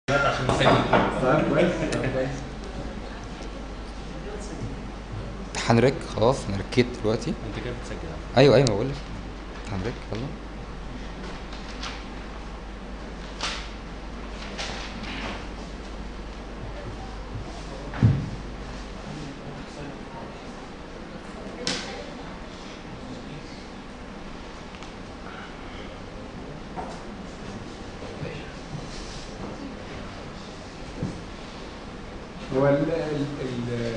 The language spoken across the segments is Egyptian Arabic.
عشان نسجل طيب كويس طيب كويس هنرك خلاص انا ركيت دلوقتي انت كده بتسجل ايوه ايوه بقول لك هنرك يلا هو ال ال ال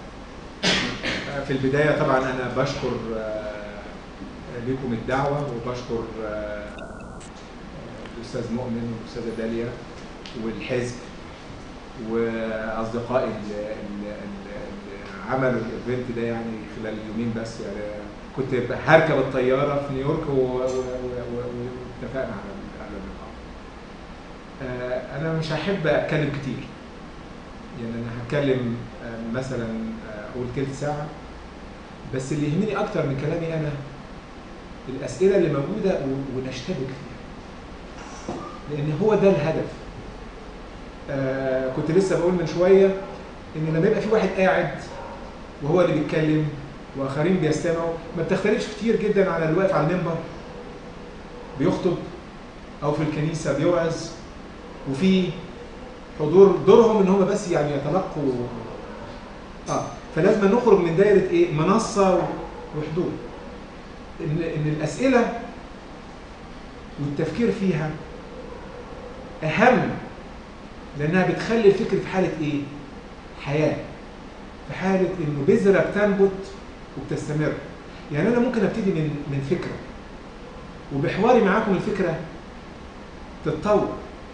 في البداية طبعا أنا بشكر آه، لكم الدعوة وبشكر آه، الأستاذ مؤمن والأستاذة داليا والحزب وأصدقائي اللي اللي- اللي عملوا الإيفنت ده يعني خلال يومين بس يعني كنت هركب الطيارة في نيويورك و- و- و- و- واتفقنا على ال- على اللقاء. آه، أنا مش هحب أتكلم كتير يعني انا هتكلم آه، مثلا آه، اقول تلت ساعه بس اللي يهمني اكتر من كلامي انا الاسئله اللي موجوده و- ونشتبك فيها لان هو ده الهدف آه كنت لسه بقول من شويه ان لما يبقى في واحد قاعد وهو اللي بيتكلم واخرين بيستمعوا ما بتختلفش كتير جدا عن اللي واقف على المنبر بيخطب او في الكنيسه بيوعظ وفي حضور دورهم ان هم بس يعني يتلقوا اه فلازم نخرج من دايره ايه منصه وحضور ان ان الاسئله والتفكير فيها اهم لانها بتخلي الفكر في حاله ايه حياه في حاله انه بذره بتنبت وبتستمر يعني انا ممكن ابتدي من من فكره وبحواري معاكم الفكره تتطور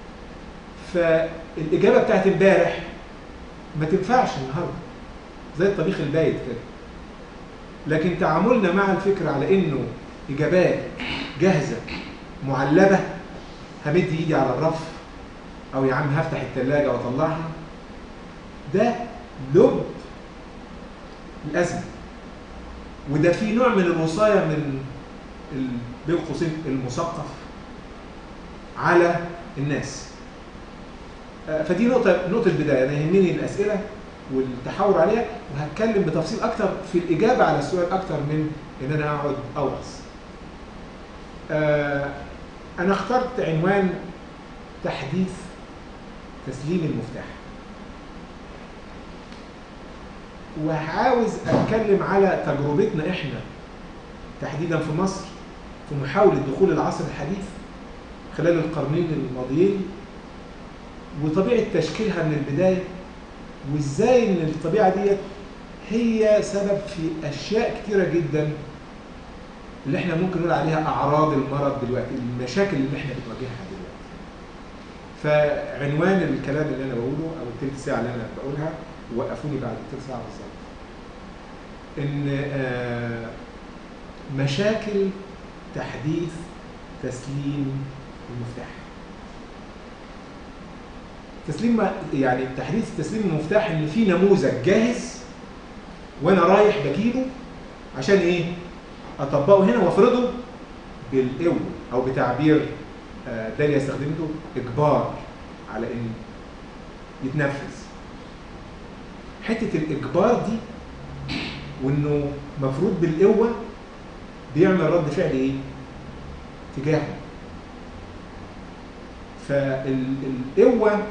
فالاجابه بتاعت امبارح ما تنفعش النهارده زي الطبيخ البايت كده لكن تعاملنا مع الفكره على انه اجابات جاهزه معلبه همد ايدي على الرف او يا عم هفتح الثلاجه واطلعها ده لب الازمه وده في نوع من الوصايه من ال- بين قوسين المثقف على الناس آه، فدي نقطة نقطة بداية أنا يهمني الأسئلة والتحاور عليها وهتكلم بتفصيل أكتر في الإجابة على السؤال أكتر من إن أنا أقعد أوعظ. آه، أنا اخترت عنوان تحديث تسليم المفتاح. وعاوز أتكلم على تجربتنا إحنا تحديدا في مصر في محاولة دخول العصر الحديث خلال القرنين الماضيين وطبيعه تشكيلها من البدايه وازاي ان الطبيعه ديت هي سبب في اشياء كتيره جدا اللي احنا ممكن نقول عليها اعراض المرض دلوقتي المشاكل اللي احنا بنواجهها دلوقتي فعنوان الكلام اللي انا بقوله او التلت ساعه اللي انا بقولها وقفوني بعد التلت ساعه بالظبط ان آه، مشاكل تحديث تسليم المفتاح تسليم يعني تحديث تسليم المفتاح ان في نموذج جاهز وانا رايح بجيبه عشان ايه؟ اطبقه هنا وافرضه بالقوه او بتعبير آه، داليا استخدمته اجبار على ان يتنفذ. حته الاجبار دي وانه مفروض بالقوه بيعمل رد فعل ايه؟ تجاهه. فالقوه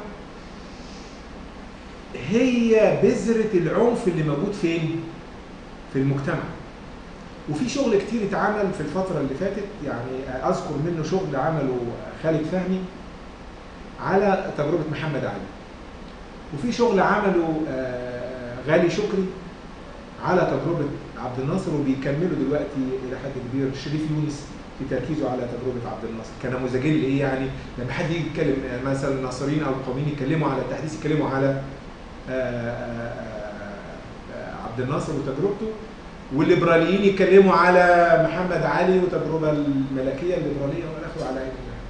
هي بذرة العنف اللي موجود فين؟ في المجتمع. وفي شغل كتير اتعمل في الفترة اللي فاتت يعني أذكر منه شغل عمله خالد فهمي على تجربة محمد علي. وفي شغل عمله آه، غالي شكري على تجربة عبد الناصر وبيكملوا دلوقتي إلى حد كبير شريف يونس في تركيزه على تجربة عبد الناصر كنموذجين لإيه يعني لما حد يجي يتكلم آه، مثلا الناصريين أو القوميين يتكلموا على التحديث يتكلموا على آه، آه، آه، عبد الناصر وتجربته والليبراليين يتكلموا على محمد علي وتجربة الملكية الليبرالية والأخذ على عين الله.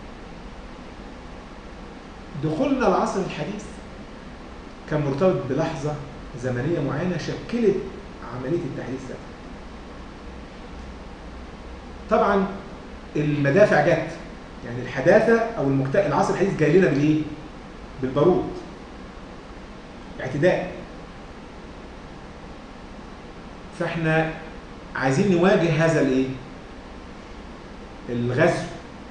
دخولنا العصر الحديث كان مرتبط بلحظة زمنية معينة شكلت عملية التحديث ده. طبعا المدافع جت يعني الحداثة أو المكت... العصر الحديث جاي لنا بالإيه؟ بالبارود اعتداء فاحنا عايزين نواجه هذا الايه الغزو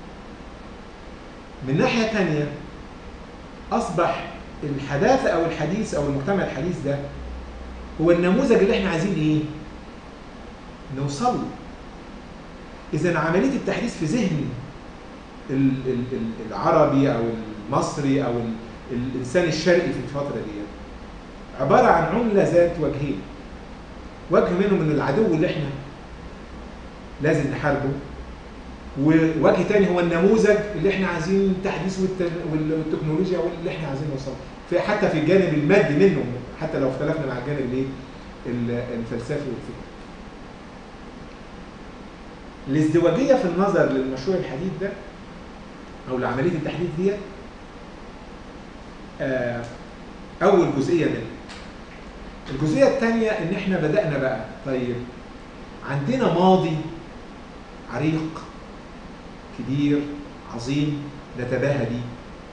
من ناحيه تانية اصبح الحداثه او الحديث او المجتمع الحديث ده هو النموذج اللي احنا عايزين ايه نوصل له اذا عمليه التحديث في ذهن ال- ال- ال- العربي او المصري او ال- الانسان الشرقي في الفتره دي عباره عن عمله ذات وجهين وجه منهم من العدو اللي احنا لازم نحاربه ووجه تاني هو النموذج اللي احنا عايزين التحديث والت- وال- والتكنولوجيا واللي احنا عايزين نوصله في حتى في الجانب المادي منه حتى لو اختلفنا مع الجانب الايه ال- الفلسفي والفكري الازدواجيه في النظر للمشروع الحديث ده او لعمليه التحديث ديت آه، اول جزئيه منها الجزئيه الثانيه ان احنا بدانا بقى طيب عندنا ماضي عريق كبير عظيم نتباهى بيه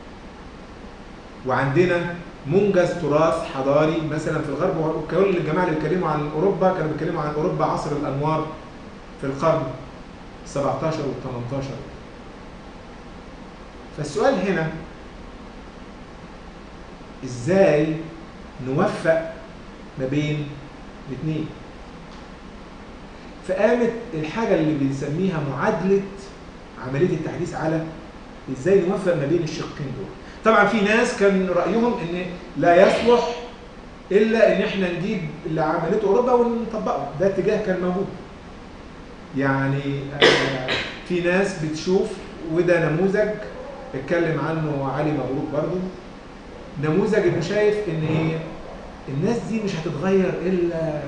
وعندنا منجز تراث حضاري مثلا في الغرب وكل الجماعه اللي بيتكلموا عن اوروبا كانوا بيتكلموا عن اوروبا عصر الانوار في القرن 17 وال 18 فالسؤال هنا ازاي نوفق ما بين الاثنين فقامت الحاجه اللي بنسميها معادله عمليه التحديث على ازاي نوفق ما بين الشقين دول طبعا في ناس كان رايهم ان لا يصلح الا ان احنا نجيب اللي عملته اوروبا ونطبقه ده اتجاه كان موجود يعني آه، في ناس بتشوف وده نموذج اتكلم عنه علي مبروك برضه نموذج انه شايف ان هي الناس دي مش هتتغير الا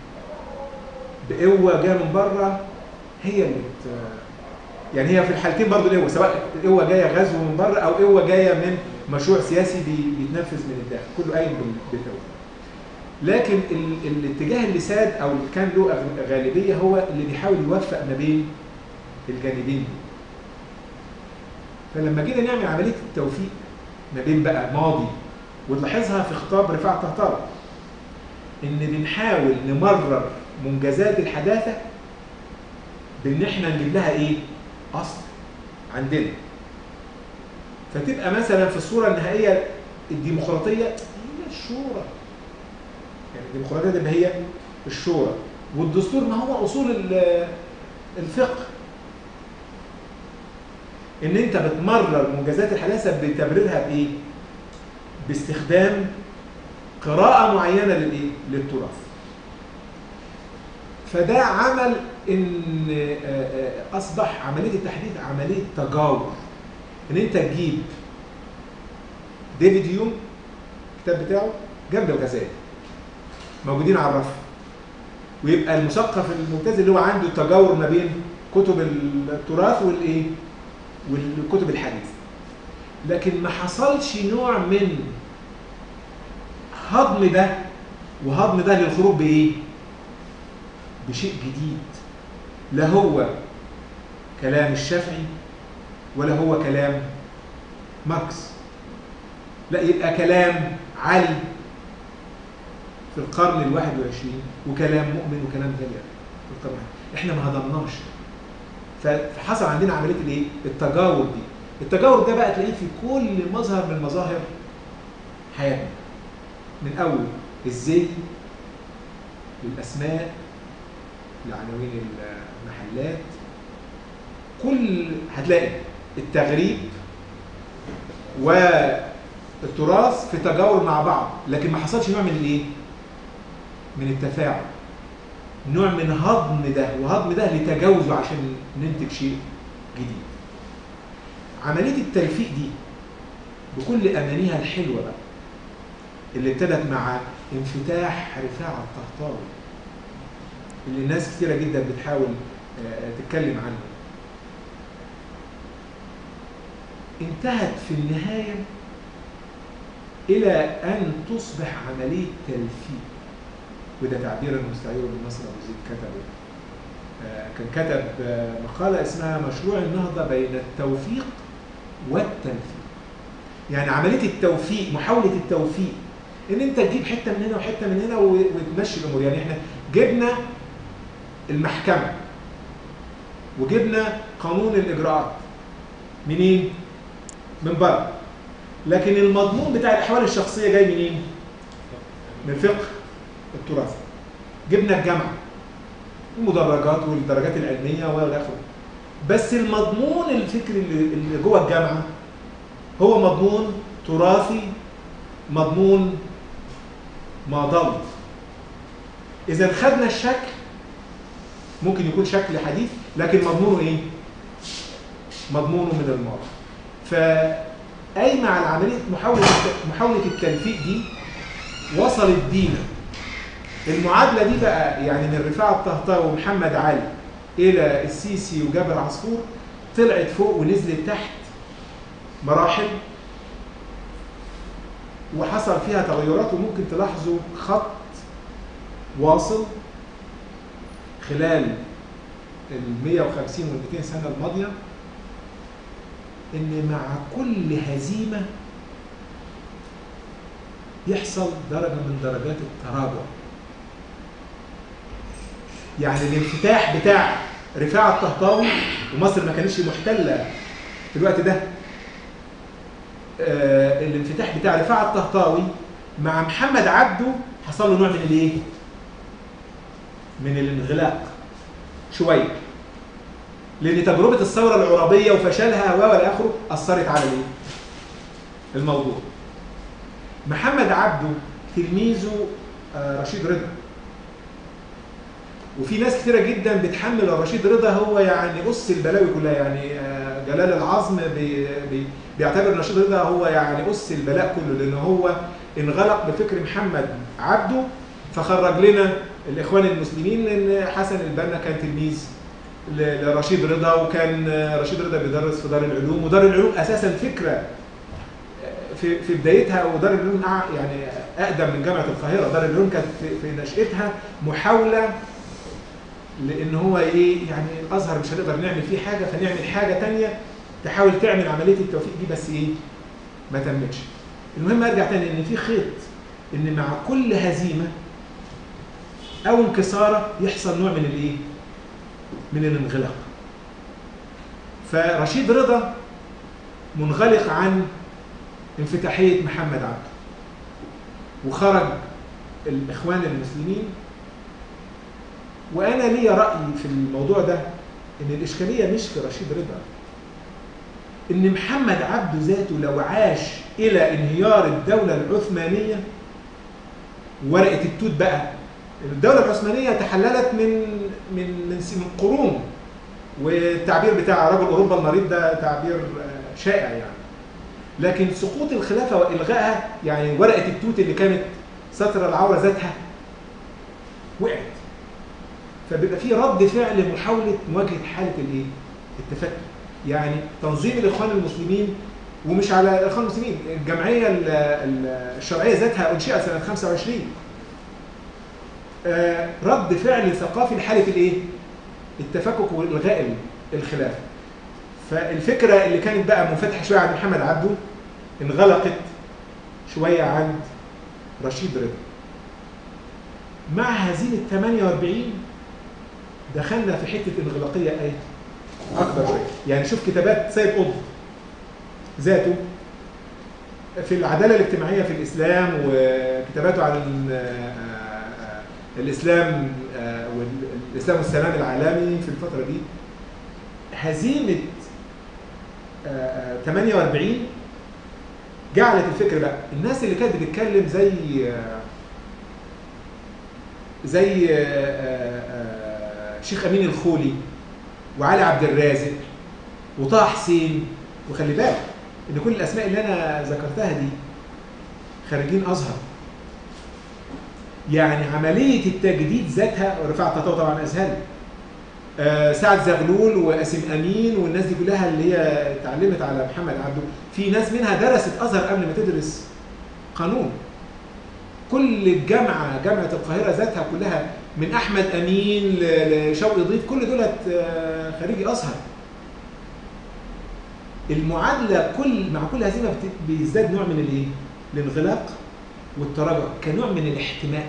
بقوه جايه من بره هي اللي بت... يعني هي في الحالتين برضه القوه سواء قوه جايه غزو من بره او قوه جايه من مشروع سياسي بي... بيتنفذ من الداخل كله قايم بال... بالقوه لكن ال... الاتجاه اللي ساد او اللي كان له أغ- غالبيه هو اللي بيحاول يوفق ما بين الجانبين دول فلما جينا نعمل عمليه التوفيق ما بين بقى ماضي وتلاحظها في خطاب رفاعة طهطاوي ان بنحاول نمرر منجزات الحداثه بان احنا نجيب لها ايه؟ اصل عندنا فتبقى مثلا في الصوره النهائيه الديمقراطيه هي الشورى يعني الديمقراطيه تبقى هي الشورى والدستور ما هو اصول ال- الفقه ان انت بتمرر منجزات الحداثه بتبريرها بايه؟ باستخدام قراءة معينة للايه؟ للتراث. فده عمل ان آه، آه، اصبح عملية التحديث عملية تجاور. ان انت تجيب ديفيد يوم الكتاب بتاعه جنب الغزالي موجودين على الرف ويبقى المثقف الممتاز اللي هو عنده تجاور ما بين كتب التراث والايه؟ والكتب الحديثة. لكن ما حصلش نوع من هضم ده وهضم ده للخروج بايه؟ بشيء جديد لا هو كلام الشافعي ولا هو كلام ماركس لا يبقى كلام علي في القرن الواحد والعشرين وكلام مؤمن وكلام تاني في القرن الواحد. احنا ما هضمناش فحصل عندنا عمليه الايه؟ التجاور دي التجاور ده بقى تلاقيه في كل مظهر من مظاهر حياتنا من اول الزي للاسماء لعناوين المحلات كل هتلاقي التغريب والتراث في تجاور مع بعض لكن ما حصلش نوع من الايه من التفاعل نوع من هضم ده وهضم ده لتجاوزه عشان ننتج شيء جديد عمليه التلفيق دي بكل امانيها الحلوه بقى اللي ابتدت مع انفتاح رفاعة الطهطاوي اللي الناس كتيرة جدا بتحاول آه، تتكلم عنه انتهت في النهاية إلى أن تصبح عملية تلفيق وده تعبير المستعير بن نصر أبو زيد كتبه آه، كان كتب آه، مقالة اسمها مشروع النهضة بين التوفيق والتلفيق يعني عمليه التوفيق محاوله التوفيق ان انت تجيب حته من هنا وحته من هنا و- وتمشي الامور يعني احنا جبنا المحكمه وجبنا قانون الاجراءات منين؟ من بره لكن المضمون بتاع الاحوال الشخصيه جاي منين؟ من فقه التراث جبنا الجامعه المدرجات والدرجات العلميه والى اخره بس المضمون الفكري اللي اللي جوه الجامعه هو مضمون تراثي مضمون ما ضل اذا خدنا الشكل ممكن يكون شكل حديث لكن مضمونه ايه مضمونه من الماضي فقايمه على عمليه محاوله محاوله التلفيق دي وصلت بينا المعادله دي بقى يعني من رفاعه الطهطاوي ومحمد علي الى السيسي وجابر عصفور طلعت فوق ونزلت تحت مراحل وحصل فيها تغيرات وممكن تلاحظوا خط واصل خلال ال 150 وال 200 سنه الماضيه ان مع كل هزيمه يحصل درجه من درجات التراجع يعني الانفتاح بتاع رفاعة الطهطاوي ومصر ما كانتش محتلة في الوقت ده آه الانفتاح بتاع رفاعة الطهطاوي مع محمد عبده حصل له نوع من الايه؟ من الانغلاق شوية لأن تجربة الثورة العربية وفشلها و والى آخره أثرت على الايه؟ الموضوع محمد عبده تلميذه آه رشيد رضا وفي ناس كتيره جدا بتحمل الرشيد رضا هو يعني اس البلاوي كلها يعني آه، جلال العظم بي بي بيعتبر الرشيد رضا هو يعني اس البلاء كله لان هو انغلق بفكر محمد عبده فخرج لنا الاخوان المسلمين لان حسن البنا كان تلميذ ل- لرشيد رضا وكان آه، رشيد رضا بيدرس في دار العلوم ودار العلوم اساسا فكره في في بدايتها ودار العلوم أع- يعني اقدم من جامعه القاهره دار العلوم كانت في, في نشاتها محاوله لان هو ايه يعني الازهر مش هنقدر نعمل فيه حاجه فنعمل حاجه تانية تحاول تعمل عمليه التوفيق دي بس ايه ما تمتش المهم ارجع تاني ان في خيط ان مع كل هزيمه او انكساره يحصل نوع من الايه من الانغلاق فرشيد رضا منغلق عن انفتاحيه محمد عبده وخرج الاخوان المسلمين وانا ليا راي في الموضوع ده ان الاشكاليه مش في رشيد رضا ان محمد عبده ذاته لو عاش الى انهيار الدوله العثمانيه ورقه التوت بقى الدوله العثمانيه تحللت من من من, س- من قرون والتعبير بتاع رجل اوروبا المريض ده تعبير آه، شائع يعني لكن سقوط الخلافه والغائها يعني ورقه التوت اللي كانت ستر العوره ذاتها وقعت فبيبقى في رد فعل محاوله مواجهه حاله الايه؟ التفتت. يعني تنظيم الاخوان المسلمين ومش على الاخوان المسلمين، الجمعيه ال- ال- الشرعيه ذاتها انشئت سنه 25. آه، رد فعل ثقافي لحاله الايه؟ التفكك والغاء ال- الخلافه. فالفكره اللي كانت بقى منفتحه شويه عند محمد عبده انغلقت شويه عند رشيد رضا. مع هزيمه 48 دخلنا في حته انغلاقيه ايه اكبر شويه يعني شوف كتابات سيد قطب ذاته في العداله الاجتماعيه في الاسلام وكتاباته عن ال- آه، آه، الاسلام آه، والاسلام والسلام العالمي في الفتره دي هزيمه آه، آه، 48 جعلت الفكر بقى الناس اللي كانت بتتكلم زي آه، زي آه، آه، آه، شيخ امين الخولي وعلي عبد الرازق وطه حسين وخلي بالك ان كل الاسماء اللي انا ذكرتها دي خريجين ازهر يعني عمليه التجديد ذاتها رفعت طاطا طبعا ازهري آه، سعد زغلول واسم امين والناس دي كلها اللي هي اتعلمت على محمد عبده في ناس منها درست ازهر قبل ما تدرس قانون كل الجامعه جامعه القاهره ذاتها كلها من احمد امين ل- لشوقي ضيف كل دولت آه، خريجي ازهر المعادله كل مع كل هزيمه بت- بيزداد نوع من الايه؟ الانغلاق والتراجع كنوع من الاحتماء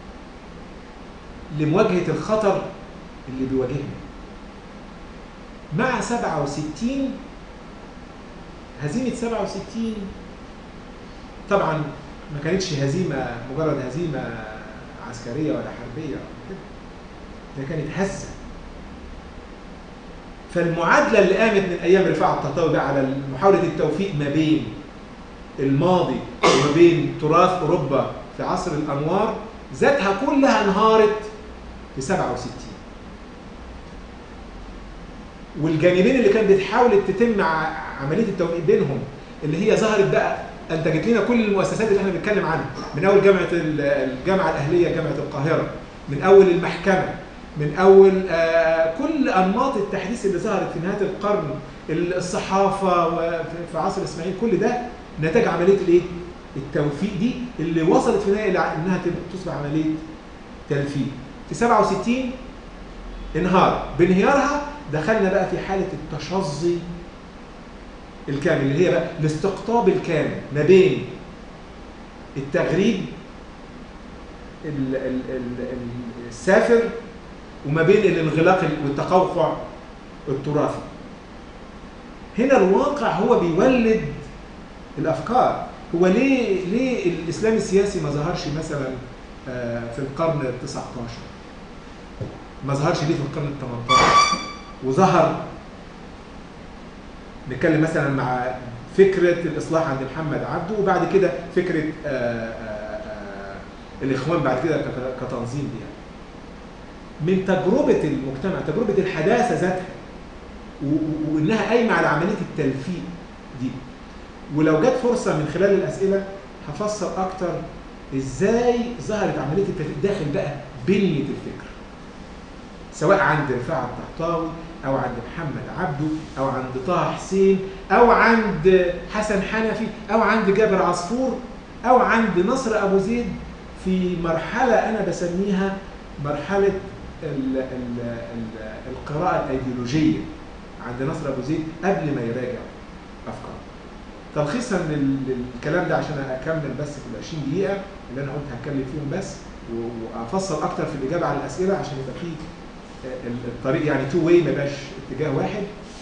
لمواجهه الخطر اللي بيواجهنا مع 67 هزيمه 67 طبعا ما كانتش هزيمه مجرد هزيمه عسكريه ولا حربيه ولا كده ده كانت هزه فالمعادله اللي قامت من ايام رفاعه الطهطاوي بقى على محاوله التوفيق ما بين الماضي وما بين تراث اوروبا في عصر الانوار ذاتها كلها انهارت في 67 والجانبين اللي كانت بتحاول تتم ع- عمليه التوفيق بينهم اللي هي ظهرت بقى انتجت لنا كل المؤسسات اللي احنا بنتكلم عنها من اول جامعه ال- الجامعه الاهليه جامعه القاهره من اول المحكمه من اول آه كل انماط التحديث اللي ظهرت في نهايه القرن الصحافه وفي في عصر اسماعيل كل ده نتاج عمليه الايه؟ التوفيق دي اللي وصلت في النهايه الى انها تبقى- تصبح عمليه تلفيق. في 67 انهار بانهيارها دخلنا بقى في حاله التشظي الكامل اللي هي بقى الاستقطاب الكامل ما بين التغريب ال- ال- ال- ال- السافر وما بين الانغلاق والتقوقع التراثي هنا الواقع هو بيولد الافكار هو ليه ليه الاسلام السياسي ما ظهرش مثلا آه، في القرن ال 19 ما ظهرش ليه في القرن ال 18 وظهر نتكلم مثلا مع فكره الاصلاح عند محمد عبده وبعد كده فكره آه، آه، آه، الاخوان بعد كده كت- كتنظيم ليها من تجربه المجتمع تجربه الحداثه ذاتها و- و- وانها قايمه على عمليه التلفيق دي ولو جت فرصه من خلال الاسئله هفسر اكتر ازاي ظهرت عمليه التلفيق داخل بقى بنيه الفكر سواء عند رفاعة الطهطاوي او عند محمد عبده او عند طه حسين او عند حسن حنفي او عند جابر عصفور او عند نصر ابو زيد في مرحله انا بسميها مرحله ال ال ال القراءه الايديولوجيه عند نصر ابو زيد قبل ما يراجع افكاره تلخيصا لل- للكلام ده عشان اكمل بس في ال 20 دقيقه اللي انا قلت هتكلم فيهم بس و- وافصل اكتر في الاجابه على الاسئله عشان يبقى فيه ال- الطريق يعني تو واي ما يبقاش اتجاه واحد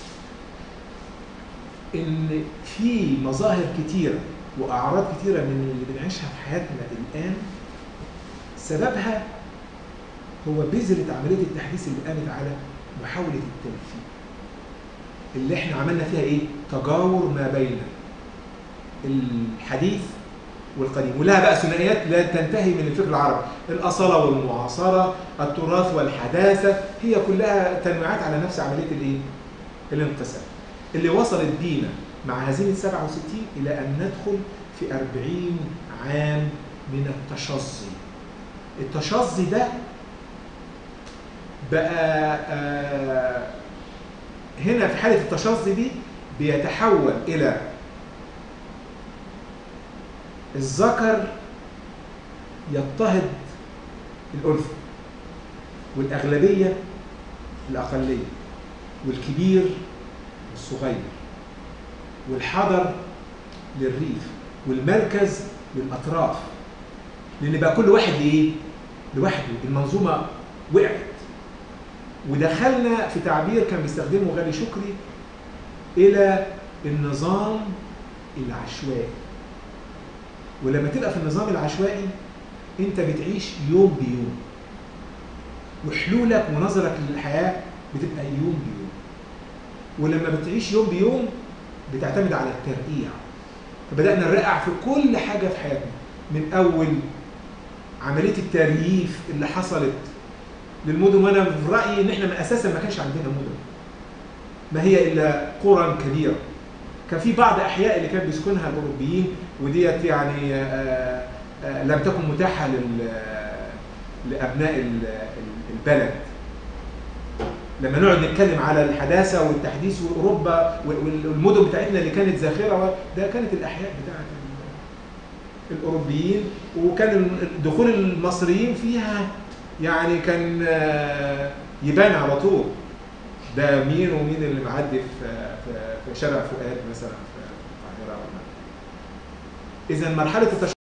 ان في مظاهر كتيره واعراض كتيره من اللي بنعيشها في حياتنا الان سببها هو بذره عمليه التحديث اللي قامت على محاوله التلفيق اللي احنا عملنا فيها ايه؟ تجاور ما بين الحديث والقديم ولها بقى ثنائيات لا تنتهي من الفكر العربي الاصاله والمعاصره التراث والحداثه هي كلها تنويعات على نفس عمليه الايه الانقسام اللي وصلت بينا مع هزيمه 67 الى ان ندخل في 40 عام من التشظي التشظي ده بقى آه هنا في حاله التشظي دي بيتحول الى الذكر يضطهد الأنثى والأغلبية الأقلية والكبير الصغير والحضر للريف والمركز للأطراف لأن بقى كل واحد إيه؟ لوحده المنظومة وقعت ودخلنا في تعبير كان بيستخدمه غالي شكري إلى النظام العشوائي ولما تبقى في النظام العشوائي انت بتعيش يوم بيوم وحلولك ونظرك للحياه بتبقى يوم بيوم ولما بتعيش يوم بيوم بتعتمد على الترقيع فبدانا نرقع في كل حاجه في حياتنا من اول عمليه الترييف اللي حصلت للمدن وانا في رايي ان احنا من اساسا ما كانش عندنا مدن ما هي الا قرى كبيره كان في بعض احياء اللي كان بيسكنها الاوروبيين وديت يعني آه، آه، لم تكن متاحه لل لابناء ال- ال- البلد لما نقعد نتكلم على الحداثه والتحديث واوروبا وال- والمدن بتاعتنا اللي كانت زاخره ده كانت الاحياء بتاعت ال- الاوروبيين وكان ال- دخول المصريين فيها يعني كان آه، يبان على طول ده مين ومين اللي معدي في في في شارع فؤاد مثلا في القاهره ولا اذا مرحله التشغيل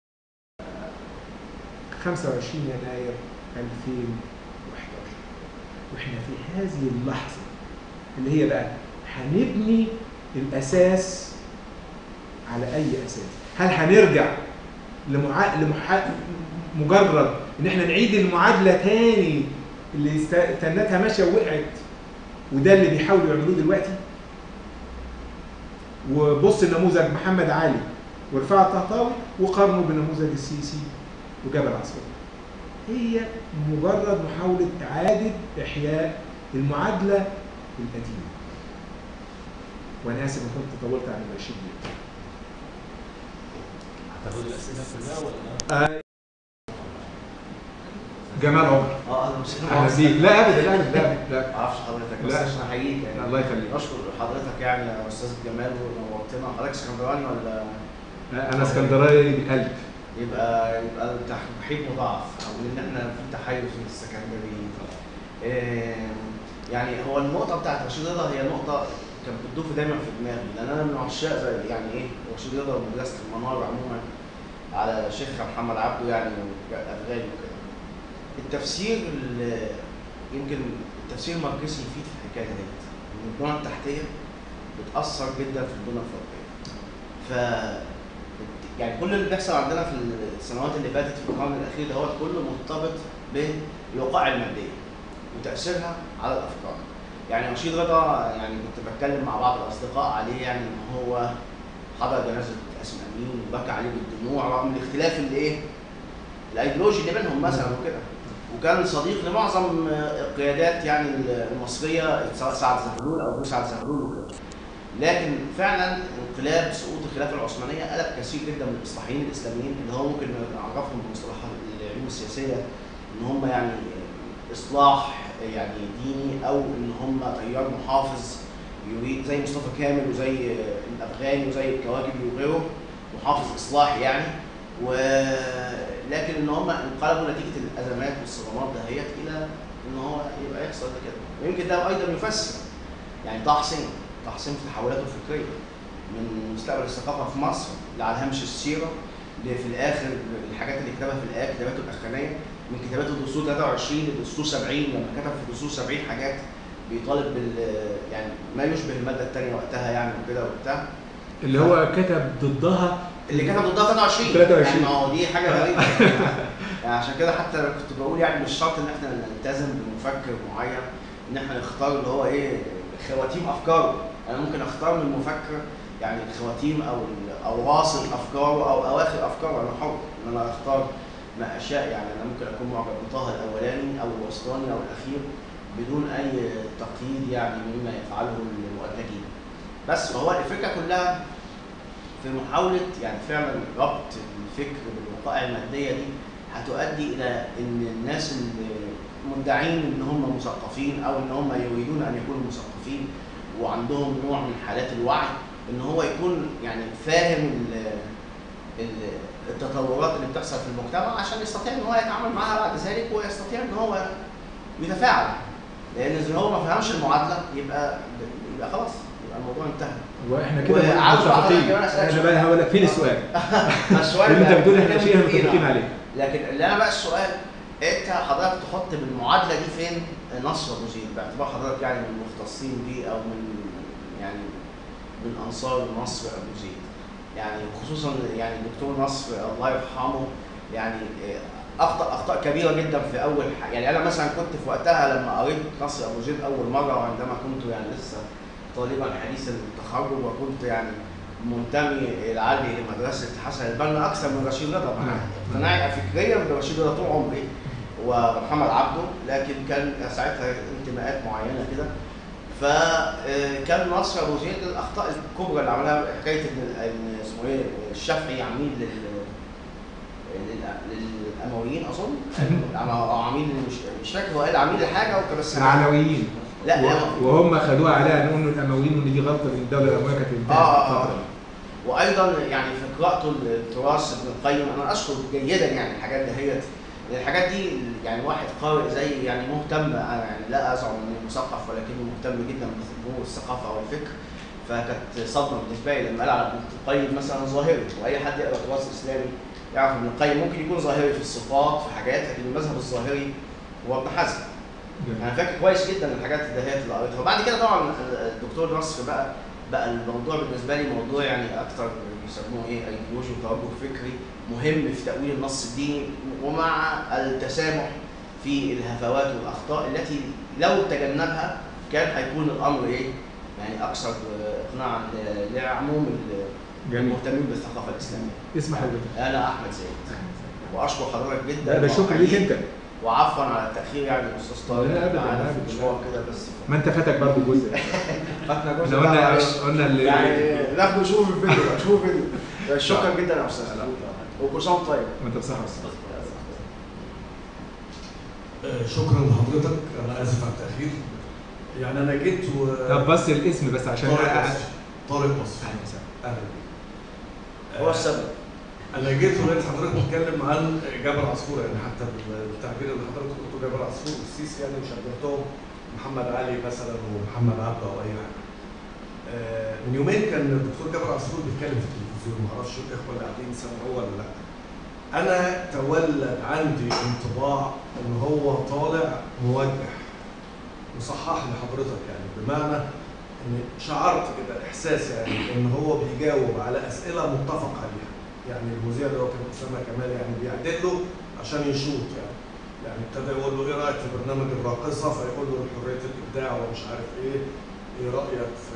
25 يناير 2011 واحنا في هذه اللحظه اللي هي بقى هنبني الاساس على اي اساس هل هنرجع لمع... لمح... مجرد ان احنا نعيد المعادله تاني اللي است- استنتها ماشيه ووقعت وده اللي بيحاولوا يعملوه دلوقتي وبص نموذج محمد علي ورفاعة الطهطاوي وقارنه بنموذج السيسي وجبل عصفور هي مجرد محاولة إعادة إحياء المعادلة القديمة وأنا آسف إن كنت طولت عن الرشيد جدا هتاخد الاسئله كلها ولا آه، جمال عمر اه اهلا وسهلا أهلا بيك لا أبدا لا أبدا لا لا ما اعرفش حضرتك بس لا. عشان احييك يعني الله يخليك اشكر حضرتك يعني يا استاذ جمال ونورتنا حضرتك اسكندراني ولا أنا اسكندراني بقلب يبقى يبقى الترحيب مضاعف او ان احنا في تحيز من السكندريين آم، يعني هو النقطه بتاعت رشيد رضا هي نقطه كانت بتدوف دايما في دماغي لان انا من عشاق زي يعني ايه رشيد رضا ومدرسه المنار عموما على شيخ محمد عبده يعني افغاني وكده التفسير ال- يمكن التفسير الماركسي يفيد في الحكايه ديت ان البنى التحتيه بتاثر جدا في البنى الفوقيه ف يعني كل اللي بيحصل عندنا في السنوات اللي فاتت في القرن الاخير ده هو كله مرتبط بالوقائع الماديه وتاثيرها على الافكار يعني رشيد رضا يعني كنت بتكلم مع بعض الاصدقاء عليه يعني ان هو حضر جنازه اسم امين وبكى عليه بالدموع رغم الاختلاف اللي ايه الايديولوجي اللي بينهم مثلا وكده وكان صديق لمعظم القيادات يعني المصريه سواء سعد زغلول او ابو سعد زغلول وكده لكن فعلا انقلاب سقوط الخلافه العثمانيه قلب كثير جدا من الاصلاحيين الاسلاميين اللي هو ممكن نعرفهم بمصطلحات العلوم السياسيه ان هم يعني اصلاح يعني ديني او ان هم تيار محافظ يريد زي مصطفى كامل وزي الافغاني وزي الكواكبي وغيره محافظ اصلاحي يعني ولكن ان هم انقلبوا نتيجه الازمات والصدمات دهيت الى ان هو يبقى يحصل ده كده ويمكن ده ايضا يفسر يعني طه حسين طه حسين في تحولاته الفكريه من مستقبل الثقافه في مصر اللي على هامش السيره اللي في الاخر الحاجات اللي كتبها في الاخر كتاباته الاخرانيه من كتاباته الدستور 23 للدستور 70 لما كتب في الدستور 70 حاجات بيطالب بال يعني ما يشبه الماده الثانيه وقتها يعني وكده وبتاع اللي هو كتب ضدها اللي كتب ضدها 23 23. يعني ما هو دي حاجه غريبه يعني عشان كده حتى أنا كنت بقول يعني مش شرط ان احنا نلتزم بمفكر معين ان احنا نختار اللي هو ايه خواتيم افكاره انا ممكن اختار من مفكر يعني خواتيم او ال- او واصل افكاره او اواخر افكاره انا حر ان انا اختار ما اشاء يعني انا ممكن اكون معجب بطه الاولاني او الوسطاني او الاخير بدون اي تقييد يعني مما يفعله المؤرخين بس هو الفكره كلها في محاولة يعني فعلا ربط الفكر بالوقائع المادية دي هتؤدي إلى إن الناس اللي مدعين إن هم مثقفين أو إن هم يريدون أن يكونوا مثقفين وعندهم نوع من حالات الوعي إن هو يكون يعني فاهم ال- ال- التطورات اللي بتحصل في المجتمع عشان يستطيع إن هو يتعامل معها بعد ذلك ويستطيع إن هو يتفاعل لأن إذا هو ما فهمش المعادلة يبقى يبقى خلاص يبقى الموضوع انتهى واحنا كده وعاوز متفقين حضرتك كمان أسألك انا بقى هقول لك فين السؤال السؤال اللي انت بقى بتقول احنا إحنا شيء متفقين متفقين أهو. عليه لكن اللي انا بقى السؤال انت حضرتك تحط بالمعادله دي فين نصر ابو زيد باعتبار حضرتك يعني من المختصين بيه او من يعني من انصار نصر ابو زيد يعني خصوصا يعني الدكتور نصر الله يرحمه يعني آه، اخطا اخطاء كبيره جدا في اول ح... يعني انا مثلا كنت في وقتها لما قريت نصر ابو زيد اول مره وعندما كنت يعني لسه طالبا حديث التخرج وكنت يعني منتمي العالي لمدرسه حسن البنا اكثر من رشيد رضا نعم. اقتناعي فكريا برشيد رضا طول عمري ومحمد عبده لكن كان ساعتها انتماءات معينه كده فكان نصر ابو زيد الاخطاء الكبرى اللي عملها حكايه ان إن اسمه ايه الشافعي عميد لل لل- للامويين اظن او عميد مش مش فاكر هو قال عميد لحاجه وكان بس العلويين لا لا و- وهم خدوها عليها انه الامويين وان دي غلطه من الدوله الامويه كانت انتهت آه، آه، الفترة دي. وايضا يعني في قراءته التراث ابن القيم انا اشكر جيدا يعني الحاجات دهيت الحاجات دي يعني واحد قارئ زي يعني مهتم انا يعني لا ازعم اني مثقف ولكنه مهتم جدا بامور الثقافه والفكر فكانت صدمه بالنسبه لي لما قال على ابن القيم مثلا ظاهري واي حد يقرا تراث اسلامي يعرف ابن القيم ممكن يكون ظاهري في الصفات في حاجات لكن المذهب الظاهري هو ابن حزم جميل. انا فاكر كويس جدا الحاجات الدهيات اللي قريتها وبعد كده طبعا الدكتور نصر بقى بقى الموضوع بالنسبه لي موضوع يعني اكتر بيسموه ايه ايديولوجي وتوجه فكري مهم في تاويل النص الديني ومع التسامح في الهفوات والاخطاء التي لو تجنبها كان هيكون الامر ايه يعني اكثر اقناعا لعموم جميل المهتمين بالثقافه الاسلاميه. اسم حضرتك انا احمد زايد واشكر حضرتك جدا لا ده شكر ليك وأحييك. انت وعفوا على التاخير يعني الاستاذ طارق لا، أبداً، معانا أبداً. في مشوار كده بس ما انت فاتك برضه جزء فاتنا جزء احنا بقى، قلنا معلش. قلنا اللي يعني ناخده شوف الفيديو بقى، شوف الفيديو شكرا جدا يا استاذ لا. وكل سنه وأنت طيب ما انت بصحة والسلامة. آه، شكرا لحضرتك انا اسف على التاخير يعني انا جيت و طب بس الاسم بس عشان طارق أ- مصر طارق مصر أهلا وسهلا. اهلا بيك. هو آه، السبب انا جيت ولقيت حضرتك بتتكلم عن جبل عصفور يعني حتى التعبير اللي حضرتك قلته جبل عصفور والسيسي يعني وشبهتهم محمد علي مثلا ومحمد عبده او اي حاجه. آه، من يومين كان الدكتور جابر عصفور بيتكلم في التلفزيون ما اعرفش الاخوه اللي قاعدين سمعوه ولا لا. انا تولد عندي انطباع ان هو طالع موجه وصحح لي حضرتك يعني بمعنى ان شعرت كده احساس يعني ان هو بيجاوب على اسئله متفق عليها يعني المذيع اللي هو كان اسامه كمال يعني بيعدل له عشان يشوط يعني يعني ابتدى يقول له ايه رايك في برنامج الراقصه فيقول له حريه الابداع ومش عارف ايه ايه رايك في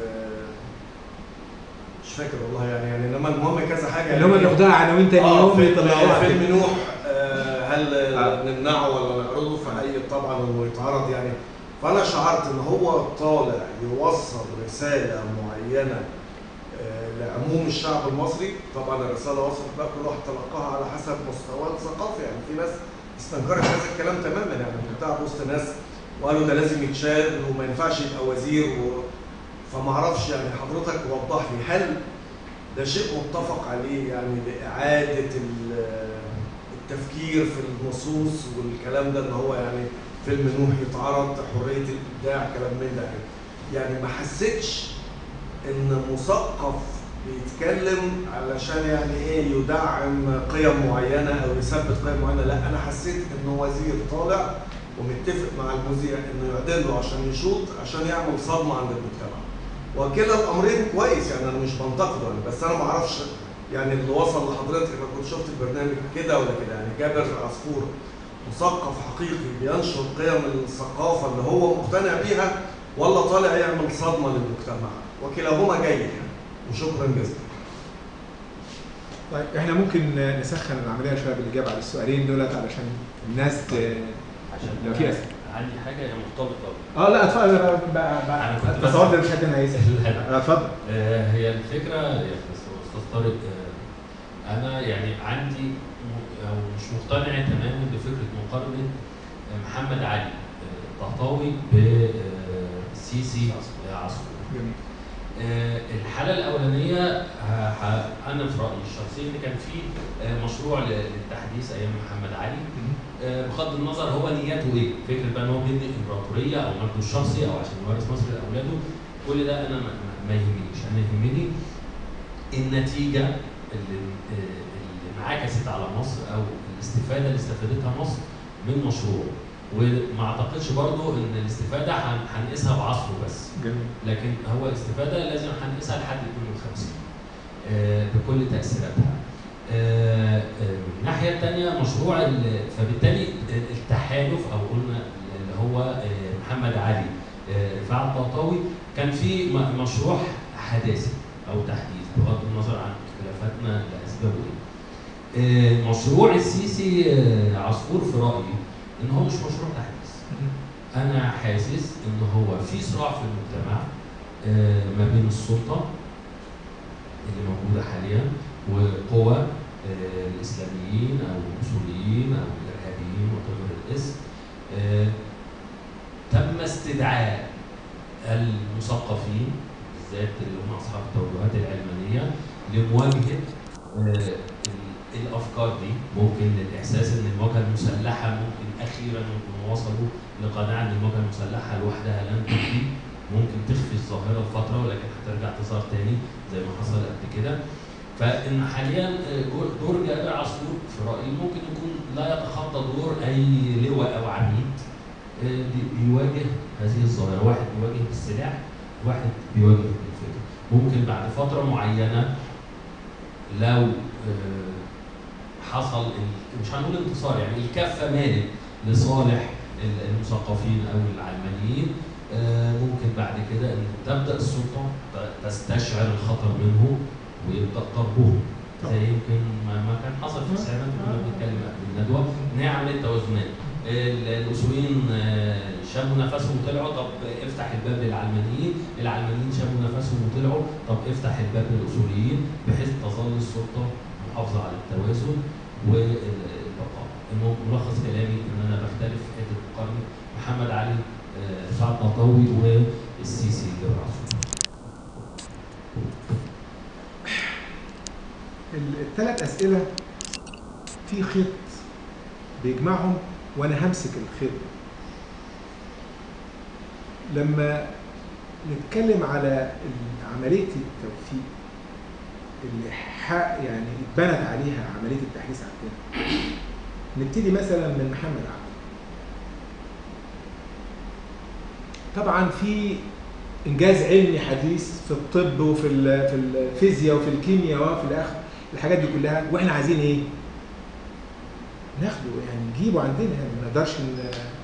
مش فاكر والله يعني يعني انما المهم كذا حاجه اللي هم يعني بياخدوها عناوين تاني اه يوم فيلم يطلعوها فيلم كده. نوح آه، هل آه. نمنعه ولا نعرضه فهيئ طبعا انه يتعرض يعني فانا شعرت ان هو طالع يوصل رساله معينه آه، لعموم الشعب المصري طبعا الرساله وصلت بقى كل واحد تلقاها على حسب مستواه الثقافي يعني في ناس استنكرت هذا الكلام تماما يعني كنت قاعد وسط ناس وقالوا ده لازم يتشال وما ينفعش يبقى وزير و... فما اعرفش يعني حضرتك وضح لي هل ده شيء متفق عليه يعني لإعادة ال- التفكير في النصوص والكلام ده ان هو يعني فيلم نوح يتعرض حرية الإبداع كلام من ده يعني ما حسيتش إن مثقف بيتكلم علشان يعني إيه يدعم قيم معينة أو يثبت قيم معينة لا أنا حسيت إنه وزير طالع ومتفق مع المذيع إنه يعدل له عشان يشوط عشان يعمل صدمة عند المجتمع وكلا الامرين كويس يعني انا مش بنتقده يعني بس انا ما اعرفش يعني اللي وصل لحضرتك انا كنت شفت البرنامج كده ولا كده يعني جابر عصفور مثقف حقيقي بينشر قيم الثقافه اللي هو مقتنع بيها ولا طالع يعمل صدمه للمجتمع وكلاهما جيد يعني وشكرا جزيلا طيب احنا ممكن نسخن العمليه شويه بالاجابه على السؤالين دولت علشان الناس ت... عشان لو في أسئلة. عندي حاجه هي مرتبطه اه لا اتفضل انا أنا كنت بس- تصور ده مش حد انا هيسال آه، اتفضل آه، هي الفكره يا استاذ طارق آه، انا يعني عندي م- او مش مقتنع تماما بفكره مقارنه آه، محمد علي آه، طهطاوي بسيسي عصفور جميل آه، الحاله الاولانيه ه- ه- انا في رايي الشخصي ان كان في آه، مشروع ل- للتحديث ايام محمد علي آه، بغض النظر هو نيته ايه؟ فكره بقى ان هو بيبني امبراطوريه او مجده الشخصي او عشان يورث مصر لاولاده كل ده انا ما, ما- ما يهمنيش، انا يهمني النتيجه اللي آه، اللي انعكست على مصر او الاستفاده اللي استفادتها مصر من مشروع وما اعتقدش برضو ان الاستفاده هن- هنقيسها بعصره بس جميل لكن هو استفاده لازم هنقيسها لحد 52 آه، بكل تاثيراتها آه، آه، من الناحيه الثانيه مشروع ال- فبالتالي التحالف او قلنا اللي هو آه، محمد علي آه، رفاعة الطهطاوي كان في م- مشروع حداثي او تحديث بغض النظر عن اختلافاتنا لاسبابه ايه. آه، مشروع السيسي آه، عصفور في رايي ان هو مش مشروع تحديث. انا حاسس ان هو في صراع في المجتمع آه، ما بين السلطه اللي موجوده حاليا وقوى آه، الاسلاميين او الاصوليين او الارهابيين وغير الاسم آه، تم استدعاء المثقفين بالذات اللي هم اصحاب التوجهات العلمانيه لمواجهه آه، ال- الافكار دي ممكن للاحساس ان المواجهه المسلحه ممكن اخيرا يكونوا وصلوا لقناعه ان المواجهه المسلحه لوحدها لن تكفي ممكن تخفي الظاهره لفتره ولكن هترجع تظهر تاني زي ما حصل قبل كده فان حاليا آه، دور- دور جابر عاشور في رايي ممكن يكون لا يتخطى دور اي لواء او عميد آه، بي- بيواجه هذه الظاهره واحد بيواجه بالسلاح واحد بيواجه بالفكر ممكن بعد فتره معينه لو آه، حصل ال- مش هنقول انتصار يعني الكفه مالت لصالح ال- المثقفين او العلمانيين آه، ممكن بعد كده ان تبدا السلطه ت- تستشعر الخطر منه ويبدا ضربهم زي يمكن ما, ما كان حصل في التسعينات كنا بنتكلم قبل الندوه ان هي عمليه توازنات ال- الاصوليين آه، شموا نفسهم وطلعوا طب افتح الباب للعلمانيين العلمانيين شموا نفسهم وطلعوا طب افتح الباب للاصوليين بحيث تظل السلطه محافظه على التوازن والبقاء المهم ملخص كلامي ان انا بختلف في حته مقارنه محمد علي آه، سعد نطاوي والسيسي جابر عاشور الثلاث اسئله في خيط بيجمعهم وانا همسك الخيط لما نتكلم على عمليه التوفيق اللي حق يعني اتبنت عليها عمليه التحديث عندنا نبتدي مثلا من محمد عبده طبعا في انجاز علمي حديث في الطب وفي ال- في الفيزياء وفي الكيمياء وفي الاخر الحاجات دي كلها واحنا عايزين ايه؟ ناخده يعني نجيبه عندنا يعني ما نقدرش ن...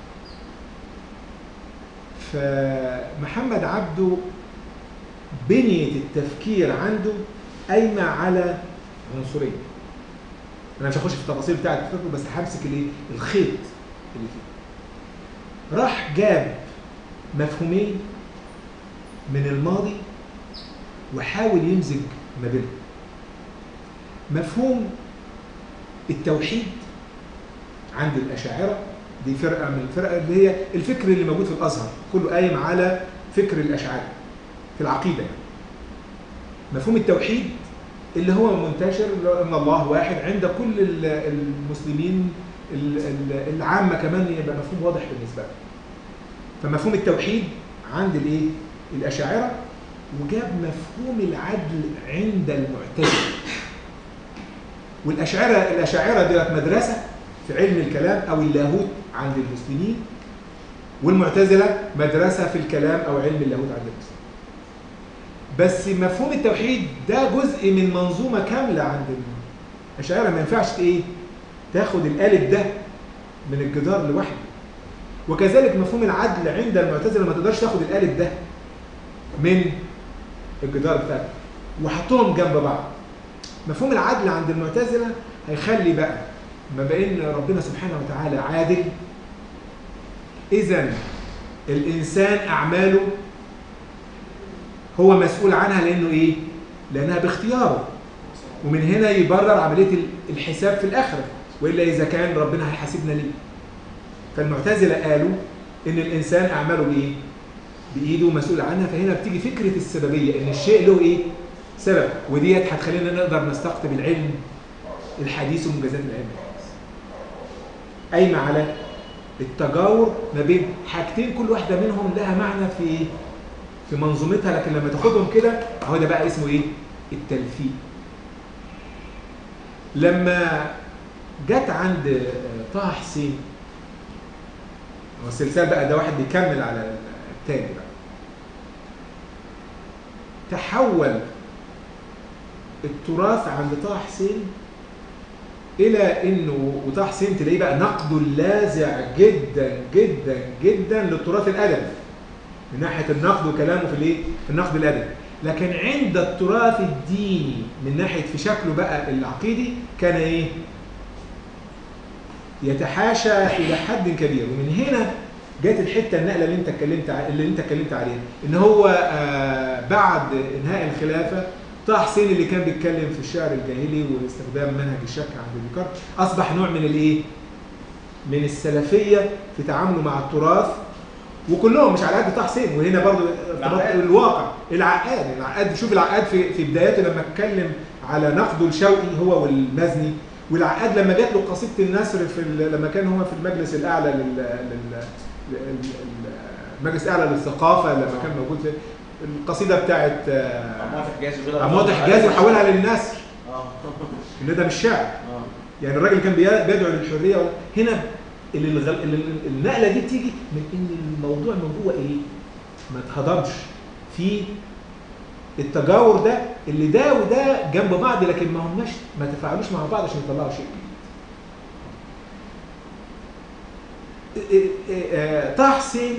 فمحمد عبده بنية التفكير عنده قايمة على عنصرية أنا مش هخش في التفاصيل بتاعت الفكر بس همسك الايه؟ الخيط اللي فيه راح جاب مفهومين من الماضي وحاول يمزج ما بينهم مفهوم التوحيد عند الأشاعرة دي فرقة من الفرقة اللي هي الفكر اللي موجود في الأزهر كله قايم على فكر الأشاعرة في العقيدة يعني. مفهوم التوحيد اللي هو منتشر اللي هو ان الله واحد عند كل ال- المسلمين ال- ال- العامة كمان يبقى مفهوم واضح بالنسبة لهم فمفهوم التوحيد عند الايه الأشاعرة وجاب مفهوم العدل عند المعتزلة والأشاعرة الأشاعرة ديت مدرسة في علم الكلام أو اللاهوت عند المسلمين والمعتزلة مدرسة في الكلام أو علم اللاهوت عند المسلمين بس مفهوم التوحيد ده جزء من منظومة كاملة عند الأشاعرة ما ينفعش إيه تاخد الألف ده من الجدار لوحده وكذلك مفهوم العدل عند المعتزلة ما تقدرش تاخد الألف ده من الجدار بتاعك وحطهم جنب بعض مفهوم العدل عند المعتزلة هيخلي بقى ما بين ربنا سبحانه وتعالى عادل إذا الإنسان أعماله هو مسؤول عنها لأنه إيه؟ لأنها باختياره ومن هنا يبرر عملية الحساب في الآخرة وإلا إذا كان ربنا هيحاسبنا ليه فالمعتزلة قالوا إن الإنسان أعماله بإيه؟ بإيده مسؤول عنها فهنا بتيجي فكرة السببية إن الشيء له إيه؟ سبب وديت هتخلينا نقدر نستقطب العلم الحديث ومجازات العلم الحديث قايمة على التجاور ما بين حاجتين كل واحدة منهم لها معنى في إيه؟ في منظومتها لكن لما تاخدهم كده اهو ده بقى اسمه ايه؟ التلفيق. لما جت عند طه حسين هو السلسال بقى ده واحد بيكمل على التاني بقى. تحول التراث عند طه حسين الى انه وطه حسين تلاقيه بقى نقده اللاذع جدا جدا جدا للتراث الادبي. من ناحيه النقد وكلامه في الايه؟ في النقد الادبي. لكن عند التراث الديني من ناحيه في شكله بقى العقيدي كان ايه؟ يتحاشى الى حد كبير ومن هنا جت الحته النقله اللي انت اتكلمت ع- اللي انت اتكلمت عليها ان هو آه بعد انهاء الخلافه طه حسين اللي كان بيتكلم في الشعر الجاهلي واستخدام منهج الشك عند ديكارت اصبح نوع من الايه؟ من السلفيه في تعامله مع التراث وكلهم مش على قد طه حسين وهنا برضو ارتباط العقاد. الواقع العقاد العقاد شوف العقاد في في بداياته لما اتكلم على نقده الشوقي هو والمزني والعقاد لما جات له قصيده النسر في ال- لما كان هو في المجلس الاعلى لل لل- لل- المجلس الاعلى للثقافه لما كان موجود في القصيده بتاعت آه، عمار حجازي كده عمود حجازي وحولها للنثر اه ان ده مش شعر اه يعني الراجل كان بي- بيدعو للحريه ولا- هنا اللي الغل... اللي النقله دي بتيجي من ان الموضوع من جوه ايه؟ ما اتهضمش في التجاور ده اللي ده وده جنب بعض لكن ما هماش ما تفاعلوش مع بعض عشان يطلعوا شيء جديد. إيه- إيه- آه، طه حسين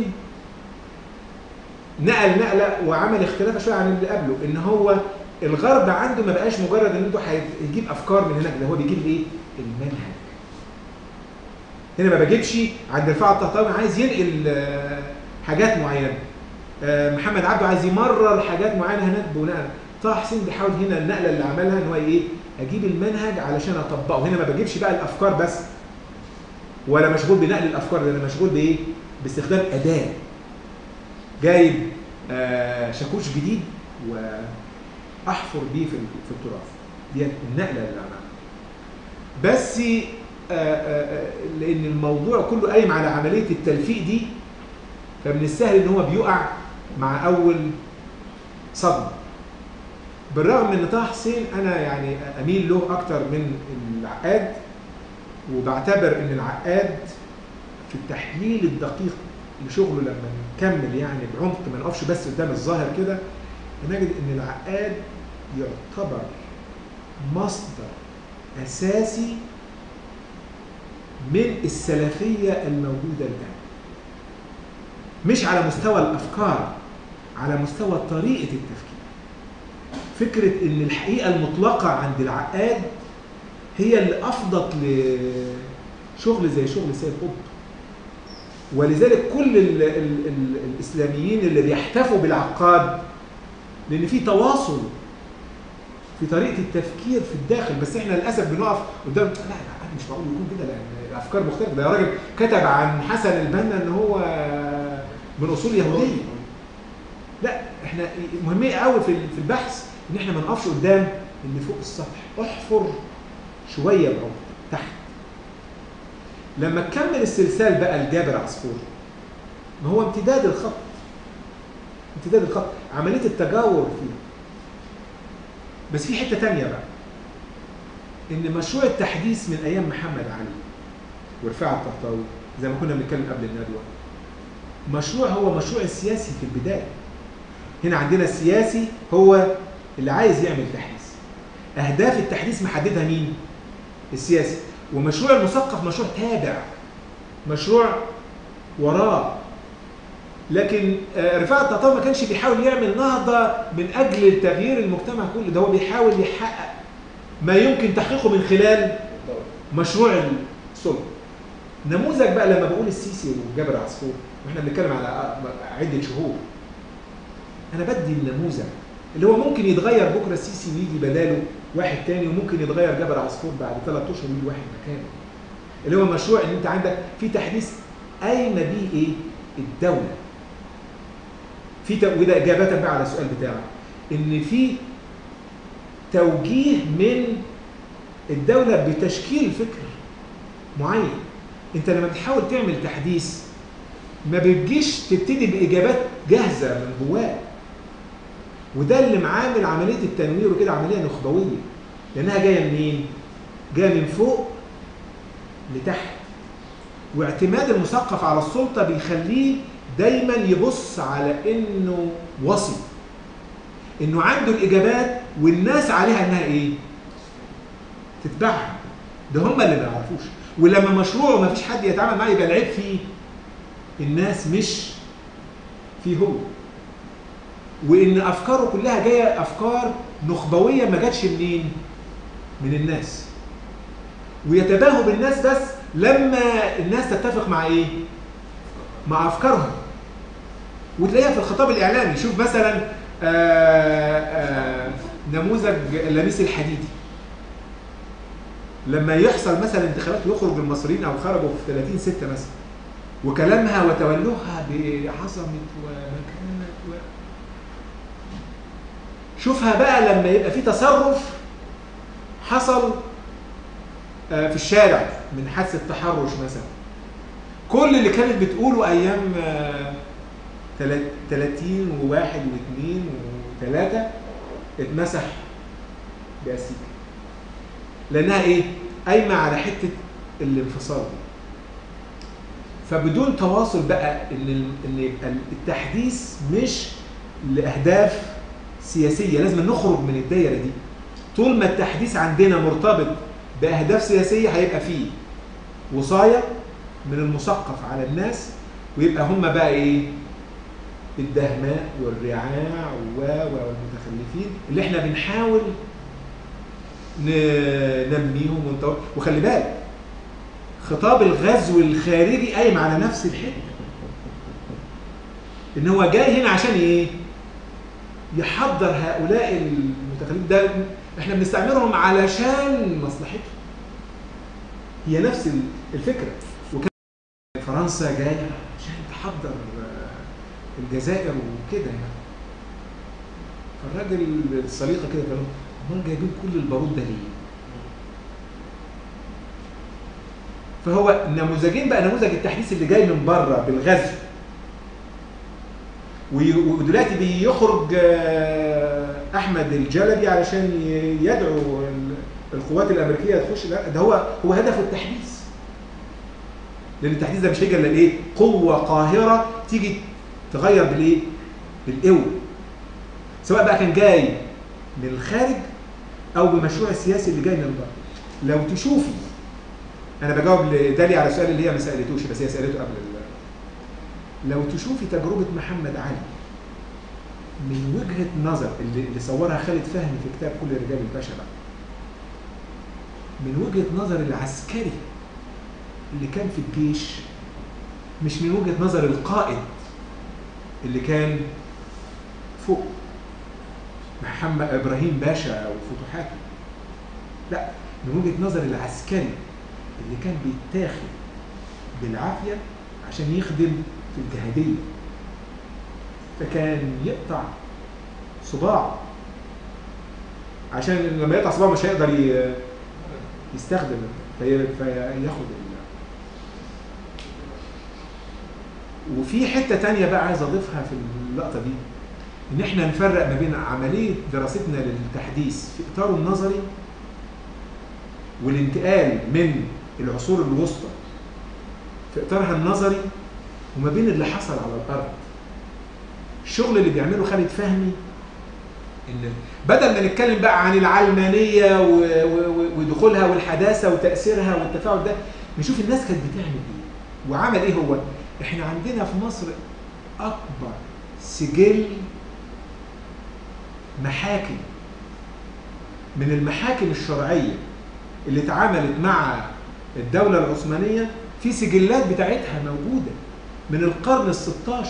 نقل نقله وعمل اختلاف شويه عن اللي قبله ان هو الغرب عنده ما بقاش مجرد ان انتوا هيجيب افكار من هناك ده هو بيجيب ايه؟ المنهج. هنا ما بجيبش عند رفاعة الطهطاوي عايز ينقل آه، حاجات معينه. آه، محمد عبده عايز يمرر حاجات معينه هناك بناء طه حسين بيحاول هنا النقله اللي عملها ان هو ايه؟ اجيب المنهج علشان اطبقه، هنا ما بجيبش بقى الافكار بس ولا مشغول بنقل الافكار ده انا مشغول بايه؟ باستخدام اداه. جايب آه، شاكوش جديد واحفر بيه في في التراث. دي النقله اللي عملها. بس آه، آه، آه، لان الموضوع كله قايم على عمليه التلفيق دي فمن السهل ان هو بيقع مع اول صدمه بالرغم ان طه حسين انا يعني اميل له اكتر من العقاد وبعتبر ان العقاد في التحليل الدقيق لشغله لما نكمل يعني بعمق ما نقفش بس قدام الظاهر كده نجد ان العقاد يعتبر مصدر اساسي من السلفيه الموجوده الان مش على مستوى الافكار على مستوى طريقه التفكير فكره ان الحقيقه المطلقه عند العقاد هي اللي افضت لشغل زي شغل سيد قطب ولذلك كل ال ال ال الاسلاميين اللي بيحتفوا بالعقاد لان في تواصل في طريقه التفكير في الداخل بس احنا للاسف بنقف قدام لا العقاد مش معقول يكون كده لان الافكار مختلفه ده راجل كتب عن حسن البنا ان هو من اصول يهوديه لا احنا مهم قوي في في البحث ان احنا ما نقفش قدام اللي فوق السطح احفر شويه بعمق تحت لما تكمل السلسال بقى لجابر عصفور ما هو امتداد الخط امتداد الخط عمليه التجاور فيه بس في حته تانية بقى ان مشروع التحديث من ايام محمد علي ورفاعة الطهطاوي زي ما كنا بنتكلم قبل الندوه مشروع هو مشروع السياسي في البدايه هنا عندنا السياسي هو اللي عايز يعمل تحديث اهداف التحديث محددها مين السياسي ومشروع المثقف مشروع تابع مشروع وراه لكن آه، رفاعة الطهطاوي ما كانش بيحاول يعمل نهضة من أجل تغيير المجتمع كله ده هو بيحاول يحقق ما يمكن تحقيقه من خلال مشروع السلطة نموذج بقى لما بقول السيسي وجابر عصفور واحنا بنتكلم على عدة شهور أنا بدي النموذج اللي هو ممكن يتغير بكرة السيسي ويجي بداله واحد تاني وممكن يتغير جابر عصفور بعد ثلاث أشهر ويجي واحد مكانه اللي هو مشروع ان انت عندك في تحديث قايمه بيه ايه؟ الدوله. في تو... وده اجابه بقى على السؤال بتاعك ان في توجيه من الدوله بتشكيل فكر معين. انت لما بتحاول تعمل تحديث ما بتجيش تبتدي باجابات جاهزه من جواك. وده اللي معامل عمليه التنوير وكده عمليه نخبويه. لانها جايه منين؟ جايه من فوق لتحت واعتماد المثقف على السلطه بيخليه دايما يبص على انه وصي انه عنده الاجابات والناس عليها انها ايه تتبعها ده هم اللي ما يعرفوش ولما مشروع ما فيش حد يتعامل معاه يبقى العيب فيه الناس مش فيه هو وان افكاره كلها جايه افكار نخبويه ما جاتش منين من الناس ويتباهوا بالناس بس لما الناس تتفق مع ايه؟ مع افكارهم وتلاقيها في الخطاب الاعلامي شوف مثلا آآ آآ نموذج لميس الحديدي لما يحصل مثلا انتخابات ويخرج المصريين او خرجوا في 30 6 مثلا وكلامها وتولها بعظمه ومكانه و... شوفها بقى لما يبقى في تصرف حصل في الشارع من حادثه تحرش مثلا كل اللي كانت بتقوله ايام تلات- 30 وواحد واثنين وثلاثة اتمسح بأسيكا لأنها إيه؟ قايمة على حتة الانفصال دي فبدون تواصل بقى ان ال- ان يبقى التحديث مش لاهداف سياسيه لازم نخرج من الدايره دي طول ما التحديث عندنا مرتبط باهداف سياسيه هيبقى فيه وصايه من المثقف على الناس ويبقى هم بقى ايه الدهماء والرعاع و و- والمتخلفين اللي احنا بنحاول ننميهم ونطور وخلي بالك خطاب الغزو الخارجي قايم على نفس الحته ان هو جاي هنا عشان ايه يحضر هؤلاء المتخلفين ده احنا بنستعملهم علشان مصلحتهم هي نفس ال- الفكره وكان فرنسا جايه عشان تحضر آه، الجزائر وكده يعني فالراجل السليقه كده قال لهم امال جايبين كل البارود ده ليه؟ فهو نموذجين بقى نموذج التحديث اللي جاي من بره بالغزو وي- ودلوقتي بيخرج آه، احمد الجلبي علشان ي- يدعو ال- القوات الامريكيه تخش لا ده هو هو هدفه التحديث لان التحديث ده مش هيجي الا الايه قوه قاهره تيجي تغير بالايه بالقوه سواء بقى كان جاي من الخارج او بالمشروع السياسي اللي جاي من بره لو تشوفي انا بجاوب لدالي على السؤال اللي هي ما سالتوش بس هي سالته قبل ال- لو تشوفي تجربه محمد علي من وجهه نظر اللي, اللي صورها خالد فهمي في كتاب كل رجال الباشا بقى من وجهه نظر العسكري اللي كان في الجيش مش من وجهه نظر القائد اللي كان فوق محمد ابراهيم باشا وفتوحاته لا من وجهه نظر العسكري اللي كان بيتاخد بالعافيه عشان يخدم في الجهاديه فكان يقطع صباع عشان لما يقطع صباعه مش هيقدر ي- يستخدم في فياخد ال... وفي حته تانية بقى عايز اضيفها في اللقطه دي ان احنا نفرق ما بين عمليه دراستنا للتحديث في اطاره النظري والانتقال من العصور الوسطى في اطارها النظري وما بين اللي حصل على الارض الشغل اللي بيعمله خالد فهمي ان بدل ما نتكلم بقى عن العلمانيه و- و- و- ودخولها والحداثه وتاثيرها والتفاعل ده نشوف الناس كانت بتعمل ايه وعمل ايه هو احنا عندنا في مصر اكبر سجل محاكم من المحاكم الشرعيه اللي اتعاملت مع الدوله العثمانيه في سجلات بتاعتها موجوده من القرن ال 16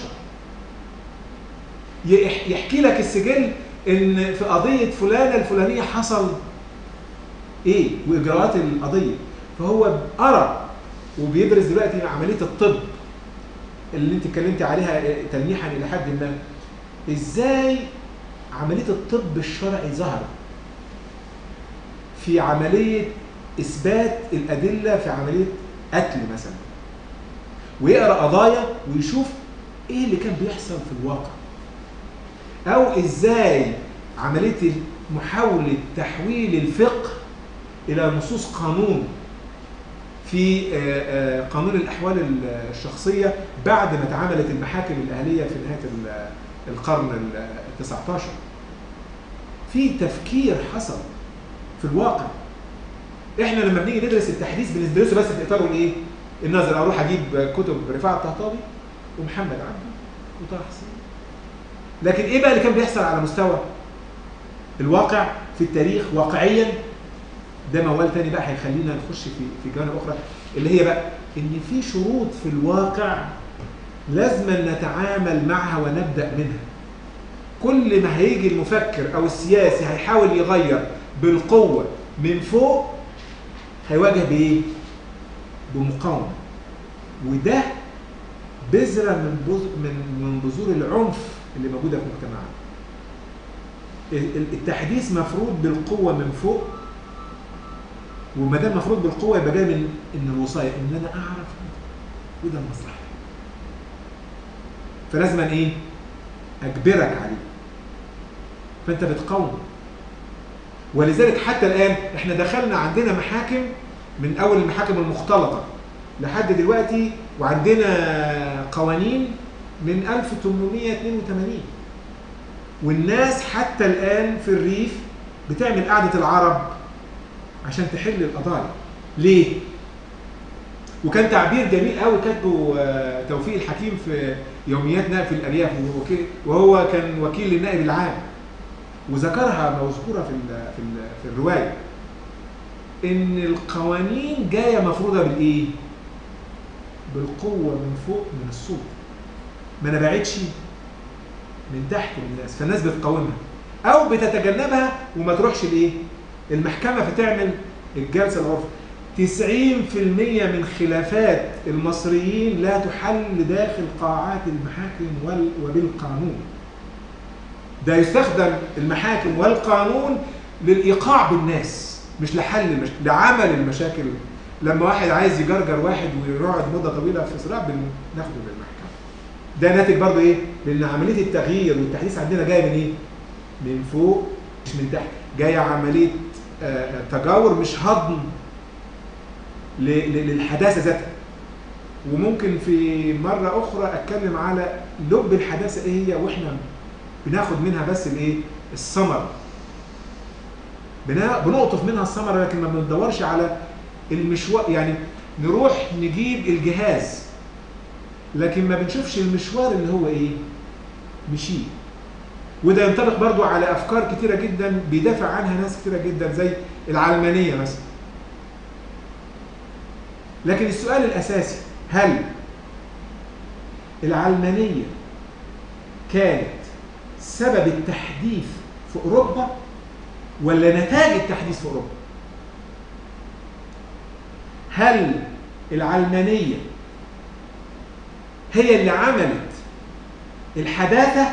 يح- يحكي لك السجل ان في قضيه فلانه الفلانيه حصل ايه واجراءات القضيه فهو قرا وبيدرس دلوقتي عمليه الطب اللي انت اتكلمتي عليها تلميحا الى حد ما ازاي عمليه الطب الشرعي ظهرت في عمليه اثبات الادله في عمليه قتل مثلا ويقرا قضايا ويشوف ايه اللي كان بيحصل في الواقع او ازاي عمليه محاوله تحويل الفقه الى نصوص قانون في آه، آه، قانون الاحوال الشخصيه بعد ما اتعملت المحاكم الاهليه في نهايه ال- القرن ال 19 في تفكير حصل في الواقع احنا لما بنيجي ندرس التحديث بندرسه بس في اطاره الايه؟ النظر اروح اجيب كتب رفاعه الطهطاوي ومحمد عبده وطه حسين لكن ايه بقى اللي كان بيحصل على مستوى الواقع في التاريخ واقعيا ده موال تاني بقى هيخلينا نخش في في جوانب اخرى اللي هي بقى ان في شروط في الواقع لازم نتعامل معها ونبدا منها كل ما هيجي المفكر او السياسي هيحاول يغير بالقوه من فوق هيواجه بايه بمقاومه وده بذره من بذ- من من بذور العنف اللي موجوده في مجتمعنا ال- ال- التحديث مفروض بالقوه من فوق وما دام مفروض بالقوه يبقى جاي من ان الوصايه ان انا اعرف وده المصلحه فلازم ايه اجبرك عليه فانت بتقاوم ولذلك حتى الان احنا دخلنا عندنا محاكم من اول المحاكم المختلطه لحد دلوقتي وعندنا قوانين من 1882 والناس حتى الان في الريف بتعمل قعده العرب عشان تحل القضايا ليه وكان تعبير جميل قوي كاتبه آه، توفيق الحكيم في يومياتنا في الارياف وهو وكيل- وهو كان وكيل للنائب العام وذكرها مذكوره في ال في ال في الروايه ان القوانين جايه مفروضه بالايه بالقوه من فوق من السلطه ما نبعتش من تحت الناس فالناس بتقاومها او بتتجنبها وما تروحش الايه المحكمه فتعمل الجلسه العرفيه 90% من خلافات المصريين لا تحل داخل قاعات المحاكم وال- وبالقانون ده يستخدم المحاكم والقانون للايقاع بالناس مش لحل المش... لعمل المشاكل لما واحد عايز يجرجر واحد ويقعد مده طويله في صراع بناخده للمحكمه ده ناتج برضه ايه؟ لان عمليه التغيير والتحديث عندنا جايه من ايه؟ من فوق مش من تحت جايه عمليه آه، آه، تجاور مش هضم ل- ل- للحداثه ذاتها وممكن في مره اخرى اتكلم على لب الحداثه ايه هي واحنا بناخد منها بس الايه الثمر بنا- بنقطف منها الثمره لكن ما بندورش على المشوار يعني نروح نجيب الجهاز لكن ما بنشوفش المشوار اللي هو ايه مشيه وده ينطبق برضو على افكار كتيره جدا بيدافع عنها ناس كتيره جدا زي العلمانيه مثلا لكن السؤال الاساسي هل العلمانيه كانت سبب التحديث في اوروبا ولا نتاج التحديث في اوروبا هل العلمانيه هي اللي عملت الحداثه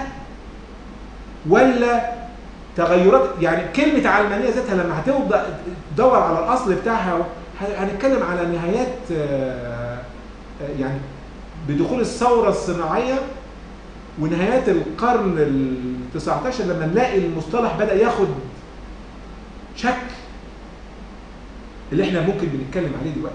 ولا تغيرات يعني كلمه علمانيه ذاتها لما هتبدا تدور على الاصل بتاعها هنتكلم على نهايات آه، آه، يعني بدخول الثوره الصناعيه ونهايات القرن ال 19 لما نلاقي المصطلح بدا ياخد شكل اللي احنا ممكن بنتكلم عليه دلوقتي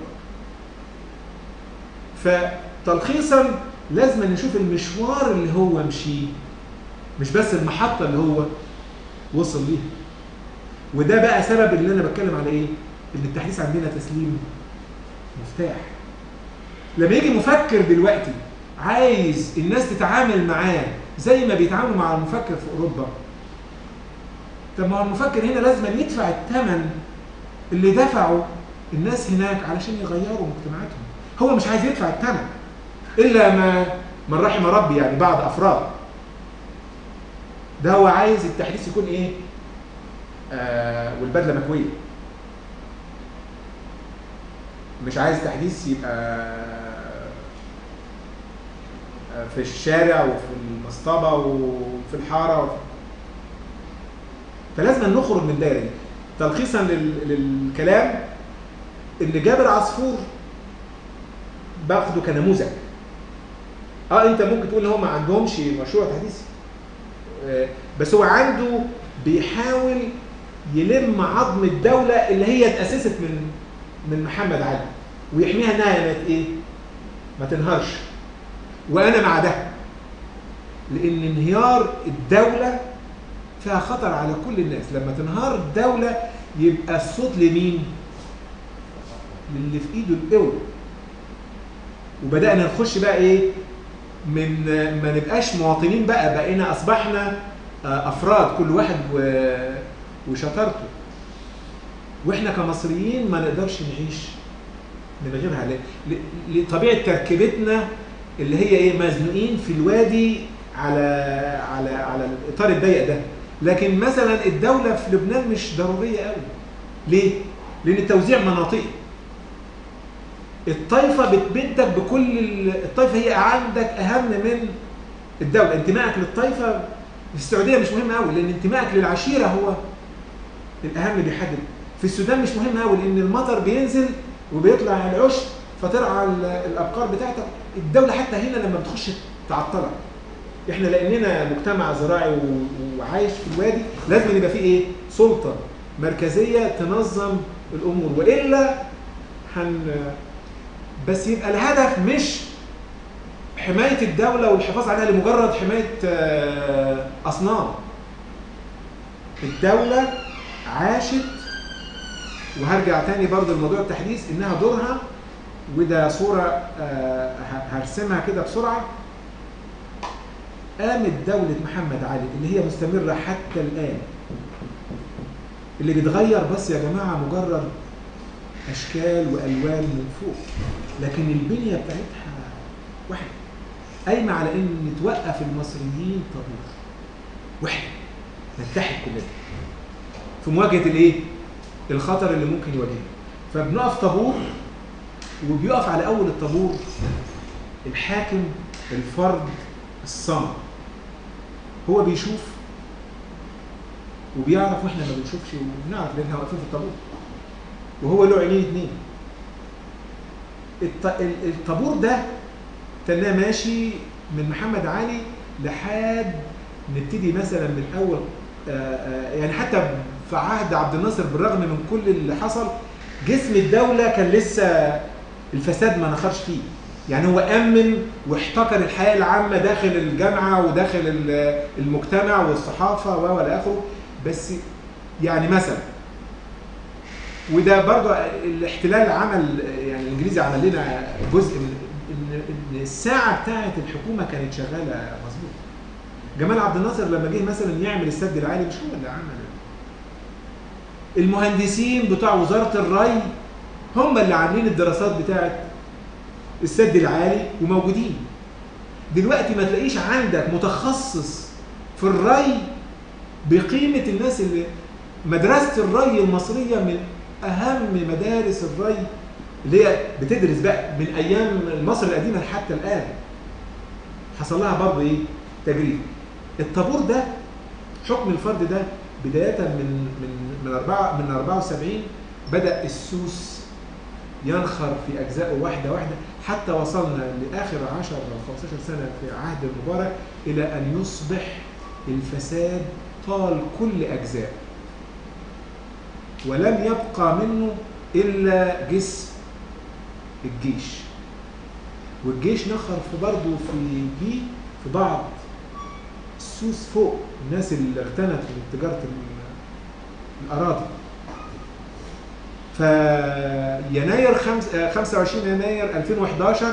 فتلخيصا لازم نشوف المشوار اللي هو مشيه مش بس المحطة اللي هو وصل ليها وده بقى سبب اللي انا بتكلم على ايه ان التحديث عندنا تسليم مفتاح لما يجي مفكر دلوقتي عايز الناس تتعامل معاه زي ما بيتعاملوا مع المفكر في اوروبا طب ما هو المفكر هنا لازم يدفع الثمن اللي دفعه الناس هناك علشان يغيروا مجتمعاتهم هو مش عايز يدفع الثمن الا ما من رحم ربي يعني بعض افراد ده هو عايز التحديث يكون ايه آه والبدله مكويه مش عايز تحديث يبقى آه، في الشارع وفي المصطبه وفي الحاره وفي فلازم نخرج من الدايره دي تلخيصا لل- للكلام ان جابر عصفور باخده كنموذج اه انت ممكن تقول ان هو ما عندهمش مشروع تحديثي آه، بس هو عنده بيحاول يلم عظم الدولة اللي هي اتأسست من من محمد علي ويحميها انها ما ت- ايه ما تنهارش وانا مع ده لان انهيار الدولة فيها خطر على كل الناس لما تنهار الدولة يبقى الصوت لمين للي في ايده القوة وبدأنا نخش بقى ايه من ما نبقاش مواطنين بقى بقينا اصبحنا آه، افراد كل واحد و- وشطارته واحنا كمصريين ما نقدرش نعيش من غيرها ل- ل- لطبيعه تركيبتنا اللي هي ايه مزنوقين في الوادي على على على الاطار الضيق ده لكن مثلا الدوله في لبنان مش ضروريه قوي ليه لان التوزيع مناطقي الطائفه بتمدك بكل ال- الطائفه هي عندك اهم من الدوله انتمائك للطائفه في السعوديه مش مهم قوي لان انتمائك للعشيره هو الاهم اللي بيحدد في السودان مش مهم قوي لان المطر بينزل وبيطلع العشب فترعى ال- الابقار بتاعتك الدوله حتى هنا لما بتخش تعطلك احنا لاننا مجتمع زراعي و- وعايش في الوادي لازم يبقى فيه ايه سلطه مركزيه تنظم الامور والا هن بس يبقى الهدف مش حمايه الدوله والحفاظ عليها لمجرد حمايه آه، اصنام الدوله عاشت وهرجع تاني برضه لموضوع التحديث انها دورها وده صوره آه، ه- هرسمها كده بسرعه قامت دولة محمد علي اللي هي مستمرة حتى الآن اللي بيتغير بس يا جماعة مجرد أشكال وألوان من فوق لكن البنية بتاعتها واحدة قايمة على إن توقف المصريين طابور واحد نتحد كلنا في مواجهة الإيه؟ الخطر اللي ممكن يواجهنا فبنقف طابور وبيقف على أول الطابور الحاكم الفرد الصمد هو بيشوف وبيعرف واحنا ما بنشوفش وبنعرف لان احنا واقفين في الطابور وهو له عينين اتنين الط... ال- الطابور ده تناه ماشي من محمد علي لحد نبتدي مثلا من اول آه، آه، يعني حتى في عهد عبد الناصر بالرغم من كل اللي حصل جسم الدولة كان لسه الفساد ما نخرش فيه يعني هو أمن واحتكر الحياة العامة داخل الجامعة وداخل ال- المجتمع والصحافة و والى آخره بس يعني مثلا وده برضو الاحتلال عمل يعني الانجليزي عمل لنا جزء من ان إن الساعه بتاعه الحكومه كانت شغاله مظبوط جمال عبد الناصر لما جه مثلا يعمل السد العالي مش هو اللي عمل المهندسين بتوع وزاره الري هم اللي عاملين الدراسات بتاعه السد العالي وموجودين دلوقتي ما تلاقيش عندك متخصص في الري بقيمه الناس اللي مدرسه الري المصريه من اهم مدارس الري اللي هي بتدرس بقى من ايام مصر القديمه حتى الان حصل لها برضه ايه تجريد الطابور ده حكم الفرد ده بدايه من من من أربعة من 74 بدا السوس ينخر في اجزائه واحده واحده حتى وصلنا لاخر 10 او 15 سنه في عهد المبارك الى ان يصبح الفساد طال كل اجزائه ولم يبقى منه الا جسم الجيش والجيش نخر في برضه في بيه في بعض السوس فوق الناس اللي اغتنت من تجاره ال- الاراضي فيناير خمس- آه، 25 يناير 2011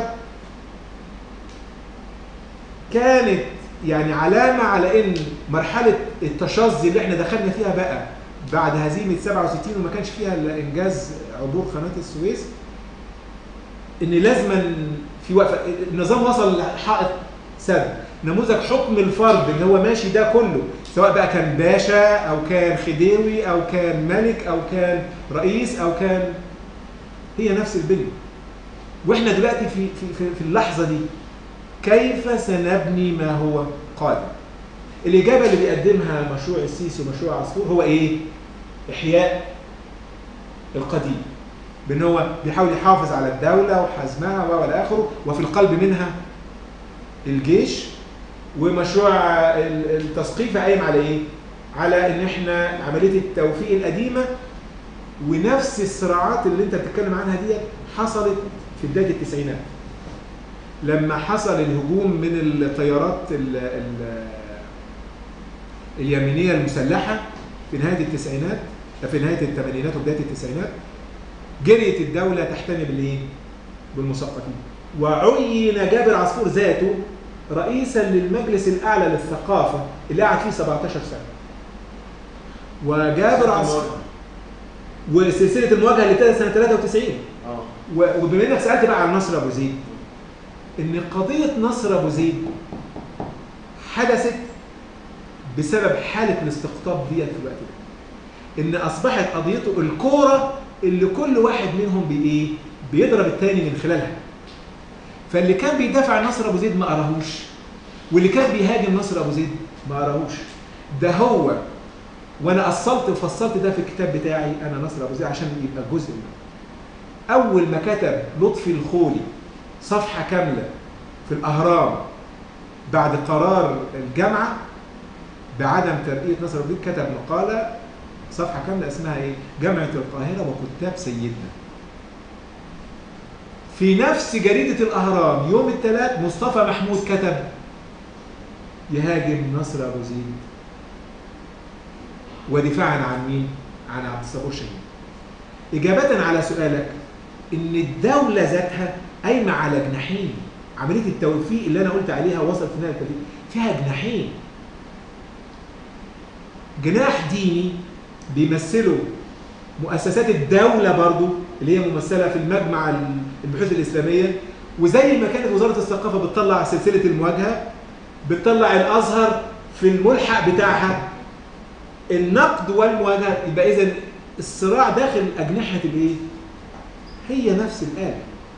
كانت يعني علامة على ان مرحلة التشظي اللي احنا دخلنا فيها بقى بعد هزيمة 67 وما كانش فيها الا انجاز عبور قناة السويس ان لازما في وقفة النظام وصل لحائط سد نموذج حكم الفرد اللي هو ماشي ده كله سواء بقى كان باشا او كان خديوي او كان ملك او كان رئيس او كان هي نفس البنية واحنا دلوقتي في في في, في اللحظة دي كيف سنبني ما هو قادم الإجابة اللي بيقدمها مشروع السيسي ومشروع عصفور هو إيه؟ إحياء القديم بأن هو بيحاول يحافظ على الدولة وحزمها وإلى آخره وفي القلب منها الجيش ومشروع ال- التثقيف قايم على إيه؟ على إن إحنا عملية التوفيق القديمة ونفس الصراعات اللي أنت بتتكلم عنها دي حصلت في بداية التسعينات لما حصل الهجوم من الطيارات ال ال اليمينية المسلحة في نهاية التسعينات في نهاية الثمانينات وبداية التسعينات جريت الدولة تحتمي بالايه؟ بالمثقفين وعين جابر عصفور ذاته رئيسا للمجلس الأعلى للثقافة اللي قعد فيه 17 سنة وجابر عصفور وسلسلة المواجهة اللي ابتدت سنة 93 اه و- وبما انك سالت بقى عن نصر ابو زيد ان قضيه نصر ابو زيد حدثت بسبب حاله الاستقطاب ديت في الوقت ده ان اصبحت قضيته الكوره اللي كل واحد منهم بايه بيضرب التاني من خلالها فاللي كان بيدافع عن نصر ابو زيد ما قراهوش واللي كان بيهاجم نصر ابو زيد ما قراهوش ده هو وانا اصلت وفصلت ده في الكتاب بتاعي انا نصر ابو زيد عشان يبقى جزء منه اول ما كتب لطفي الخولي صفحه كامله في الاهرام بعد قرار الجامعه بعدم ترقيه نصر الدين كتب مقاله صفحه كامله اسمها ايه؟ جامعه القاهره وكتاب سيدنا. في نفس جريده الاهرام يوم الثلاث مصطفى محمود كتب يهاجم نصر ابو زيد ودفاعا عن مين؟ عن عبد الصبور شهيد. اجابه على سؤالك ان الدوله ذاتها قايمه على جناحين عمليه التوفيق اللي انا قلت عليها وصلت في نهايه التوفيق فيها جناحين جناح ديني بيمثله مؤسسات الدولة برضو اللي هي ممثلة في المجمع البحوث الإسلامية وزي ما كانت وزارة الثقافة بتطلع سلسلة المواجهة بتطلع الأزهر في الملحق بتاعها النقد والمواجهة يبقى إذا الصراع داخل أجنحة الإيه؟ هي نفس الآلة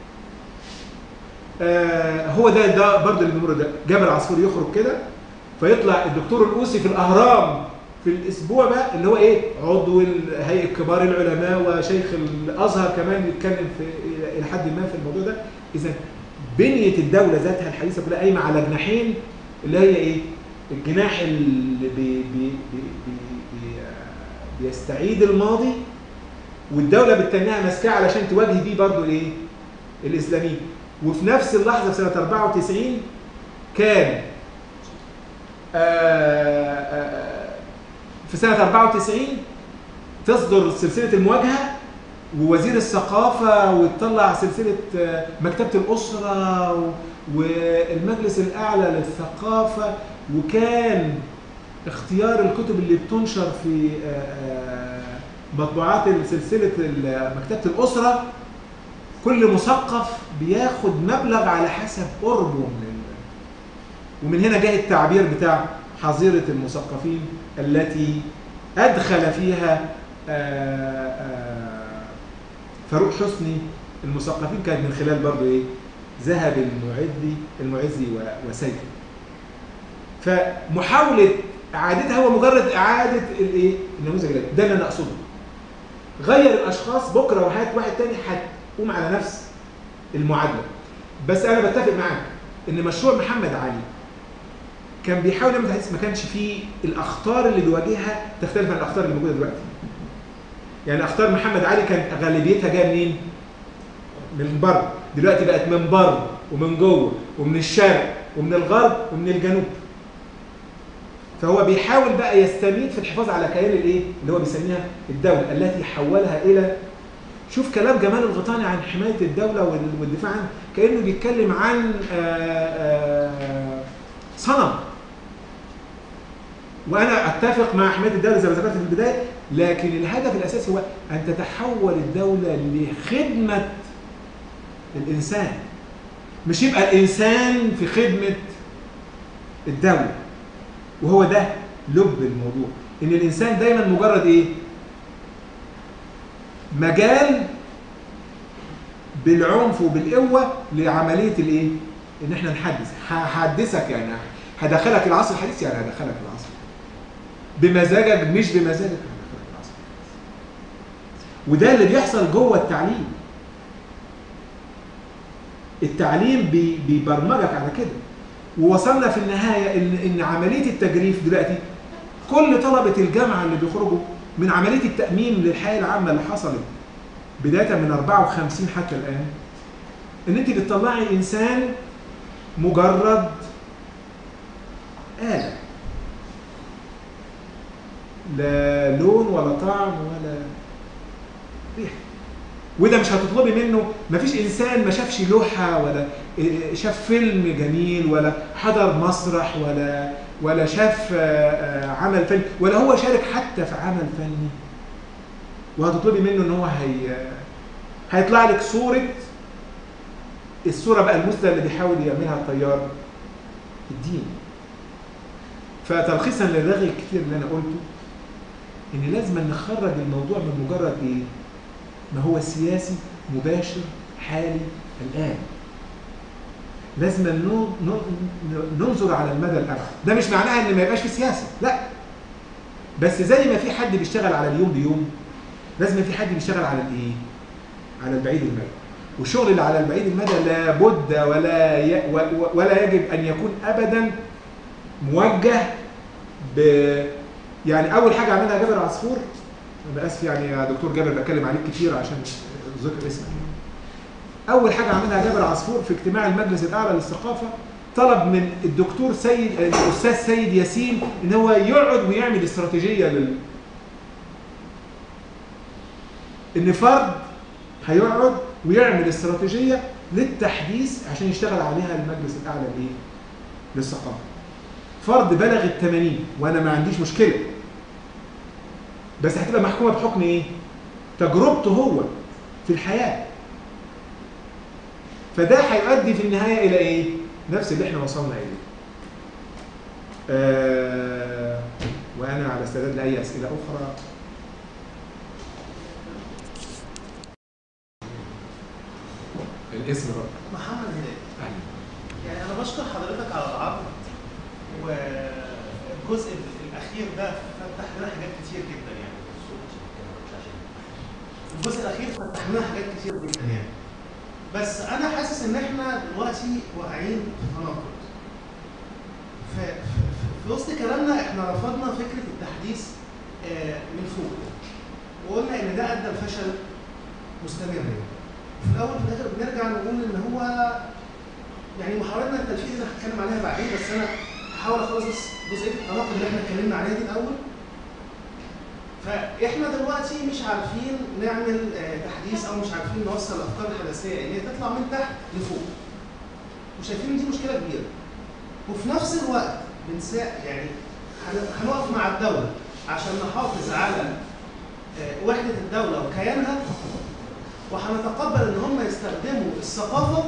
آه هو ده ده برضه اللي بنمر ده جابر عصفور يخرج كده فيطلع الدكتور الأوسي في الأهرام في الاسبوع بقى اللي هو ايه عضو هيئه كبار العلماء وشيخ الازهر كمان بيتكلم في الى حد ما في الموضوع ده اذا بنيه الدوله ذاتها الحديثه كلها قايمه على جناحين اللي هي ايه الجناح اللي بي بي بي بي بي بيستعيد الماضي والدوله بالتانية ماسكاه علشان تواجه بيه برضه الايه الاسلاميين وفي نفس اللحظه في سنه 94 كان آآ آآ في سنة 94 تصدر سلسلة المواجهة ووزير الثقافة وتطلع سلسلة مكتبة الأسرة والمجلس الأعلى للثقافة وكان اختيار الكتب اللي بتنشر في مطبوعات سلسلة مكتبة الأسرة كل مثقف بياخد مبلغ على حسب قربه من ومن هنا جاء التعبير بتاع حظيرة المثقفين التي أدخل فيها آآ آآ فاروق حسني المثقفين كانت من خلال برضه إيه؟ ذهب المعدي المعزي وسيف فمحاولة إعادتها هو مجرد إعادة الإيه؟ النموذج ده اللي أنا أقصده غير الأشخاص بكرة وهات واحد تاني هتقوم على نفس المعادلة بس أنا بتفق معاك إن مشروع محمد علي كان بيحاول يعمل تحديث ما كانش فيه الاخطار اللي بيواجهها تختلف عن الاخطار اللي موجوده دلوقتي. يعني اخطار محمد علي كانت غالبيتها جايه منين؟ من بره، دلوقتي بقت من بره ومن جوه ومن الشرق ومن الغرب ومن الجنوب. فهو بيحاول بقى يستميت في الحفاظ على كيان الايه؟ اللي هو بيسميها الدوله التي حولها الى شوف كلام جمال الغيطاني عن حمايه الدوله والدفاع عنها كانه بيتكلم عن آآ آآ صنم وانا اتفق مع حمايه الدوله زي ما ذكرت في البدايه لكن الهدف الاساسي هو ان تتحول الدوله لخدمه الانسان مش يبقى الانسان في خدمه الدوله وهو ده لب الموضوع ان الانسان دايما مجرد ايه مجال بالعنف وبالقوه لعمليه الايه ان احنا نحدث هحدثك يعني هدخلك العصر الحديث يعني هدخلك العصر بمزاجك مش بمزاجك هدخلك العصر وده اللي بيحصل جوه التعليم التعليم بي بيبرمجك على كده ووصلنا في النهايه ان ان عمليه التجريف دلوقتي كل طلبه الجامعه اللي بيخرجوا من عمليه التامين للحياه العامه اللي حصلت بدايه من 54 حتى الان ان انت بتطلعي انسان مجرد آلة لا لون ولا طعم ولا ريحة وده مش هتطلبي منه مفيش انسان ما شافش لوحه ولا شاف فيلم جميل ولا حضر مسرح ولا ولا شاف عمل فني ولا هو شارك حتى في عمل فني وهتطلبي منه ان هو هي هيطلع لك صوره الصوره بقى المثلى اللي بيحاول يعملها الطيار الدين فتلخيصا للرغي الكتير اللي انا قلته ان لازم نخرج الموضوع من مجرد ايه ما هو سياسي مباشر حالي الان لازم ننظر على المدى الابعد ده مش معناها ان ما يبقاش في سياسه لا بس زي ما في حد بيشتغل على اليوم بيوم لازم في حد بيشتغل على الايه على البعيد المدى والشغل اللي على البعيد المدى لابد ولا ي... و- و- ولا يجب ان يكون ابدا موجه ب يعني اول حاجه عملها جابر عصفور انا اسف يعني يا دكتور جابر بتكلم عليك كتير عشان ذكر اسمك اول حاجه عملها جابر عصفور في اجتماع المجلس الاعلى للثقافه طلب من الدكتور سيد الاستاذ سيد ياسين ان هو يقعد ويعمل استراتيجيه لل ان فرد هيقعد ويعمل استراتيجيه للتحديث عشان يشتغل عليها المجلس الاعلى لايه؟ للثقافه. فرد بلغ ال 80 وانا ما عنديش مشكله. بس هتبقى محكومه بحكم ايه؟ تجربته هو في الحياه. فده هيؤدي في النهايه الى ايه؟ نفس اللي احنا وصلنا اليه. آه وانا على استعداد لاي اسئله اخرى الاسم بقى محمد هلال أهلاً. يعني انا بشكر حضرتك على العرض والجزء الاخير ده فتح لنا حاجات كتير جدا يعني الجزء الاخير فتح لنا حاجات كتير جدا يعني بس انا حاسس ان احنا دلوقتي واقعين في تناقض ف- ف- في وسط كلامنا احنا رفضنا فكره التحديث آه، من فوق وقلنا ان ده ادى لفشل مستمر يعني. في الاول وفي الاخر بنرجع نقول ان هو يعني محاولتنا التلفيق اللي هتكلم عليها بعدين بس انا هحاول اخلص بس جزئيه التناقض اللي احنا اتكلمنا عليها دي الاول فاحنا دلوقتي مش عارفين نعمل آه، تحديث او مش عارفين نوصل الافكار الحداثيه ان هي تطلع من تحت لفوق وشايفين ان دي مشكله كبيره وفي نفس الوقت بنسا يعني هن- هنقف مع الدوله عشان نحافظ على آه، وحده الدوله وكيانها وهنتقبل ان هم يستخدموا الثقافه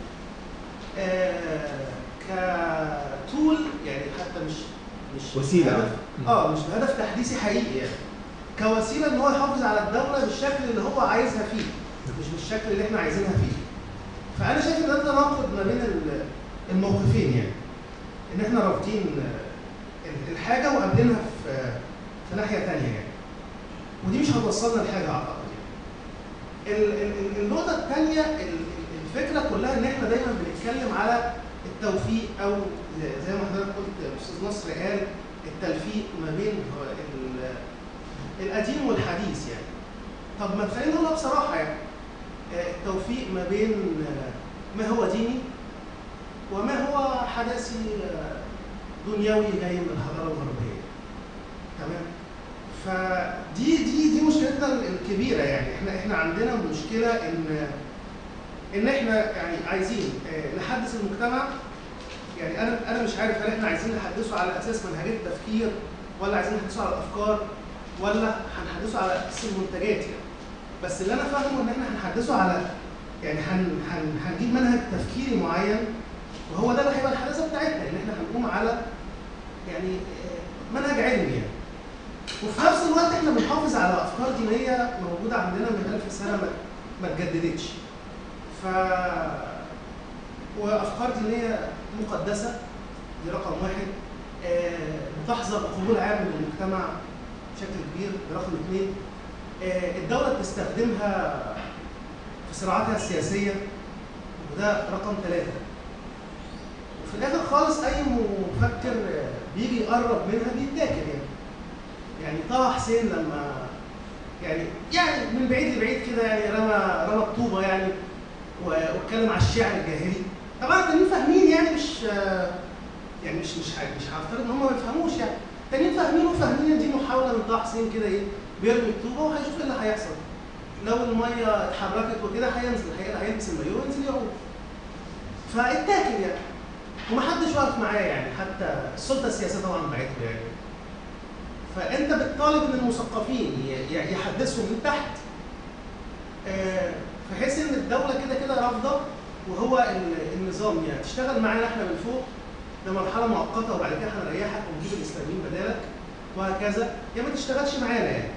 آه، كتول يعني حتى مش مش وسيلة. بهدف اه مش بهدف تحديثي حقيقي يعني كوسيله ان هو يحافظ على الدوله بالشكل اللي هو عايزها فيه مش بالشكل اللي احنا عايزينها فيه فانا شايف ان ده تناقض ما بين ال- الموقفين يعني ان احنا رافضين آه، الحاجه وقابلينها في في ناحيه ثانيه يعني ودي مش هتوصلنا لحاجه اعتقد يعني ال- ال- ال- النقطة الثانية الفكرة كلها إن إحنا دايما بنتكلم على التوفيق أو زي ما حضرتك قلت أستاذ نصر قال التلفيق ما بين هو ال- القديم والحديث يعني. طب ما خلينا نقولها بصراحة يعني آه، التوفيق ما بين آه، ما هو ديني وما هو حداثي آه، دنيوي جاي من الحضارة الغربية. تمام؟ فدي دي دي مشكلتنا الكبيره يعني احنا احنا عندنا مشكله ان ان احنا يعني عايزين آه، نحدث المجتمع يعني انا انا مش عارف هل احنا عايزين نحدثه على اساس منهجيه التفكير ولا عايزين نحدثه على الافكار ولا هنحدثه على اساس المنتجات يعني بس اللي انا فاهمه ان احنا هنحدثه على يعني هن هن هنجيب منهج تفكيري معين وهو ده اللي هيبقى الحداثه بتاعتنا ان احنا هنقوم على يعني آه، منهج علمي يعني وفي نفس الوقت احنا بنحافظ على افكار دينيه موجوده عندنا من 1000 سنه ما, ما اتجددتش. ف وافكار دينيه مقدسه دي رقم واحد آه، بتحظى بقبول عام من المجتمع بشكل كبير ده رقم اثنين آه، الدوله بتستخدمها في صراعاتها السياسيه وده رقم ثلاثه وفي الاخر خالص اي مفكر آه، بيجي يقرب منها بيتاكل يعني يعني طه حسين لما يعني يعني من بعيد لبعيد كده يعني رمى رمى الطوبه يعني و- واتكلم على الشعر الجاهلي طبعا التانيين فاهمين يعني مش يعني مش مش ه- مش هفترض ان هم ما يفهموش يعني التانيين فاهمين وفاهمين ان دي محاوله من طه حسين كده ايه بيرمي الطوبه وهيشوف ايه اللي هيحصل لو الميه اتحركت وكده هينزل هي- هيلبس المايوه وينزل يعوم فاتاكل يعني ومحدش واقف معاه يعني حتى السلطه السياسيه طبعا بعته يعني فانت بتطالب ان المثقفين ي- ي- يحدثوا من تحت آه، بحيث ان الدوله كده كده رافضه وهو ال- النظام يا تشتغل معانا احنا من فوق ده مرحله مؤقته وبعد كده هنريحك ونجيب الاسلاميين بدالك وهكذا يا ما تشتغلش معانا يعني.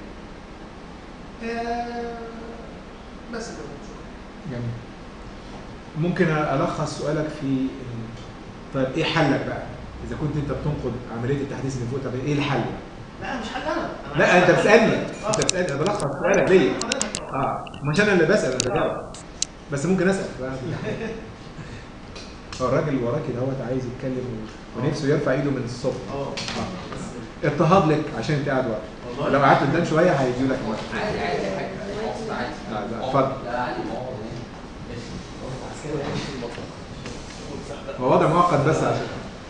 آه، بس كده شكرا. جميل ممكن الخص سؤالك في ال- طيب ايه حلك بقى؟ اذا كنت انت بتنقد عمليه التحديث اللي فوق طب ايه الحل؟ لا مش حاجه انا أنا لا انت عايز- بتسالني آه. انت بتسالني انا بلخص سؤالك ليا حضرتك. اه مش انا اللي بسال انا بجاوب بس ممكن اسال بقى هو الراجل اللي وراكي دوت عايز يتكلم و- ونفسه يرفع ايده من الصبح اه اضطهاد لك عشان انت قاعد ورا والله لو قعدت قدام شويه هيدوا لك وقت عادي عادي حاجه مقصود عادي لا لا اتفضل لا عادي ما هو هو وضع مؤقت بس عشان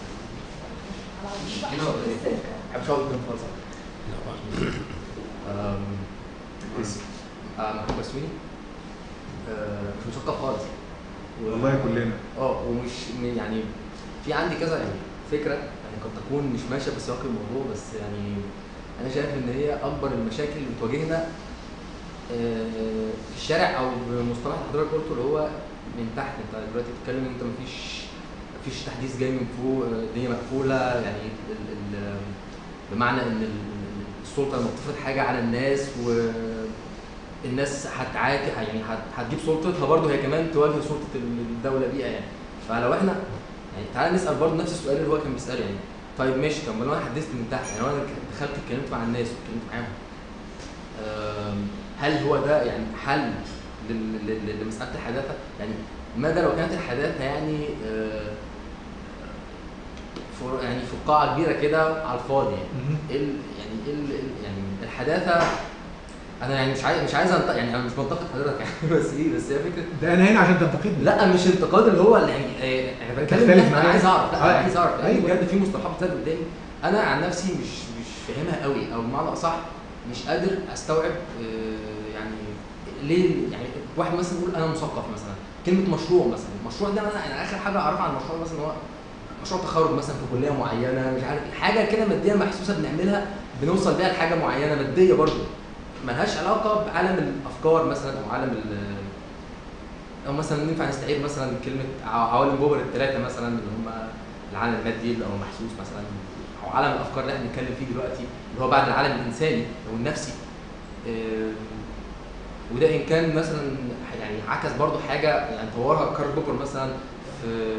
هنا ولا ايه؟ حابب اقول كلام خالص أم، اسم. آه، محمد بسويني آه، مش مثقف خالص و- والله كلنا اه ومش م- يعني في عندي كذا يعني فكره يعني قد تكون مش ماشيه بسياق الموضوع بس يعني انا شايف ان هي اكبر المشاكل اللي بتواجهنا آه، في الشارع او بمصطلح اللي حضرتك قلته اللي هو من تحت انت دلوقتي بتتكلم ان انت مفيش مفيش تحديث جاي من فوق آه، الدنيا مقفوله يعني ال ال بمعنى ان ال- السلطه لما بتفرض حاجه على الناس والناس هتعاكي يعني هت- هتجيب سلطتها برضه هي كمان تواجه سلطه الدوله بيها يعني فلو احنا يعني تعالى نسال برضه نفس السؤال اللي هو كان بيساله يعني طيب ماشي طب ما لو انا حدثت من تحت يعني لو انا دخلت اتكلمت مع الناس واتكلمت معاهم آم، هل هو ده يعني حل لل- لل- لمساله الحداثه؟ يعني ماذا لو كانت الحداثه يعني آه، في يعني في قاعه كبيره كده على الفاضي يعني ايه ال- يعني ايه ال- ال- يعني الحداثه انا يعني مش عايز مش عايز أنت... يعني انا مش منتقد حضرتك يعني بس ايه بس هي فكره ده انا هنا عشان تنتقدني لا مش انتقاد اللي هو اللي يعني آه، انا بتكلم تختلف إن انا معايا؟ عايز اعرف لا آه. انا عايز اعرف لان أيوة. بجد في مصطلحات بتظهر قدامي انا عن نفسي مش مش فاهمها قوي او بمعنى اصح مش قادر استوعب آه، يعني ليه يعني واحد مثلا يقول انا مثقف مثلا كلمه مشروع مثلا المشروع ده مثلا انا اخر حاجه اعرفها عن المشروع مثلا هو مشروع تخرج مثلا في كليه معينه مش عارف إيه، حاجه كده ماديه محسوسه بنعملها بنوصل بيها لحاجه معينه ماديه برضه ملهاش علاقه بعالم الافكار مثلا او عالم ال او مثلا ينفع نستعير مثلا كلمه ع- عوالم بوبر الثلاثه مثلا اللي هم العالم المادي اللي هو محسوس مثلا او عالم الافكار اللي احنا بنتكلم فيه دلوقتي اللي هو بعد العالم الانساني او النفسي آم، وده ان كان مثلا يعني عكس برضه حاجه يعني طورها كارل بوبر مثلا في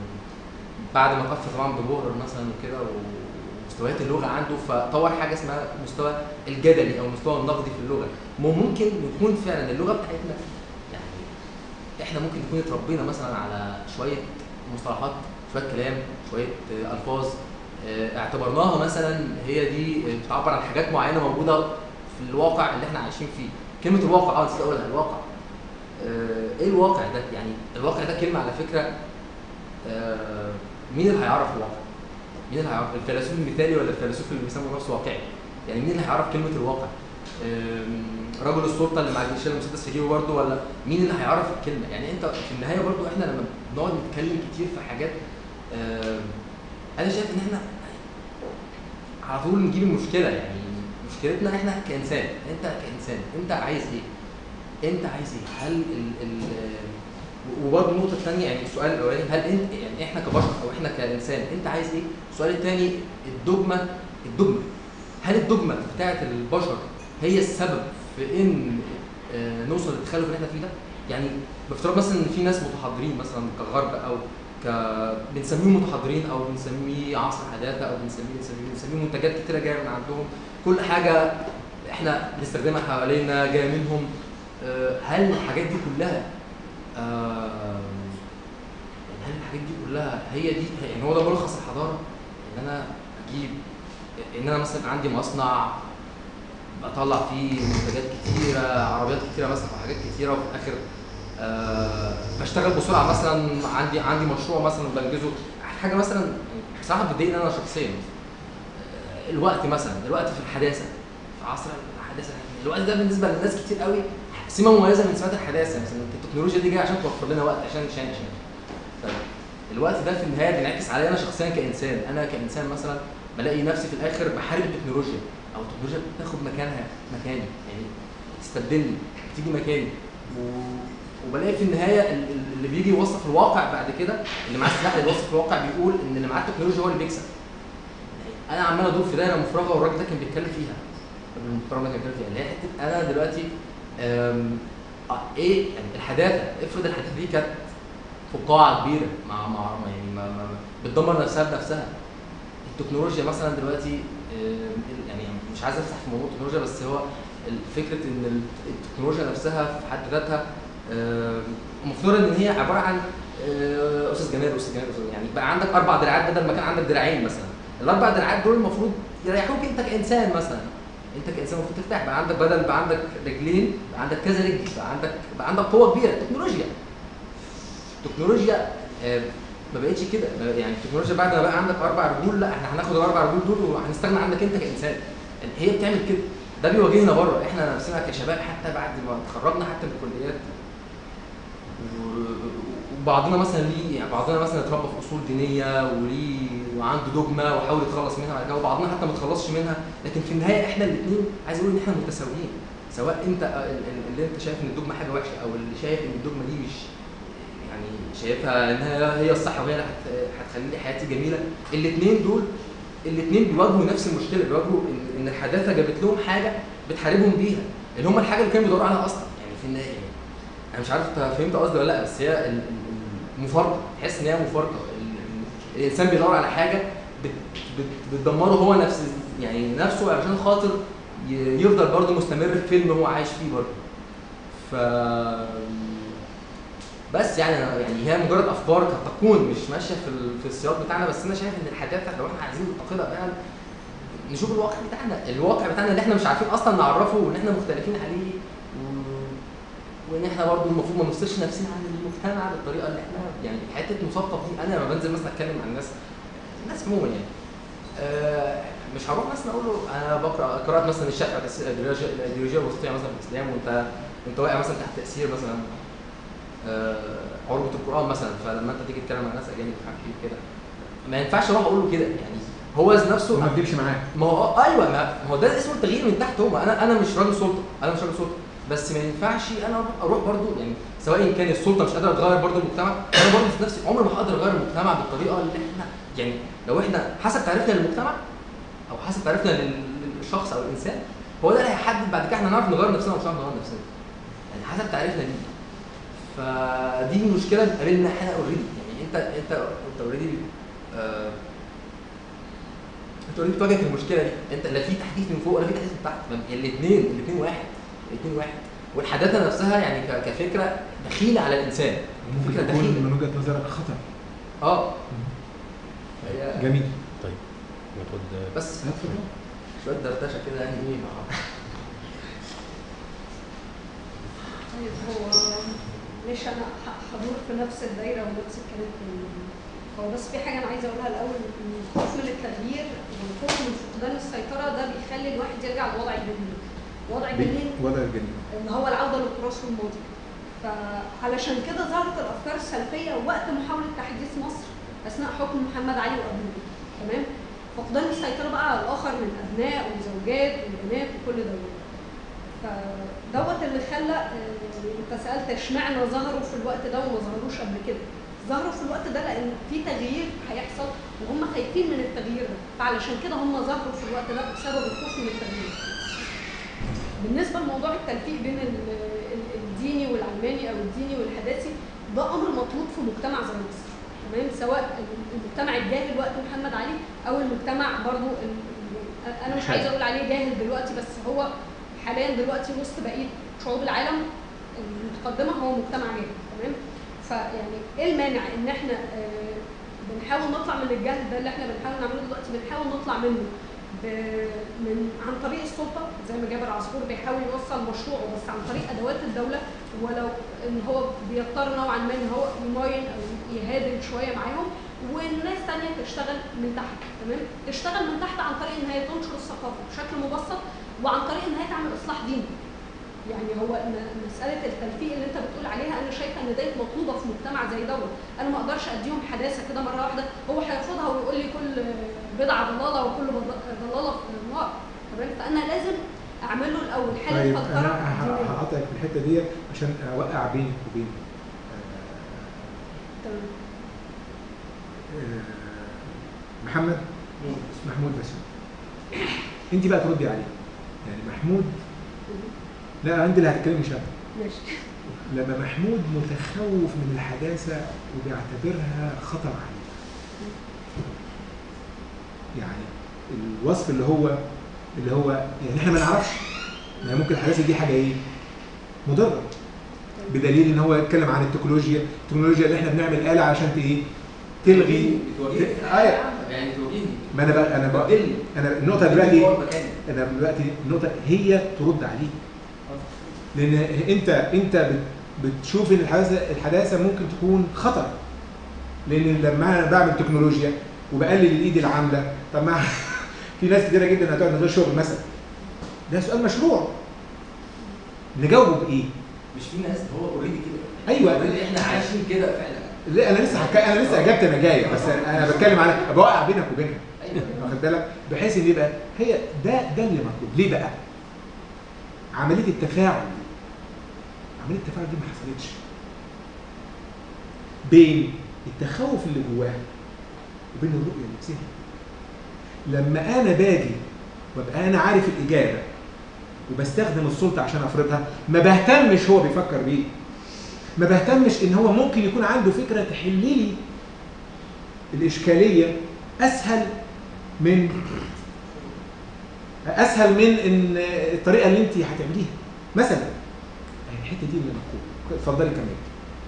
بعد ما كفر طبعا ببوهر مثلا وكده ومستويات اللغه عنده فطور حاجه اسمها مستوى الجدلي او المستوى النقدي في اللغه ممكن يكون فعلا اللغه بتاعتنا يعني احنا ممكن نكون اتربينا مثلا على شويه مصطلحات شويه كلام شويه آه، الفاظ آه، اعتبرناها مثلا هي دي آه، بتعبر عن حاجات معينه موجوده في الواقع اللي احنا عايشين فيه كلمه الواقع اه نسيت اقولها الواقع آه، ايه الواقع ده يعني الواقع ده كلمه على فكره آه، مين اللي هيعرف الواقع مين اللي هيعرف الفيلسوف المثالي ولا الفيلسوف اللي بيسموا نفسه واقعي يعني مين اللي هيعرف كلمه الواقع آم، رجل السلطه اللي مع الجيش المسدس في جيبه برضه ولا مين اللي هيعرف الكلمه يعني انت في النهايه برضه احنا لما بنقعد نتكلم كتير في حاجات آم، انا شايف ان احنا على طول نجيب المشكله يعني مشكلتنا احنا كانسان انت كانسان انت عايز ايه انت عايز ايه هل ال ال وبرضه النقطه الثانيه يعني السؤال الاولاني هل انت يعني احنا كبشر او احنا كانسان انت عايز ايه السؤال الثاني الدogma الدogma هل الدogma بتاعت البشر هي السبب في ان آه، نوصل للتخلف اللي احنا فيه ده يعني بافتراض مثلا ان في ناس متحضرين مثلا كغرب او ك بنسميهم متحضرين او بنسميه عصر حداثه او بنسميه بنسميه بنسميه منتجات كتيره جايه من عندهم كل حاجه احنا بنستخدمها حوالينا جايه منهم آه، هل الحاجات دي كلها آه، يعني هل الحاجات دي كلها هي دي يعني هو ده ملخص الحضاره ان انا اجيب ان انا مثلا عندي مصنع بطلع فيه منتجات كتيره عربيات كتيره مثلا او حاجات كتيره وفي الاخر آه بشتغل بسرعه مثلا عندي عندي مشروع مثلا بنجزه حاجه مثلا بصراحه بتضايقني انا شخصيا آه، الوقت مثلا الوقت في الحداثه في عصر الحداثه الوقت ده بالنسبه للناس كتير قوي سمه مميزه من سمات الحداثه مثلا التكنولوجيا دي جايه عشان توفر لنا وقت عشان عشان عشان طيب الوقت ده في النهايه بينعكس عليا انا شخصيا كانسان انا كانسان مثلا بلاقي نفسي في الاخر بحارب التكنولوجيا او التكنولوجيا بتاخد مكانها مكاني يعني تستبدلني تيجي مكاني و... وبلاقي في النهايه ال- ال- اللي بيجي يوصف الواقع بعد كده اللي معاه السلاح اللي بيوصف الواقع بيقول ان اللي معاه التكنولوجيا هو اللي بيكسب يعني انا عمال ادور في دايره مفرغه والراجل ده كان بيتكلم فيها المحترم ده كان بيتكلم فيها اللي هي حته انا دلوقتي أم... آه، ايه يعني الحداثه افرض الحداثه دي كانت فقاعه كبيره مع مع مع- يعني ما ما بتدمر نفسها بنفسها التكنولوجيا مثلا دلوقتي آم، يعني مش عايز افتح في موضوع التكنولوجيا بس هو فكره ان التكنولوجيا نفسها في حد ذاتها آم، المفترض ان هي عباره عن آه، استاذ جمال استاذ جمال أستاذ- يعني بقى عندك اربع دراعات بدل ما كان عندك دراعين مثلا الاربع دراعات دول المفروض يريحوك انت كانسان مثلا انت كانسان المفروض ترتاح بقى عندك بدل بقى عندك رجلين بقى عندك كذا رجل بقى عندك بقى عندك قوه كبيره تكنولوجيا التكنولوجيا آه، ما بقتش كده ما- يعني التكنولوجيا بعد ما بقى عندك اربع رجول لا احنا هناخد الاربع رجول دول وهنستغنى عنك انت كانسان يعني هي بتعمل كده ده بيواجهنا بره احنا نفسنا كشباب حتى بعد ما اتخرجنا حتى من الكليات و- وبعضنا مثلا ليه يعني بعضنا مثلا اتربى في اصول دينيه وليه وعنده دوجما وحاول يتخلص منها بعد كده وبعضنا حتى ما اتخلصش منها لكن في النهايه احنا الاثنين عايز اقول ان احنا متساويين سواء انت ال- ال- اللي انت شايف ان الدوجما حاجه وحشه او اللي شايف ان الدوجما دي مش يعني شايفها انها هي الصح وهي اللي هت- هتخلي لي حياتي جميله الاثنين دول الاثنين بيواجهوا نفس المشكله بيواجهوا ان, إن الحداثه جابت لهم حاجه بتحاربهم بيها اللي هم الحاجه اللي كانوا بيدوروا عليها اصلا يعني في النهايه يعني انا مش عارف انت فهمت قصدي ولا لا بس هي ال- ال- المفارقه تحس ان هي مفارقه ال- ال- الانسان بيدور على حاجه بت بت بتدمره هو نفس يعني نفسه علشان خاطر ي- يفضل برضه مستمر في فيلم هو عايش فيه برضه ف بس يعني أنا- يعني هي مجرد افكار قد تكون مش ماشيه في ال- في السياق بتاعنا بس انا شايف ان الحداثه لو احنا عايزين ننتقدها بقى نشوف الواقع بتاعنا الواقع بتاعنا اللي احنا مش عارفين اصلا نعرفه وان احنا مختلفين عليه و... وان احنا برضه المفروض ما نفصلش نفسنا عن المجتمع بالطريقه اللي احنا يعني حته مثقف دي انا لما بنزل مثلا اتكلم عن الناس الناس عموما يعني آه مش هروح مثلا اقول له انا بقرا قرات مثلا الشقه بس الايديولوجيا الايديولوجيا الوسطيه مثلا في الاسلام وانت انت واقع مثلا تحت تاثير مثلا آه عروبه القران مثلا فلما انت تيجي تتكلم عن ناس اجانب مش عارف ايه كده ما ينفعش اروح اقول له كده يعني هو ذات نفسه وما تجيبش معاه ما هو آه، ايوه ما ما هو ده اسمه التغيير من تحت هو انا انا مش راجل سلطه انا مش راجل سلطه بس ما ينفعش انا أروح- اروح برضو يعني سواء كان السلطه مش قادره تغير برضو المجتمع انا برضو في نفسي عمري ما هقدر اغير المجتمع بالطريقه اللي احنا يعني لو احنا حسب تعريفنا للمجتمع او حسب تعريفنا لل- للشخص او الانسان هو ده اللي هيحدد بعد كده احنا نعرف نغير نفسنا ولا مش هنعرف نغير نفسنا يعني حسب تعريفنا ليه فدي المشكله اللي بتقابلنا احنا اوريدي يعني انت انت انت اوريدي آه انت اوريدي بتواجهك المشكله دي انت لا في تحديث من فوق ولا في تحديث من تحت الاثنين الاثنين واحد الاثنين واحد والحداثه نفسها يعني ك- كفكره دخيله على الانسان ممكن فكره تكون دخيله من وجهه نظرك خطر اه هي جميل ناخد بس اتفضل شويه دردشه كده يعني ايه مع طيب هو مش انا ه- هدور في نفس الدايره ونفس الكلام كله. هو بس في حاجه انا عايزه اقولها الاول ان الخوف من التغيير والخوف من فقدان السيطره ده بيخلي الواحد يرجع لوضع الجنين وضع الجنين وضع الجنين اللي هو العوده للتراث الماضي فعلشان كده ظهرت الافكار السلفيه وقت محاوله تحديث مصر اثناء حكم محمد علي وابنه تمام فقدان السيطره بقى على الاخر من ابناء وزوجات وبنات وكل دوت فدوت اللي خلى آه، انت سالت اشمعنى ظهروا في الوقت ده وما ظهروش قبل كده ظهروا في الوقت ده لان في تغيير هيحصل وهم خايفين من التغيير ده فعلشان كده هم ظهروا في الوقت ده بسبب الخوف من التغيير بالنسبه لموضوع التلفيق بين ال- ال- الديني والعلماني او الديني والحداثي ده امر مطلوب في مجتمع زي مصر تمام سواء المجتمع الجاهل وقت محمد علي او المجتمع برضو ال- ال- انا مش عايزه اقول عليه جاهل دلوقتي بس هو حاليا دلوقتي وسط بقيه شعوب العالم المتقدمه هو مجتمع جاهل تمام فيعني ايه المانع ان احنا آه، بنحاول نطلع من الجهل ده اللي احنا بنحاول نعمله دلوقتي بنحاول نطلع منه ب- من عن طريق السلطه زي ما جابر عصفور بيحاول يوصل مشروعه بس عن طريق ادوات الدوله ولو ان هو بيضطر نوعا ما ان هو يماين او يهادن شويه معاهم والناس تانية تشتغل من تحت تمام تشتغل من تحت عن طريق ان هي تنشر الثقافه بشكل مبسط وعن طريق ان هي تعمل اصلاح ديني يعني هو م- مساله التلفيق اللي انت بتقول عليها انا شايفه ان ديت مطلوبه في مجتمع زي دوت انا ما اقدرش اديهم حداثه كده مره واحده هو هيرفضها ويقول لي كل بدعه ضلاله وكل بض- ضلاله في النار تمام فانا لازم اعمل له الاول حاله طيب فلتره انا ه- دينية. هقطعك في الحته دي عشان اوقع بينك وبين تمام آه، آه، محمد محمود بس انت بقى تردي عليه يعني محمود لا انت اللي هتتكلمي مش انا ماشي لما محمود متخوف من الحداثه وبيعتبرها خطر عليه يعني الوصف اللي هو اللي هو يعني احنا ما نعرفش يعني ممكن الحداثه دي حاجه ايه مضره بدليل ان هو يتكلم عن التكنولوجيا التكنولوجيا اللي احنا بنعمل آلة عشان ت- ايه تلغي بتواجهني ت- آه يعني بتواجهني ما انا بقى انا بقى بتبدلني انا النقطه بتبدلني دلوقتي جوه مكاني انا دلوقتي النقطه هي ترد عليك لان انت انت بت- بتشوف ان الحداثه الحداثه ممكن تكون خطر لان لما انا بعمل تكنولوجيا وبقلل الايد العامله طب ما في ناس كتيره جدا هتقعد من غير شغل مثلا ده سؤال مشروع نجاوبه بايه؟ مش في ناس هو اوريدي كده أيوة. already احنا عايشين كده فعلا لا انا لسه حكا... انا لسه اجابتي انا جايه بس انا بتكلم على بوقع بينك وبينها ايوه واخد بالك بحيث ان يبقى هي ده ده اللي مطلوب ليه بقى عمليه التفاعل دي عمليه التفاعل دي ما حصلتش بين التخوف اللي جواه وبين الرؤيه اللي في ذهني لما انا باجي وابقى انا عارف الاجابه وبستخدم السلطه عشان افرضها ما بهتمش هو بيفكر بيه ما بهتمش ان هو ممكن يكون عنده فكره تحل لي الاشكاليه اسهل من اسهل من ان الطريقه اللي انت هتعمليها مثلا يعني الحته دي اللي مطلوب اتفضلي كملي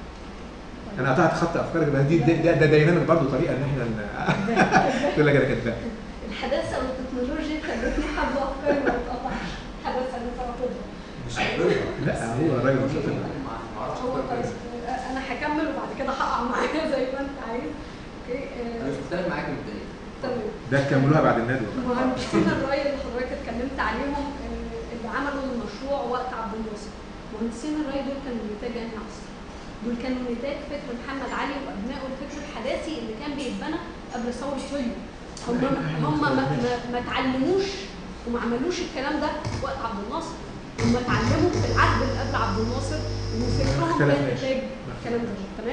انا قطعت خط افكارك بس دي ده, ده, ده دايناميك برضه طريقه ان احنا ن- تقول لك انا كداب الحداثه والتكنولوجيا خلتني حابه افكاري ما تتقطعش الحداثه اللي فرضتها مش عارفها لا هو الراجل مش فاهم. ما اعرفش هو طيب انا هكمل وبعد كده هقع معاك زي ما انت عايز اوكي انا آه، مش مختلف معاك من البدايه تمام ده تكملوها بعد الندوه مهندسين الري اللي حضرتك اتكلمت عليهم آه، اللي عملوا المشروع وقت عبد الناصر مهندسين الري دول كانوا نتاج انهي عصر؟ دول كانوا نتاج فكر محمد علي وابنائه الفكر الحداثي اللي كان بيتبنى قبل ثوره يوليو هم هم ما, ما, ما اتعلموش وما عملوش الكلام ده وقت عبد الناصر هم اتعلموا في العهد اللي قبل عبد الناصر وفكرهم كان اختلفناش. نتاج الكلام ده تمام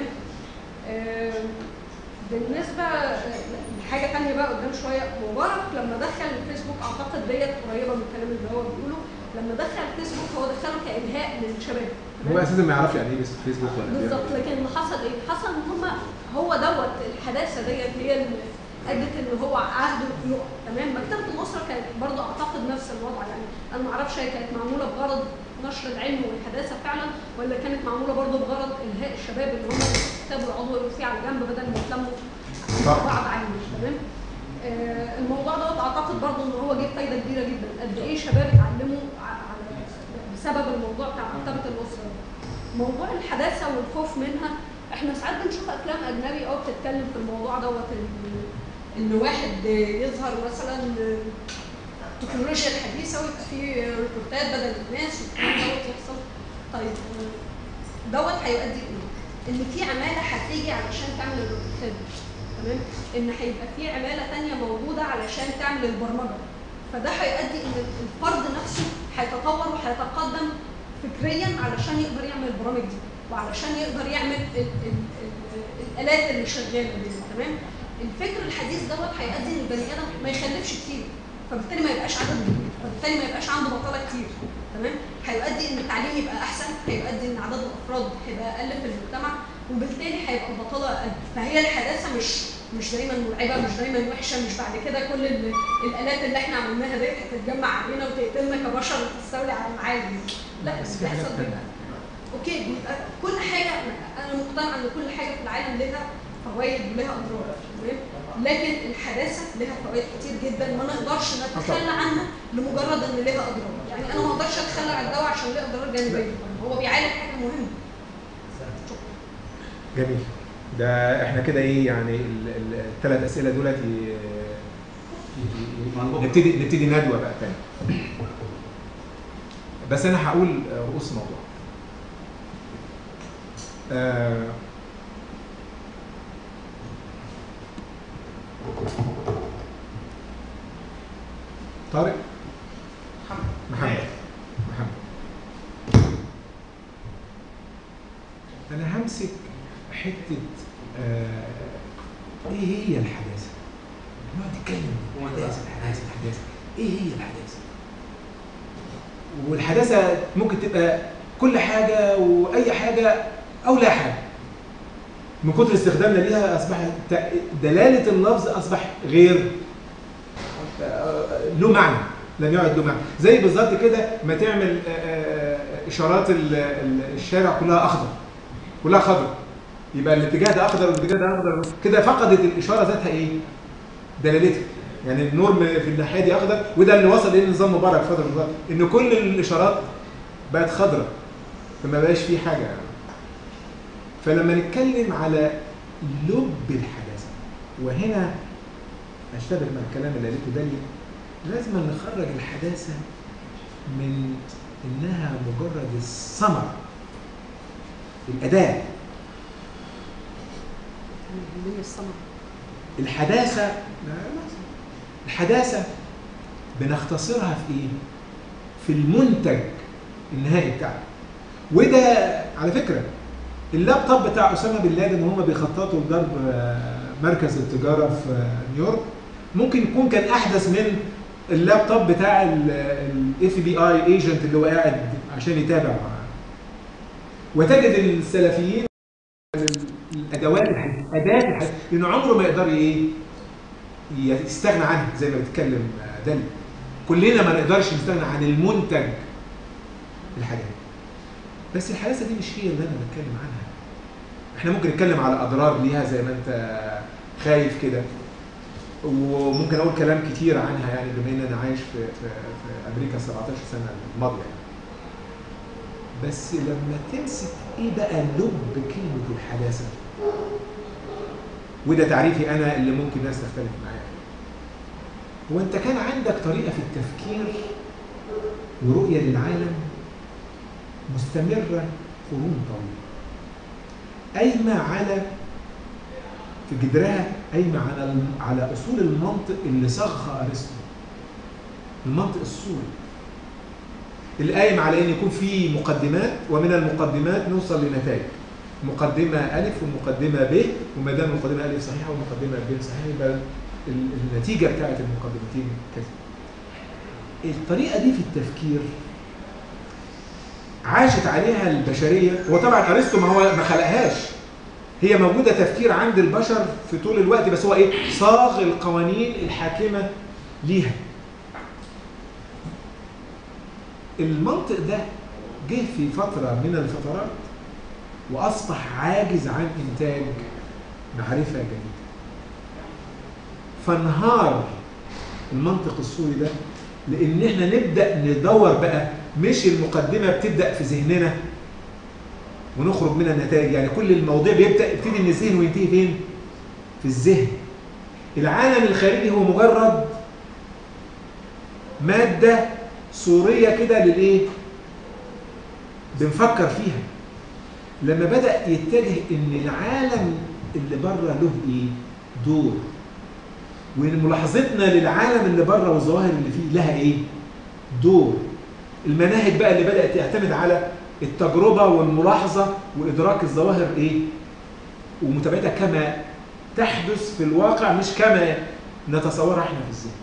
آم، بالنسبه لحاجه تانية بقى قدام شويه مبارك لما دخل الفيسبوك اعتقد ديت قريبه من الكلام اللي هو بيقوله لما دخل الفيسبوك هو دخله كالهاء للشباب هو اساسا ما يعرفش يعني ايه بس فيسبوك ولا بالظبط بيعمل إيه. لكن اللي حصل ايه؟ حصل ان هم هو دوت الحداثه ديت هي اللي ادت ان هو عهده يقع تمام مكتبه الاسره كانت برضه اعتقد نفس الوضع يعني انا ما اعرفش هي كانت معموله بغرض نشر العلم والحداثه فعلا ولا كانت معموله برضه بغرض الهاء الشباب اللي هم كتابوا العضو يقولوا فيه على جنب بدل ما يتلموا مع صح. بعض عليه تمام آه الموضوع دوت اعتقد برضه ان هو جه فايده كبيره جدا قد ايه شباب اتعلموا ع- على بسبب الموضوع بتاع مكتبه الاسره ده. موضوع الحداثه والخوف منها احنا ساعات بنشوف افلام اجنبي اه بتتكلم في الموضوع دوت ان ان واحد يظهر مثلا التكنولوجيا الحديثه ويبقى في روبوتات بدل الناس والكلام دوت يحصل طيب دوت هيؤدي ايه؟ ان في عماله هتيجي علشان تعمل الروبوتات دي تمام؟ ان هيبقى في عماله تانية موجوده علشان تعمل البرمجه فده هيؤدي ان الفرد نفسه هيتطور وهيتقدم فكريا علشان يقدر يعمل البرامج دي وعلشان يقدر يعمل ال ال ال الالات اللي شغاله دي تمام الفكر الحديث دوت هيؤدي ان البني ادم ما يخلفش كتير فبالتالي ما يبقاش عدد كبير فبالتالي ما يبقاش عنده بطاله كتير تمام هيؤدي ان التعليم يبقى احسن هيؤدي ان عدد الافراد هيبقى اقل في المجتمع وبالتالي هيبقى البطاله اقل فهي الحداثه مش مش دايما مرعبه مش دايما وحشه مش بعد كده كل ال- الالات اللي احنا عملناها ديت هتتجمع علينا وتقتلنا كبشر وتستولي على العالم لا بس بس في حاجات بيحصل تانية. بيبقى اوكي بيبقى كل حاجه انا مقتنعه ان كل حاجه في العالم لها فوائد ولها اضرار تمام لكن الحداثه لها فوائد كتير جدا ما نقدرش نتخلى عنها لمجرد ان لها اضرار يعني انا ما اقدرش اتخلى عن الدواء عشان ليه اضرار جانبيه هو بيعالج حاجه مهمه جميل ده احنا كده ايه يعني الثلاث اسئله دولت ي- ي- نبتدي نبتدي ندوه بقى تاني بس انا هقول رؤوس الموضوع آه، طارق محمد محمد انا همسك حته آه ايه هي الحداثه نقعد نتكلم الحداثه الحداثه الحداثه ايه هي الحداثه والحداثه ممكن تبقى كل حاجه واي حاجه او لا حاجه من كتر استخدامنا ليها اصبح ت- دلاله اللفظ اصبح غير آه، له معنى لم يعد له معنى زي بالظبط كده ما تعمل آه، آه، اشارات ال- ال- الشارع كلها اخضر كلها خضر يبقى الاتجاه ده اخضر والاتجاه ده اخضر كده فقدت الاشاره ذاتها ايه دلالتها يعني النور م- في الناحيه دي اخضر وده اللي وصل اليه نظام مبارك فتره من الفترات، ان كل الاشارات بقت خضراء فما بقاش فيه حاجه يعني. فلما نتكلم على لب الحداثه وهنا اشتبه مع الكلام اللي قالته داليا لازم نخرج الحداثه من انها مجرد الثمره الاداه من السمر الحداثه لا لا الحداثه بنختصرها في ايه؟ في المنتج النهائي بتاعنا وده على فكره اللابتوب بتاع اسامه بن لادن وهم بيخططوا لضرب آه، مركز التجاره في آه، نيويورك ممكن يكون كان احدث من اللابتوب بتاع الاف بي اي ايجنت اللي هو قاعد عشان يتابع معاه وتجد السلفيين الادوات الحديثه اداه الحديثه لانه عمره ما يقدر ايه يستغنى عنها زي ما بيتكلم آه، دالي كلنا ما نقدرش نستغنى عن المنتج الحديث بس الحداثه دي مش هي اللي انا بتكلم عنها احنا ممكن نتكلم على اضرار ليها زي ما انت خايف كده وممكن اقول كلام كتير عنها يعني بما ان انا عايش في في, في امريكا 17 سنه الماضيه يعني. بس لما تمسك ايه بقى لب كلمه الحداثه وده تعريفي انا اللي ممكن الناس تختلف معايا هو انت كان عندك طريقه في التفكير ورؤيه للعالم مستمره قرون طويله قايمه على في جدرها قايمه على على اصول المنطق اللي صاغها ارسطو المنطق السوري اللي قايم على ان يكون في مقدمات ومن المقدمات نوصل لنتائج مقدمه الف ومقدمه ب وما دام المقدمه الف صحيحه والمقدمه ب صحيحه يبقى ال- النتيجه بتاعت المقدمتين كذا الطريقه دي في التفكير عاشت عليها البشريه هو طبعا ارسطو ما هو ما خلقهاش هي موجوده تفكير عند البشر في طول الوقت بس هو ايه صاغ القوانين الحاكمه ليها المنطق ده جه في فتره من الفترات واصبح عاجز عن انتاج معرفه جديده فانهار المنطق السوري ده لان احنا نبدا ندور بقى مش المقدمه بتبدا في ذهننا ونخرج منها النتائج يعني كل المواضيع بيبدا يبتدي من الذهن وينتهي فين في الذهن العالم الخارجي هو مجرد ماده صوريه كده للايه بنفكر فيها لما بدا يتجه ان العالم اللي بره له ايه دور وان ملاحظتنا للعالم اللي بره والظواهر اللي فيه لها ايه دور المناهج بقى اللي بدات تعتمد على التجربه والملاحظه وادراك الظواهر ايه ومتابعتها كما تحدث في الواقع مش كما نتصورها احنا في الذهن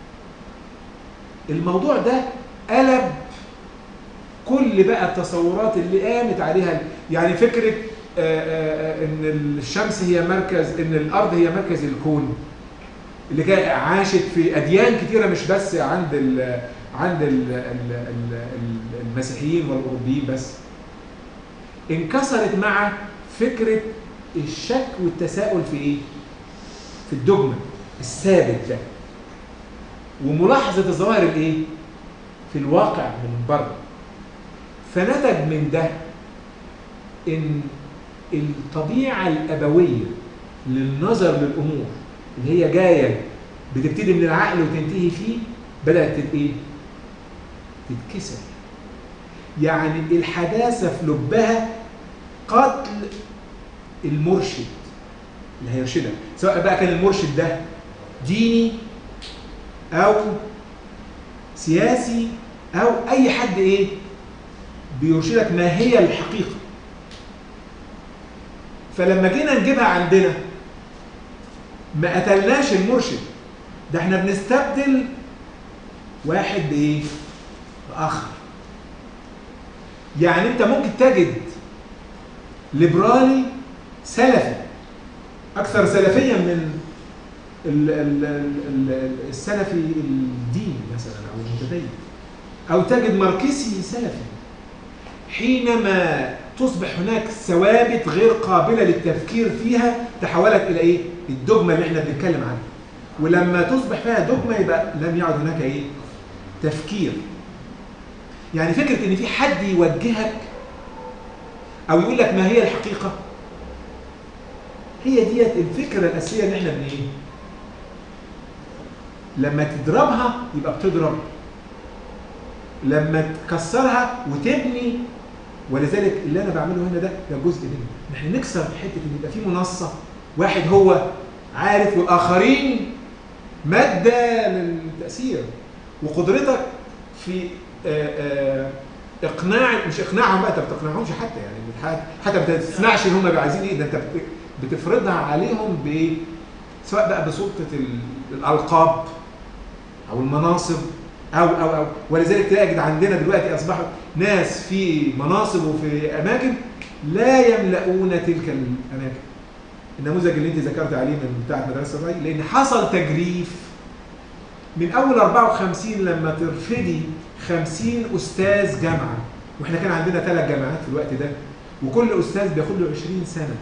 الموضوع ده قلب كل بقى التصورات اللي قامت عليها يعني فكره آه، آه، آه، ان الشمس هي مركز ان الارض هي مركز الكون اللي كان عاشت في اديان كتيره مش بس عند ال عند ال ال ال المسيحيين والاوروبيين بس انكسرت مع فكره الشك والتساؤل في ايه؟ في الدogma الثابت ده وملاحظه الظواهر الايه؟ في الواقع من بره فنتج من ده ان الطبيعه الابويه للنظر للامور اللي هي جايه بتبتدي من العقل وتنتهي فيه بدات تت- ايه؟ تتكسر يعني الحداثه في لبها قتل المرشد اللي هيرشدك سواء بقى كان المرشد ده ديني او سياسي او اي حد ايه بيرشدك ما هي الحقيقه فلما جينا نجيبها عندنا ما قتلناش المرشد ده احنا بنستبدل واحد بايه باخر يعني انت ممكن تجد ليبرالي سلفي اكثر سلفيا من ال- ال- ال- ال- السلفي الديني مثلا او المتدين او تجد ماركسي سلفي حينما تصبح هناك ثوابت غير قابله للتفكير فيها تحولت الى ايه الدogma اللي احنا بنتكلم عنها ولما تصبح فيها دogma يبقى لم يعد هناك ايه تفكير يعني فكره ان في حد يوجهك او يقول لك ما هي الحقيقه هي ديت الفكره الاساسيه اللي احنا بن ايه لما تضربها يبقى بتضرب لما تكسرها وتبني ولذلك اللي انا بعمله هنا ده ده جزء منه إن احنا نكسر حته ان يبقى في منصه واحد هو عارف والاخرين ماده للتاثير وقدرتك في آآ آآ اقناع مش اقناعهم بقى انت ما بتقنعهمش حتى يعني بتح- حتى ما بتسمعش ان هم بيبقوا عايزين ايه ده انت بت- بتفرضها عليهم ب سواء بقى بسلطه ال- الالقاب او المناصب او او او ولذلك تجد عندنا دلوقتي اصبحوا ناس في مناصب وفي اماكن لا يملؤون تلك الاماكن النموذج اللي انت ذكرت عليه من بتاعه مدرسه الري لان حصل تجريف من اول 54 لما ترفدي 50 استاذ جامعه واحنا كان عندنا ثلاث جامعات في الوقت ده وكل استاذ بياخد له 20 سنه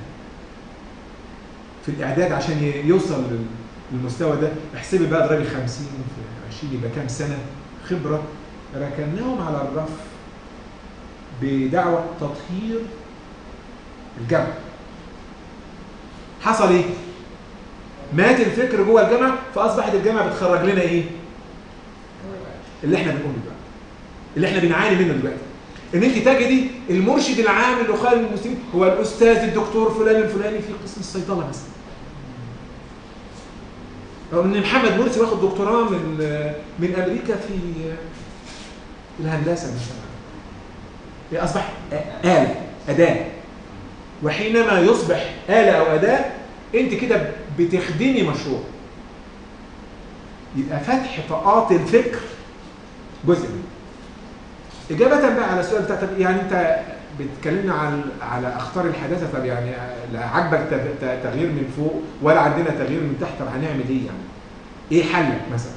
في الاعداد عشان ي- يوصل لل- للمستوى ده احسبي بقى اضربي 50 في 20 يبقى كام سنه خبره ركناهم على الرف بدعوه تطهير الجامعه حصل ايه مات الفكر جوه الجامعه فاصبحت الجامعه بتخرج لنا ايه اللي احنا بنقوله بقى اللي احنا بنعاني منه دلوقتي ان انت تجدي المرشد العام لخالد المسلمين هو الاستاذ الدكتور فلان الفلاني في قسم الصيدله مثلا او ان محمد مرسي واخد دكتوراه من من امريكا في الهندسه مثلا هي اصبح آلة أداة وحينما يصبح آلة أو أداة أنت كده بتخدمي مشروع يبقى فتح طاقات الفكر جزء منه إجابة بقى على السؤال بتاع طب يعني أنت بتكلمنا عن على أخطار الحداثة طب يعني لا عاجبك تغ- ت- تغيير من فوق ولا عندنا تغيير من تحت طب هنعمل إيه يعني؟ إيه حلك مثلا؟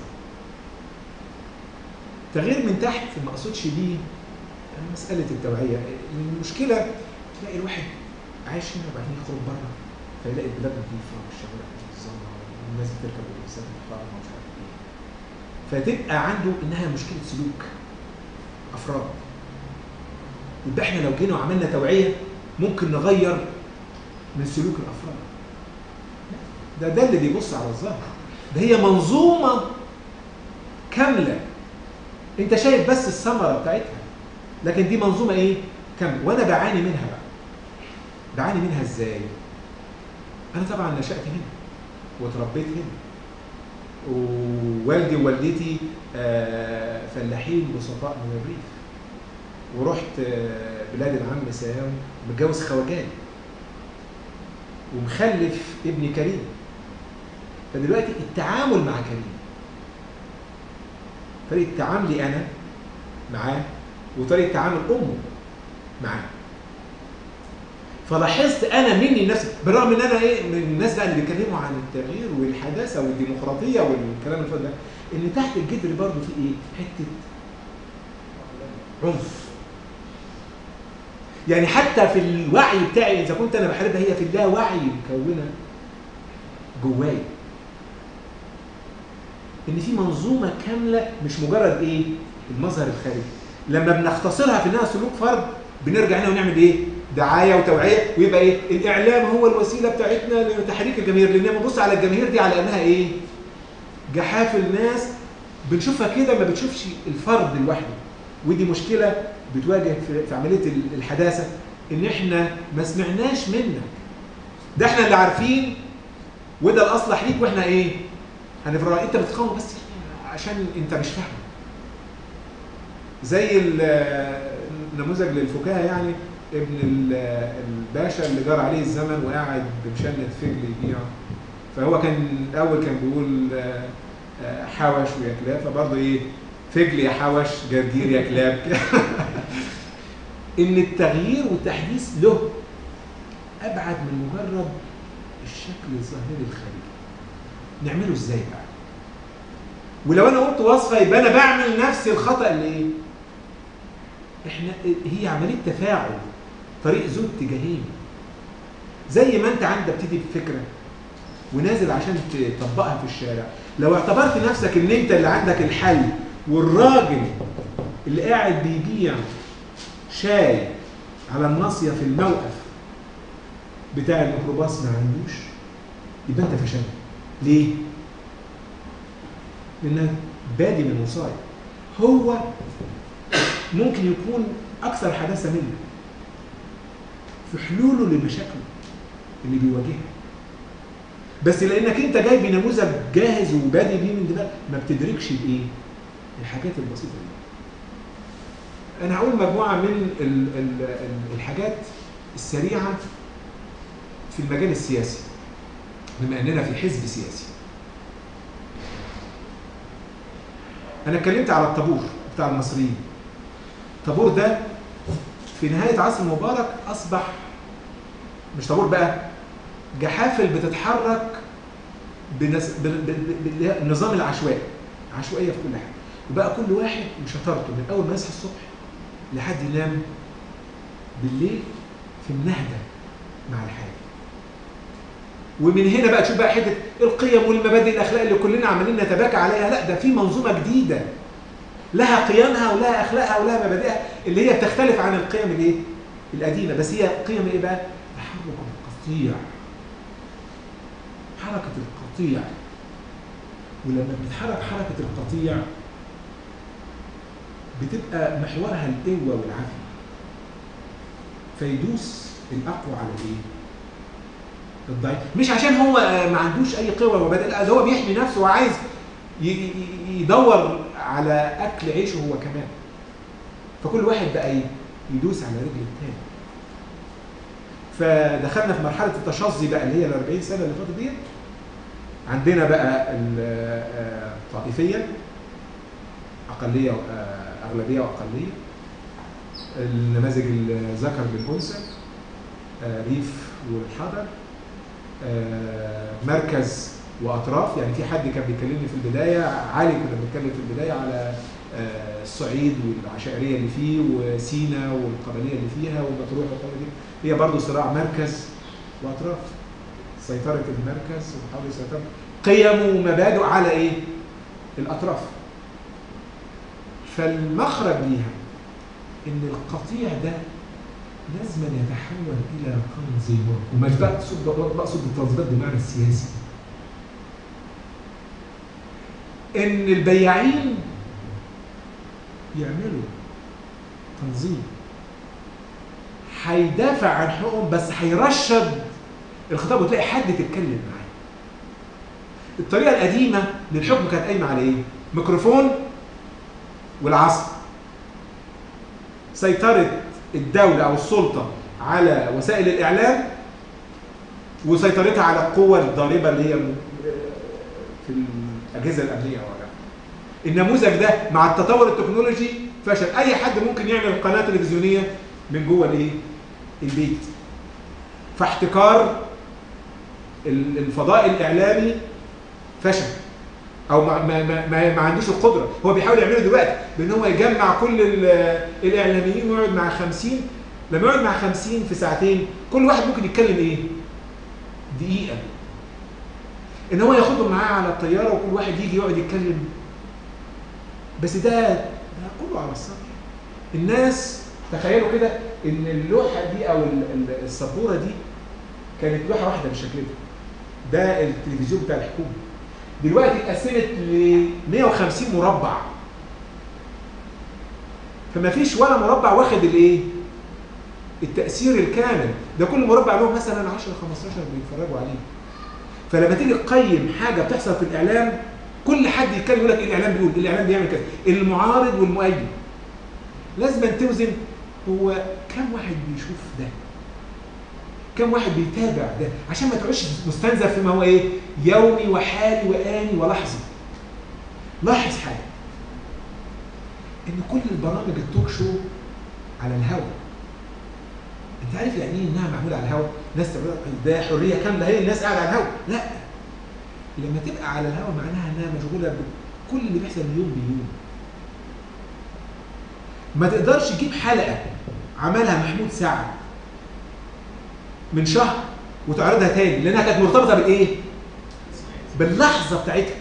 تغيير من تحت ما أقصدش بيه مسألة التوعية المشكلة تلاقي الواحد عايش هنا وبعدين يخرج بره فيلاقي البلاد نظيفة والشوارع منظمة والناس بتركب الأتوبيسات محترمة ومش عارف إيه فتبقى عنده إنها مشكلة سلوك أفراد يبقى إحنا لو جينا وعملنا توعية ممكن نغير من سلوك الأفراد ده ده اللي بيبص على الظاهر ده هي منظومة كاملة أنت شايف بس الثمرة بتاعتها لكن دي منظومه ايه كامله وانا بعاني منها بقى بعاني منها ازاي انا طبعا نشات هنا واتربيت هنا ووالدي ووالدتي آه، فلاحين بسطاء من الريف ورحت آه، بلاد العم سام متجوز خواجات ومخلف ابني كريم فدلوقتي التعامل مع كريم طريقه تعاملي انا معاه وطريقه تعامل امه معاه فلاحظت انا مني نفسي بالرغم ان انا ايه من الناس بقى اللي بيتكلموا عن التغيير والحداثه والديمقراطيه والكلام الفاضي ده ان تحت الجذر برضه في ايه؟ حته عنف يعني حتى في الوعي بتاعي اذا كنت انا بحاربها هي في اللاوعي مكونه جوايا ان في منظومه كامله مش مجرد ايه؟ المظهر الخارجي لما بنختصرها في انها سلوك فرد بنرجع هنا ونعمل ايه؟ دعايه وتوعيه ويبقى ايه؟ الاعلام هو الوسيله بتاعتنا لتحريك الجماهير لان لما ببص على الجماهير دي على انها ايه؟ جحافل ناس بنشوفها كده ما بتشوفش الفرد لوحده ودي مشكله بتواجه في في عمليه ال- الحداثه ان احنا ما سمعناش منك ده احنا اللي عارفين وده الاصلح ليك واحنا ايه؟ هنفرق انت بتقاوم بس عشان انت مش فاهم زي ال- النموذج للفكاهه يعني ابن ال- الباشا اللي جار عليه الزمن وقاعد بمشنة فجل يبيع فهو كان الاول كان بيقول آه، آه، حوش ويا كلاب فبرضه ايه فجل يا حوش جرجير يا كلاب ان التغيير والتحديث له ابعد من مجرد الشكل الظاهري الخارجي نعمله ازاي بقى ولو انا قلت وصفه يبقى انا بعمل نفس الخطا اللي ايه احنا هي عمليه تفاعل طريق ذو اتجاهين زي ما انت عندك بتدي بفكره ونازل عشان تطبقها في الشارع لو اعتبرت نفسك ان انت اللي عندك الحل والراجل اللي قاعد بيبيع شاي على الناصيه في الموقف بتاع الميكروباص ما عندوش يبقى انت فشلت ليه؟ لانك بادي من وصايا هو ممكن يكون اكثر حداثه منك في حلوله لمشاكله اللي بيواجهها بس لانك انت جاي بنموذج جاهز وبادي بيه من دماغك ما بتدركش بايه؟ الحاجات البسيطه دي. انا هقول مجموعه من ال ال ال الحاجات السريعه في المجال السياسي بما اننا في حزب سياسي. انا اتكلمت على الطابور بتاع المصريين. الطابور ده في نهايه عصر مبارك اصبح مش طابور بقى جحافل بتتحرك بنس... ب... ب... ب... بالنظام العشوائي عشوائيه في كل حاجه وبقى كل واحد وشطارته من اول ما يصحى الصبح لحد ينام بالليل في النهده مع الحياه ومن هنا بقى تشوف بقى حته القيم والمبادئ الاخلاق اللي كلنا عمالين نتباكى عليها لا ده في منظومه جديده لها قيمها ولها اخلاقها ولها مبادئها اللي هي بتختلف عن القيم الايه القديمه بس هي قيم ايه بقى تحرك القطيع حركه القطيع ولما بتتحرك حركه القطيع بتبقى محورها القوه والعافيه فيدوس الاقوى على الايه الضعيف مش عشان هو ما عندوش اي قوه ومبادئ لا ده هو بيحمي نفسه وعايز يدور على اكل عيشه هو كمان فكل واحد بقى يدوس على رجل التاني فدخلنا في مرحله التشظي بقى اللي هي ال 40 سنه اللي فاتت ديت عندنا بقى الطائفيه اقليه اغلبيه واقليه النماذج الذكر بالانثى ريف والحضر مركز واطراف يعني في حد كان بيكلمني في البدايه علي كنا بنتكلم في البدايه على الصعيد والعشائريه اللي فيه وسينا والقبليه اللي فيها ومطروح والقبليه دي هي برضه صراع مركز واطراف سيطره المركز ومحاوله سيطره قيمه ومبادئه على ايه؟ الاطراف فالمخرج ليها ان القطيع ده لازم يتحول الى تنظيمات ومش بقصد بقصد التنظيمات بمعنى السياسي ان البياعين يعملوا تنظيم هيدافع عن حقوقهم بس هيرشد الخطاب وتلاقي حد تتكلم معاه الطريقه القديمه للحكم كانت قايمه على ايه ميكروفون والعصر سيطره الدوله او السلطه على وسائل الاعلام وسيطرتها على القوه الضاربه اللي هي في الاجهزه الامنيه وغيرها النموذج ده مع التطور التكنولوجي فشل اي حد ممكن يعمل قناه تلفزيونيه من جوه الايه البيت فاحتكار الفضاء الاعلامي فشل او ما, ما, ما, ما عندوش القدره هو بيحاول يعمله دلوقتي بان هو يجمع كل الاعلاميين ويقعد مع 50 لما يقعد مع 50 في ساعتين كل واحد ممكن يتكلم ايه دقيقه ان هو ياخدهم معاه على الطياره وكل واحد يجي يقعد يتكلم بس ده ده كله على السطح الناس تخيلوا كده ان اللوحه دي او السبوره دي كانت لوحه واحده بالشكل ده ده التلفزيون بتاع الحكومه دلوقتي اتقسمت ل 150 مربع فما فيش ولا مربع واخد الايه التاثير الكامل ده كل مربع له مثلا 10 15 بيتفرجوا عليه فلما تيجي تقيم حاجه بتحصل في الاعلام كل حد يتكلم يقول لك الاعلام بيقول الاعلام بيعمل كذا المعارض والمؤيد لازم توزن هو كم واحد بيشوف ده كم واحد بيتابع ده عشان ما تقعدش مستنزف فيما هو ايه يومي وحالي واني ولحظي لاحظ حاجه ان كل البرامج التوك شو على الهواء انت عارف يعني ايه انها معموله على الهواء ناس تقول ده حريه كامله هي الناس قاعده على الهواء لا لما تبقى على الهواء معناها انها مشغوله بكل اللي بيحصل يوم بيوم ما تقدرش تجيب حلقه عملها محمود سعد من شهر وتعرضها تاني لانها كانت مرتبطه بالايه؟ باللحظه بتاعتها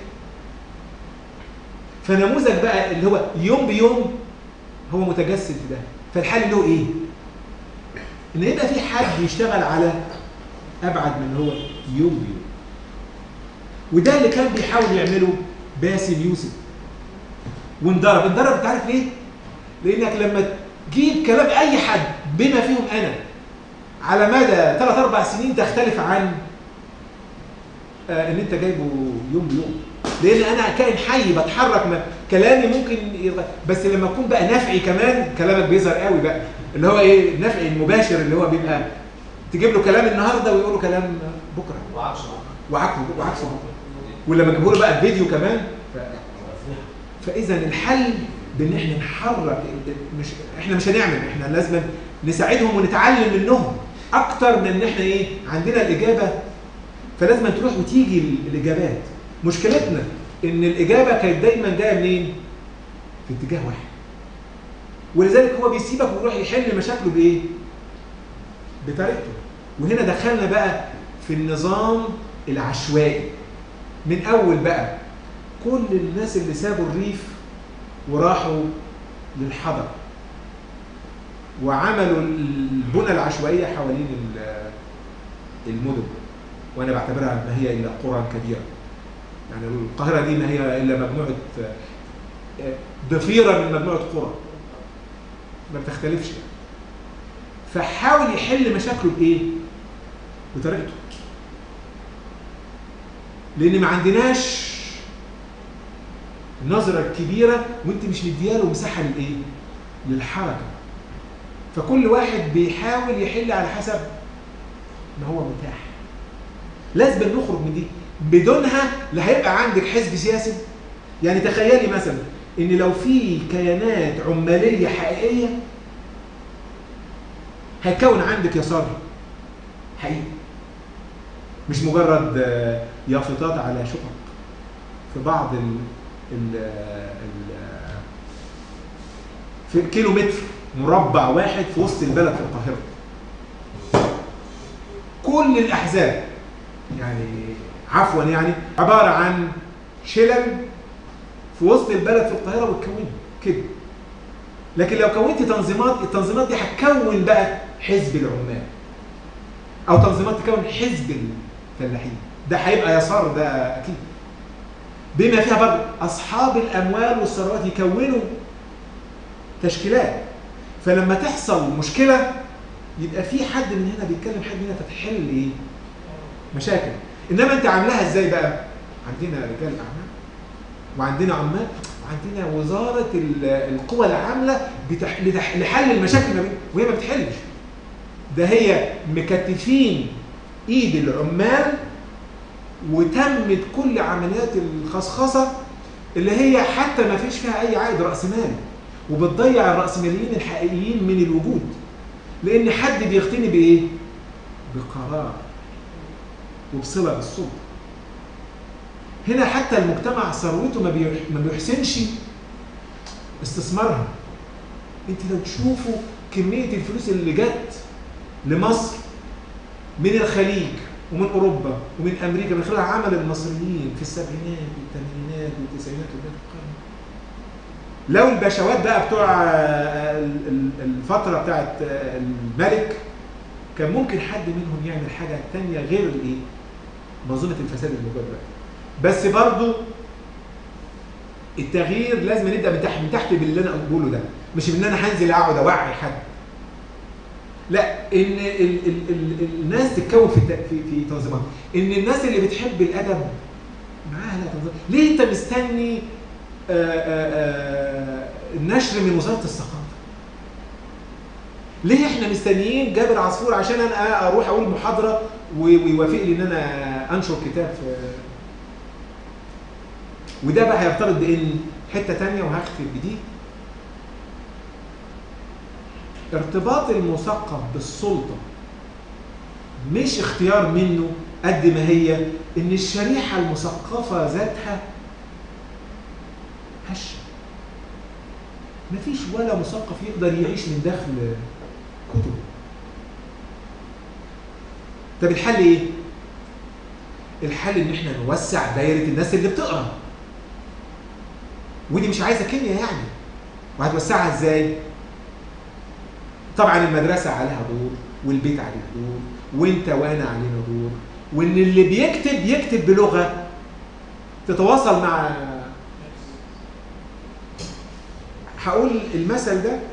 فنموذج بقى اللي هو يوم بيوم هو متجسد في ده فالحل اللي هو ايه؟ ان يبقى في حد يشتغل على ابعد من هو يوم بيوم وده اللي كان بيحاول يعمله باسم يوسف وانضرب انضرب انت عارف ليه؟ لانك لما تجيب كلام اي حد بما فيهم انا على مدى ثلاث اربع سنين تختلف عن آه ان انت جايبه يوم بيوم لان انا كائن حي بتحرك ما كلامي ممكن يتغير بس لما اكون بقى نفعي كمان كلامك بيظهر قوي بقى اللي هو ايه النفعي المباشر اللي هو بيبقى تجيب له كلام النهارده ويقول له كلام بكره وعكسه وعكسه وعكسه ولما تجيبوا له بقى الفيديو كمان ف... فاذا الحل بان احنا نحرك مش احنا مش هنعمل احنا لازم نساعدهم ونتعلم منهم اكتر من ان احنا ايه عندنا الاجابه فلازم تروح وتيجي ال- الاجابات مشكلتنا ان الاجابه كانت دايما جايه منين في اتجاه واحد ولذلك هو بيسيبك ويروح يحل مشاكله بايه بطريقته وهنا دخلنا بقى في النظام العشوائي من اول بقى كل الناس اللي سابوا الريف وراحوا للحضر وعملوا البنى العشوائيه حوالين ال- المدن وانا بعتبرها ما هي الا قرى كبيره يعني القاهره دي ما هي الا مجموعه آه، ضفيره من مجموعه قرى ما بتختلفش فحاول يحل مشاكله بايه؟ بطريقته لان ما عندناش النظرة الكبيرة وانت مش مدياله مساحة للايه؟ للحركة. فكل واحد بيحاول يحل على حسب ما هو متاح. لازم نخرج من دي بدونها لا هيبقى عندك حزب سياسي يعني تخيلي مثلا ان لو في كيانات عمالية حقيقية هيكون عندك يسار حقيقي مش مجرد آه، يافطات على شقق في بعض ال ال ال في كيلو متر مربع واحد في وسط البلد في القاهرة كل الأحزاب يعني عفوا يعني عبارة عن شلل في وسط البلد في القاهرة وتكون كده لكن لو كونت تنظيمات التنظيمات دي هتكون بقى حزب العمال او تنظيمات تكون حزب الفلاحين ده هيبقى يسار ده اكيد بما فيها برضه اصحاب الاموال والثروات يكونوا تشكيلات فلما تحصل مشكله يبقى في حد من هنا بيتكلم حد من هنا فتحل ايه مشاكل انما انت عاملاها ازاي بقى عندنا رجال اعمال وعندنا عمال وعندنا وزاره ال- القوى العامله بتح... لتح... لحل المشاكل ما بين وهي ما بتحلش ده هي مكتفين ايد العمال وتمت كل عمليات الخصخصه اللي هي حتى ما فيش فيها اي عائد راسمالي وبتضيع الراسماليين الحقيقيين من الوجود لان حد بيقتني بايه بقرار وبصله بالسلطه هنا حتى المجتمع ثروته ما بيح- ما بيحسنش استثمارها انت لو تشوفوا كميه الفلوس اللي جت لمصر من الخليج ومن اوروبا ومن امريكا من خلال عمل المصريين في السبعينات والثمانينات والتسعينات وبدايه القرن لو البشوات بقى بتوع آه، ال- ال- الفتره بتاعت آه، الملك كان ممكن حد منهم يعمل حاجه تانية غير الايه؟ منظومه الفساد اللي موجوده دلوقتي بس برضو التغيير لازم نبدا من تحت من تحت باللي انا بقوله ده مش ان انا هنزل اقعد اوعي حد لا ان ال ال ال الناس تتكون في الت- في في تنظيمات ان الناس اللي بتحب الادب معاها لا تنظيم ليه انت مستني آآ آآ النشر من وزاره الثقافه ليه احنا مستنيين جابر عصفور عشان انا اروح اقول محاضره و- ويوافق لي ان انا انشر كتاب في وده بقى هيرتبط بان حته تانية وهختم بدي ارتباط المثقف بالسلطه مش اختيار منه قد ما هي ان الشريحه المثقفه ذاتها هشه مفيش ولا مثقف يقدر يعيش من دخل كتبه طب الحل ايه؟ الحل ان احنا نوسع دايره الناس اللي بتقرا ودي مش عايزه كيمياء يعني وهتوسعها ازاي؟ طبعا المدرسه عليها دور والبيت عليه دور وانت وانا علينا دور وان اللي بيكتب يكتب بلغه تتواصل مع هقول المثل ده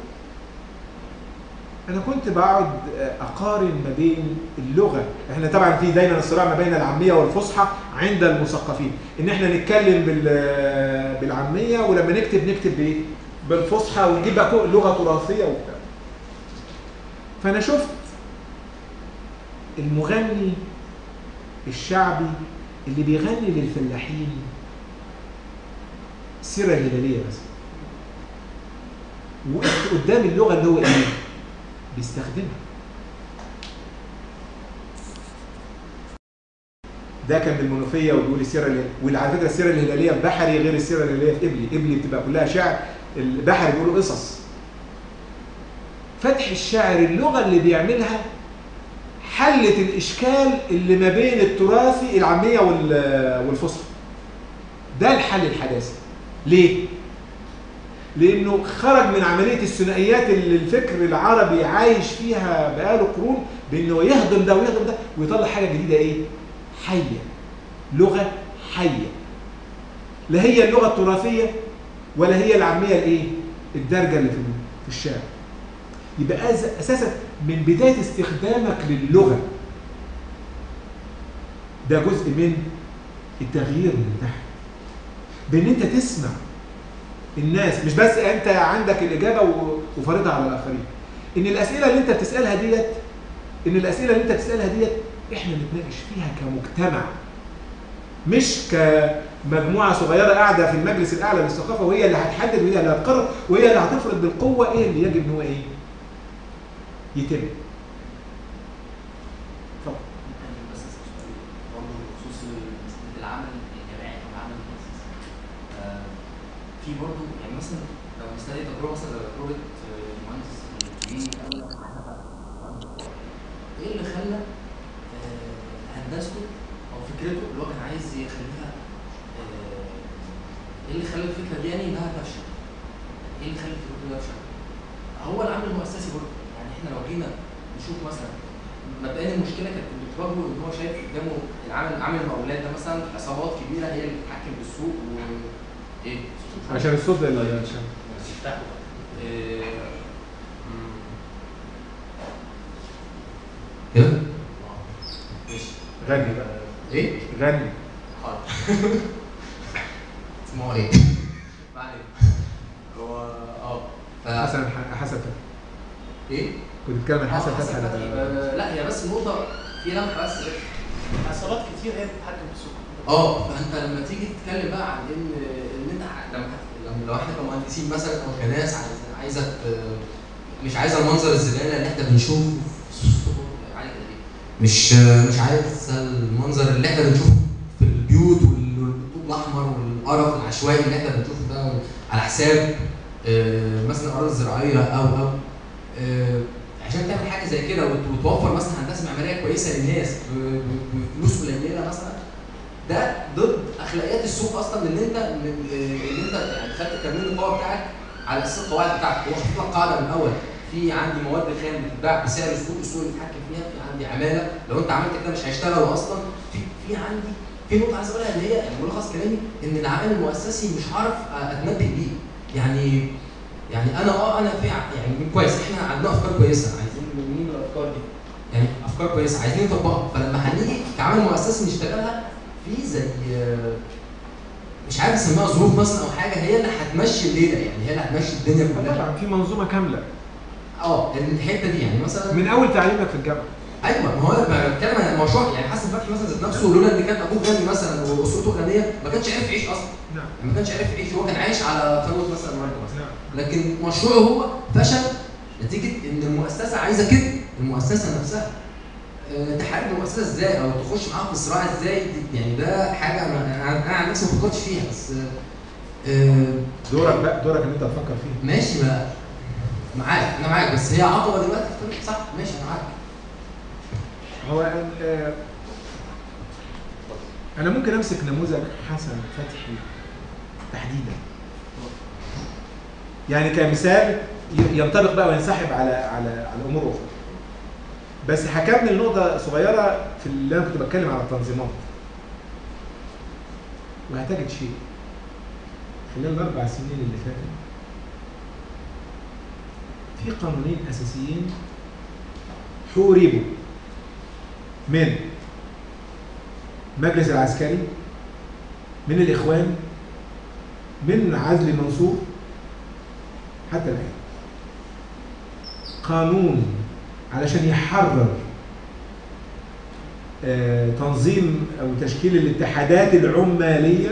انا كنت بقعد اقارن ما بين اللغه احنا طبعا في دايما الصراع ما بين العاميه والفصحى عند المثقفين ان احنا نتكلم بال- بالعاميه ولما نكتب نكتب بايه بالفصحى ونجيب بقى كو- لغه تراثيه وبتاع فانا شفت المغني الشعبي اللي بيغني للفلاحين السيره الهلاليه مثلا وقفت قدام اللغه اللي هو ايه بيستخدمها ده كان بالمنوفيه وبيقول السيره الهلاليه وعلى فكره السيره الهلاليه في بحري غير السيره الهلاليه في قبلي قبلي بتبقى كلها شعر البحري بيقولوا قصص فتح الشاعر اللغه اللي بيعملها حلت الاشكال اللي ما بين التراثي العاميه وال- والفصحى ده الحل الحداثي ليه لانه خرج من عمليه الثنائيات اللي الفكر العربي عايش فيها بقاله قرون بانه يهضم ده ويهضم ده ويطلع حاجه جديده ايه حيه لغه حيه لا هي اللغه التراثيه ولا هي العاميه الايه الدارجه اللي في في الشارع يبقى أز- اساسا من بدايه استخدامك للغه ده جزء من التغيير من تحت بان انت تسمع الناس مش بس انت عندك الاجابه و- وفارضها على الاخرين ان الاسئله اللي انت بتسالها ديت ان الاسئله اللي انت بتسالها ديت احنا نتناقش فيها كمجتمع مش كمجموعه صغيره قاعده في المجلس الاعلى للثقافه وهي اللي هتحدد وهي اللي هتقرر وهي اللي هتفرض بالقوه ايه اللي يجب ان هو ايه يتم اتفضل ممكن بس أسأل سؤال برضه بخصوص ال- العمل الجماعي او العمل المؤسسي. آه، في برضه يعني مثلا لو نستدعي تجربه مثلا زي تجربه آه، المهندس الكبير او ايه اللي خلى آه، هندسته او فكرته اللي هو كان عايز يخليها آه، ايه اللي خلى الفكره دي يعني انها تفشل؟ ايه اللي خلى الفكره دي تفشل؟ هو العمل المؤسسي برضه يعني احنا لو جينا نشوف مثلا مبدئيا المشكله كانت اللي بتواجهه ان هو شايف قدامه العمل عامل المقاولات ده مثلا عصابات كبيره هي اللي بتتحكم بالسوق و ايه عشان الصوت ده اللي- إيه، مم. كده ماشي غني بقى ايه غني حاضر اسمه ايه ما علينا هو اه ف حسن حسن فتحي ايه كنت بتتكلم عن حسن آه، فتحي فتحي. أنا- آه، لا هي بس النقطه في لمحه بس عصابات كتير هي اللي بتتحكم في السوق اه فانت لما تيجي تتكلم بقى عن ان ان انت ح- لما هت- لما- لو احنا كمهندسين مثلا او كناس عايزه عايزه ت- مش عايزه المنظر الزباله اللي احنا بنشوفه في الصور عالي كده ليه؟ مش مش عايزه المنظر اللي احنا بنشوفه في البيوت والطوب الاحمر والقرف العشوائي اللي احنا بنشوفه ده على حساب آه، مثلا اراضي زراعيه او او آه، عشان تعمل حاجه زي كده وت- وتوفر مثلا هندسه معماريه كويسه للناس ب- ب- بفلوس قليله مثلا ده ضد اخلاقيات السوق اصلا ان انت ان إن انت يعني خدت تمرين القوه بتاعك على اساس القواعد بتاعتك هو حاطط لك قاعده من الاول في عندي مواد خام بتتباع بسعر السوق السوق اللي بيتحكم فيها في عندي عماله لو انت عملت كده مش هيشتغلوا اصلا في في عندي في نقطه عايز اقولها اللي هي يعني ملخص كلامي ان العامل المؤسسي مش هعرف اتنبه بيه يعني يعني انا اه انا في ع- يعني كويس احنا عندنا افكار كويسه عايزين نبني الافكار دي يعني افكار كويسه عايزين نطبقها فلما هنيجي كعامل مؤسسي نشتغلها في زي آه، مش عارف اسميها ظروف مثلا او حاجه هي اللي هتمشي الليله يعني هي اللي هتمشي الدنيا كلها طبعا في منظومه كامله اه الحته دي يعني مثلا من اول تعليمك في الجامعه ايوه ما هو انا بتكلم عن مشروع يعني حسن فتحي مثلا ذات نفسه لولا ان كان ابوه غني مثلا واسرته غنيه ما كانش عارف يعيش اصلا نعم ما كانش عارف يعيش هو كان عايش على ثروه مثلا والده مثلا نعم لكن مشروعه هو فشل نتيجه ان المؤسسه عايزه كده المؤسسه نفسها آه، تحارب المؤسسه ازاي او تخش معاها في صراع ازاي دي- يعني ده حاجه انا انا أنا عن نفسي ما فكرتش فيها بس آه، آه، دورك بقى دورك ان انت تفكر فيه ماشي بقى معاك انا معاك بس هي عقبه دلوقتي في الطريق صح ماشي انا معاك هو آه، انا ممكن امسك نموذج حسن فتحي تحديدا يعني كمثال ي- ينطبق بقى وينسحب على على على امور اخرى بس هكمل نقطه صغيره في اللي انا كنت بتكلم على التنظيمات وهتجد شيء خلال الاربع سنين اللي فاتت في قانونين اساسيين حوربوا من مجلس العسكري من الإخوان من عزل منصور حتى الآن قانون علشان يحرر آه، تنظيم أو تشكيل الاتحادات العمالية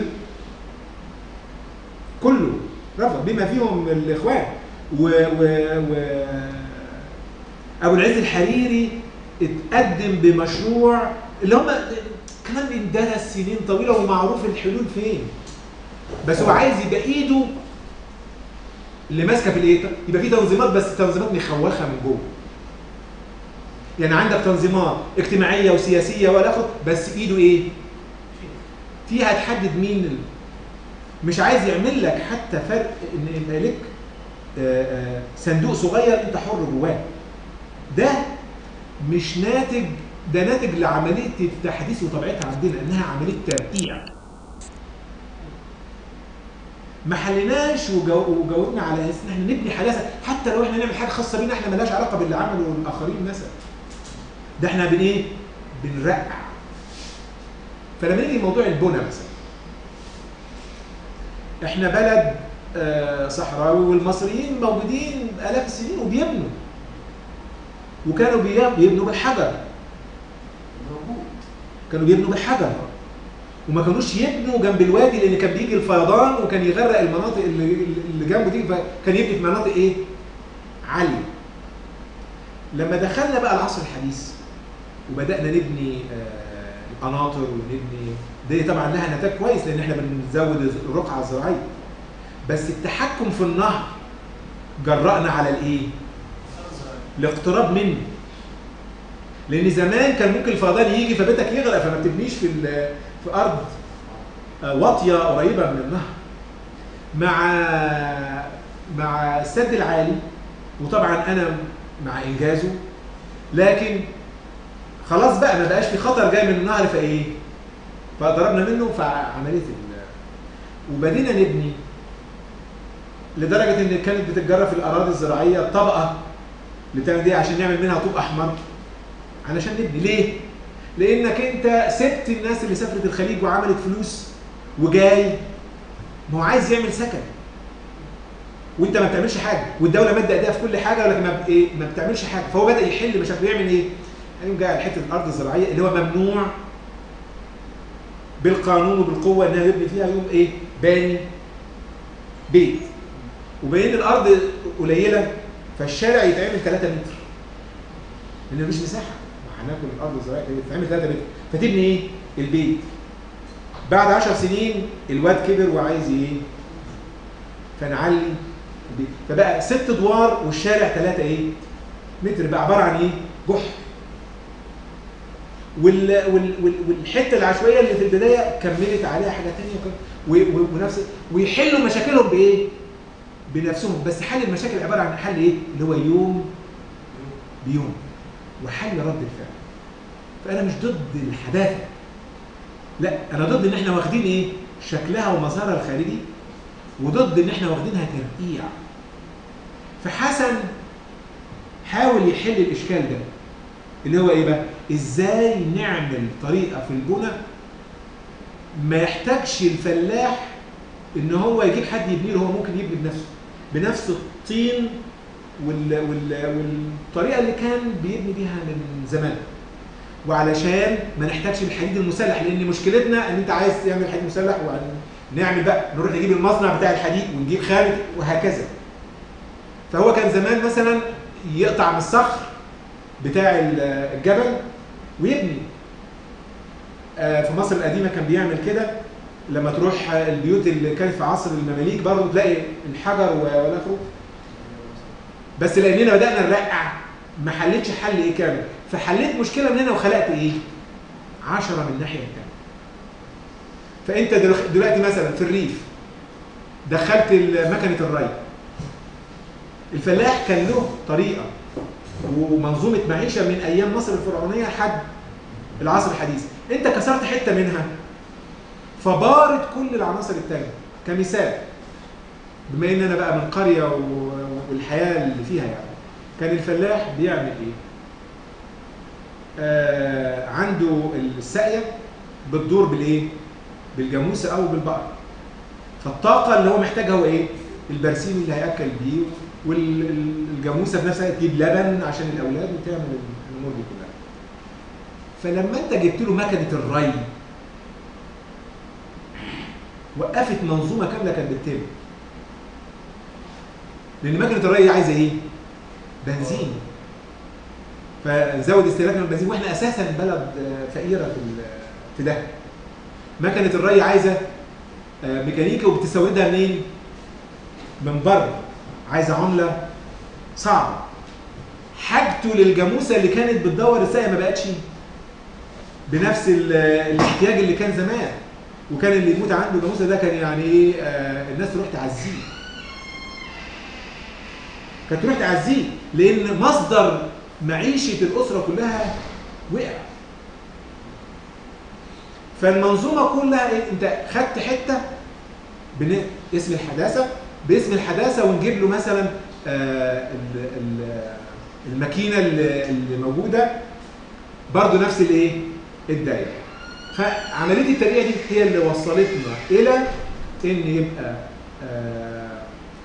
كله رفض بما فيهم الإخوان و, و, و أبو العز الحريري اتقدم بمشروع اللي هم كلام اندرس سنين طويله ومعروف الحلول فين بس هو عايز يبقى ايده اللي ماسكه في الايه يبقى في تنظيمات بس تنظيمات مخوخه من جوه يعني عندك تنظيمات اجتماعيه وسياسيه ولا اخر بس ايده ايه فيها تحدد مين ال... مش عايز يعمل لك حتى فرق ان يبقى لك آه، آه، صندوق صغير انت حر جواه ده مش ناتج ده ناتج لعمليه التحديث وطبيعتها عندنا انها عمليه ترقيع ما حليناش وجو- وجاوبنا على اساس ان احنا نبني حداثه حتى لو احنا نعمل حاجه خاصه بينا احنا مالهاش علاقه باللي عمله الاخرين مثلا ده احنا بن ايه؟ بنرقع فلما نيجي لموضوع البنى مثلا احنا بلد آه، صحراوي والمصريين موجودين الاف السنين وبيبنوا وكانوا بي- بيبنوا بالحجر موجود كانوا بيبنوا بالحجر وما كانوش يبنوا جنب الوادي لان كان بيجي الفيضان وكان يغرق المناطق اللي, اللي جنبه دي فكان يبني في مناطق ايه؟ عاليه. لما دخلنا بقى العصر الحديث وبدانا نبني آه، القناطر ونبني دي طبعا لها نتاج كويس لان احنا بنزود الرقعه الزراعيه. بس التحكم في النهر جرأنا على الايه؟ الاقتراب منه. لان زمان كان ممكن الفيضان يجي فبيتك يغرق فما بتبنيش في ال- في ارض آه، واطيه قريبه من النهر مع مع السد العالي وطبعا انا مع انجازه لكن خلاص بقى ما بقاش في خطر جاي من النهر فايه فضربنا منه فعمليه ال- وبدينا نبني لدرجه ان كانت بتتجرى في الاراضي الزراعيه الطبقه اللي بتعمل دي عشان نعمل منها طوب احمر علشان نبني ليه؟ لانك انت سبت الناس اللي سافرت الخليج وعملت فلوس وجاي ما هو عايز يعمل سكن وانت ما بتعملش حاجه والدوله ماده ايديها في كل حاجه ولكن ما, ب... إيه؟ ما بتعملش حاجه فهو بدا يحل مشاكل يعمل ايه؟ يقوم جاي على حته الارض الزراعيه اللي هو ممنوع بالقانون وبالقوه انها يبني فيها يقوم ايه؟ باني بيت وبين الارض قليله فالشارع يتعمل 3 متر لان مفيش مساحه هناكل الارض الزراعيه تتعمل 3 متر فتبني ايه؟ البيت بعد 10 سنين الواد كبر وعايز ايه؟ فنعلي البيت فبقى ست ادوار والشارع 3 ايه؟ متر بقى عباره عن ايه؟ جحر وال وال وال والحته العشوائيه اللي في البدايه كملت عليها حاجه ثانيه و- و- ونفس ويحلوا مشاكلهم بايه؟ بنفسهم بس حل المشاكل عباره عن حل ايه؟ اللي هو يوم بيوم وحل رد الفعل فانا مش ضد الحداثه لا انا ضد ان احنا واخدين ايه؟ شكلها ومظهرها الخارجي وضد ان احنا واخدينها ترقيع فحسن حاول يحل الاشكال ده اللي هو ايه بقى؟ ازاي نعمل طريقه في البنى ما يحتاجش الفلاح ان هو يجيب حد يبني له هو ممكن يبني بنفسه بنفس الطين وال وال والطريقه اللي كان بيبني بيها من زمان وعلشان ما نحتاجش الحديد المسلح لان مشكلتنا ان انت عايز تعمل حديد مسلح ونعمل بقى نروح نجيب المصنع بتاع الحديد ونجيب خامه وهكذا فهو كان زمان مثلا يقطع من الصخر بتاع ال- الجبل ويبني آه، في مصر القديمه كان بيعمل كده لما تروح البيوت اللي كانت في عصر المماليك برضه تلاقي الحجر و- والى اخره بس لاننا بدانا نرقع ما حلتش حل ايه كامل فحليت مشكله من هنا وخلقت ايه؟ عشرة من الناحيه الثانيه فانت دلوقتي- دلوقتي مثلا في الريف دخلت ال- مكنه الري الفلاح كان له طريقه ومنظومه معيشه من ايام مصر الفرعونيه لحد العصر الحديث انت كسرت حته منها فبارت كل العناصر التانية كمثال بما ان انا بقى من قريه و- والحياه اللي فيها يعني كان الفلاح بيعمل ايه؟ آه عنده الساقيه بتدور بالايه؟ بالجاموسه او بالبقر فالطاقه اللي هو محتاجها هو ايه؟ البرسيم اللي هياكل بيه والجاموسه بنفسها تجيب لبن عشان الاولاد وتعمل الامور دي كلها. فلما انت جبت له مكنه الري وقفت منظومه كامله كانت بتتم. لان مكنه الري عايزه ايه؟ بنزين. فنزود استهلاكنا من البنزين واحنا اساسا بلد آه، فقيره في ال- في ده. مكنه الري عايزه آه، ميكانيكا وبتسودها منين؟ من بره. عايزه عمله صعبه. حاجته للجاموسه اللي كانت بتدور الساقيه ما بقتش بنفس ال- الاحتياج اللي كان زمان وكان اللي يموت عنده جاموسه ده كان يعني ايه آه الناس تروح تعزيه كانت تروح تعزيه لان مصدر معيشه الاسره كلها وقع فالمنظومه كلها إيه؟ انت خدت حته بن- اسم الحداثه باسم الحداثه ونجيب له مثلا آه ال- ال- الماكينه اللي اللي موجوده برضو نفس الايه الدايره فعمليه الترقيه دي هي اللي وصلتنا الى ان يبقى آه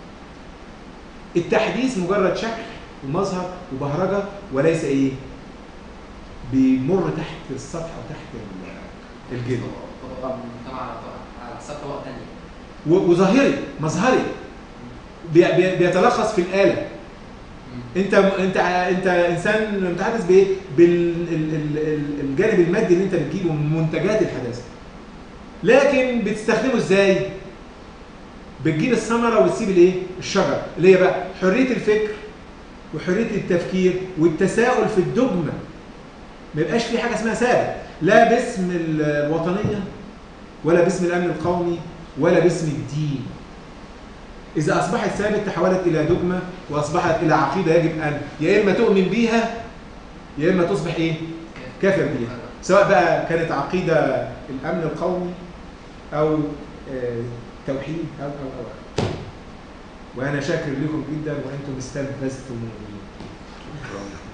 التحديث مجرد شكل ومظهر وبهرجه وليس ايه بيمر تحت السطح او تحت ال- الجلد طبقه من المجتمع على حساب طبقه ثانيه و- وظاهري مظهري بي- بي- بيتلخص في الاله انت انت انت انسان متحدث بايه؟ بالجانب المادي اللي انت بتجيبه من منتجات الحداثه. لكن بتستخدمه ازاي؟ بتجيب الثمره وتسيب الايه؟ الشجر اللي هي بقى حريه الفكر وحريه التفكير والتساؤل في الدجمه. ما يبقاش في حاجه اسمها ثابت لا باسم ال- الوطنيه ولا باسم الامن القومي ولا باسم الدين. إذا أصبحت ثابت تحولت إلى دogma وأصبحت إلى عقيدة يجب أن يا إما تؤمن بيها يا إما تصبح إيه؟ كافر بيها. سواء بقى كانت عقيدة الأمن القومي أو آه، توحيد أو أو أو وأنا شاكر لكم جدا وأنتم استلبستموني.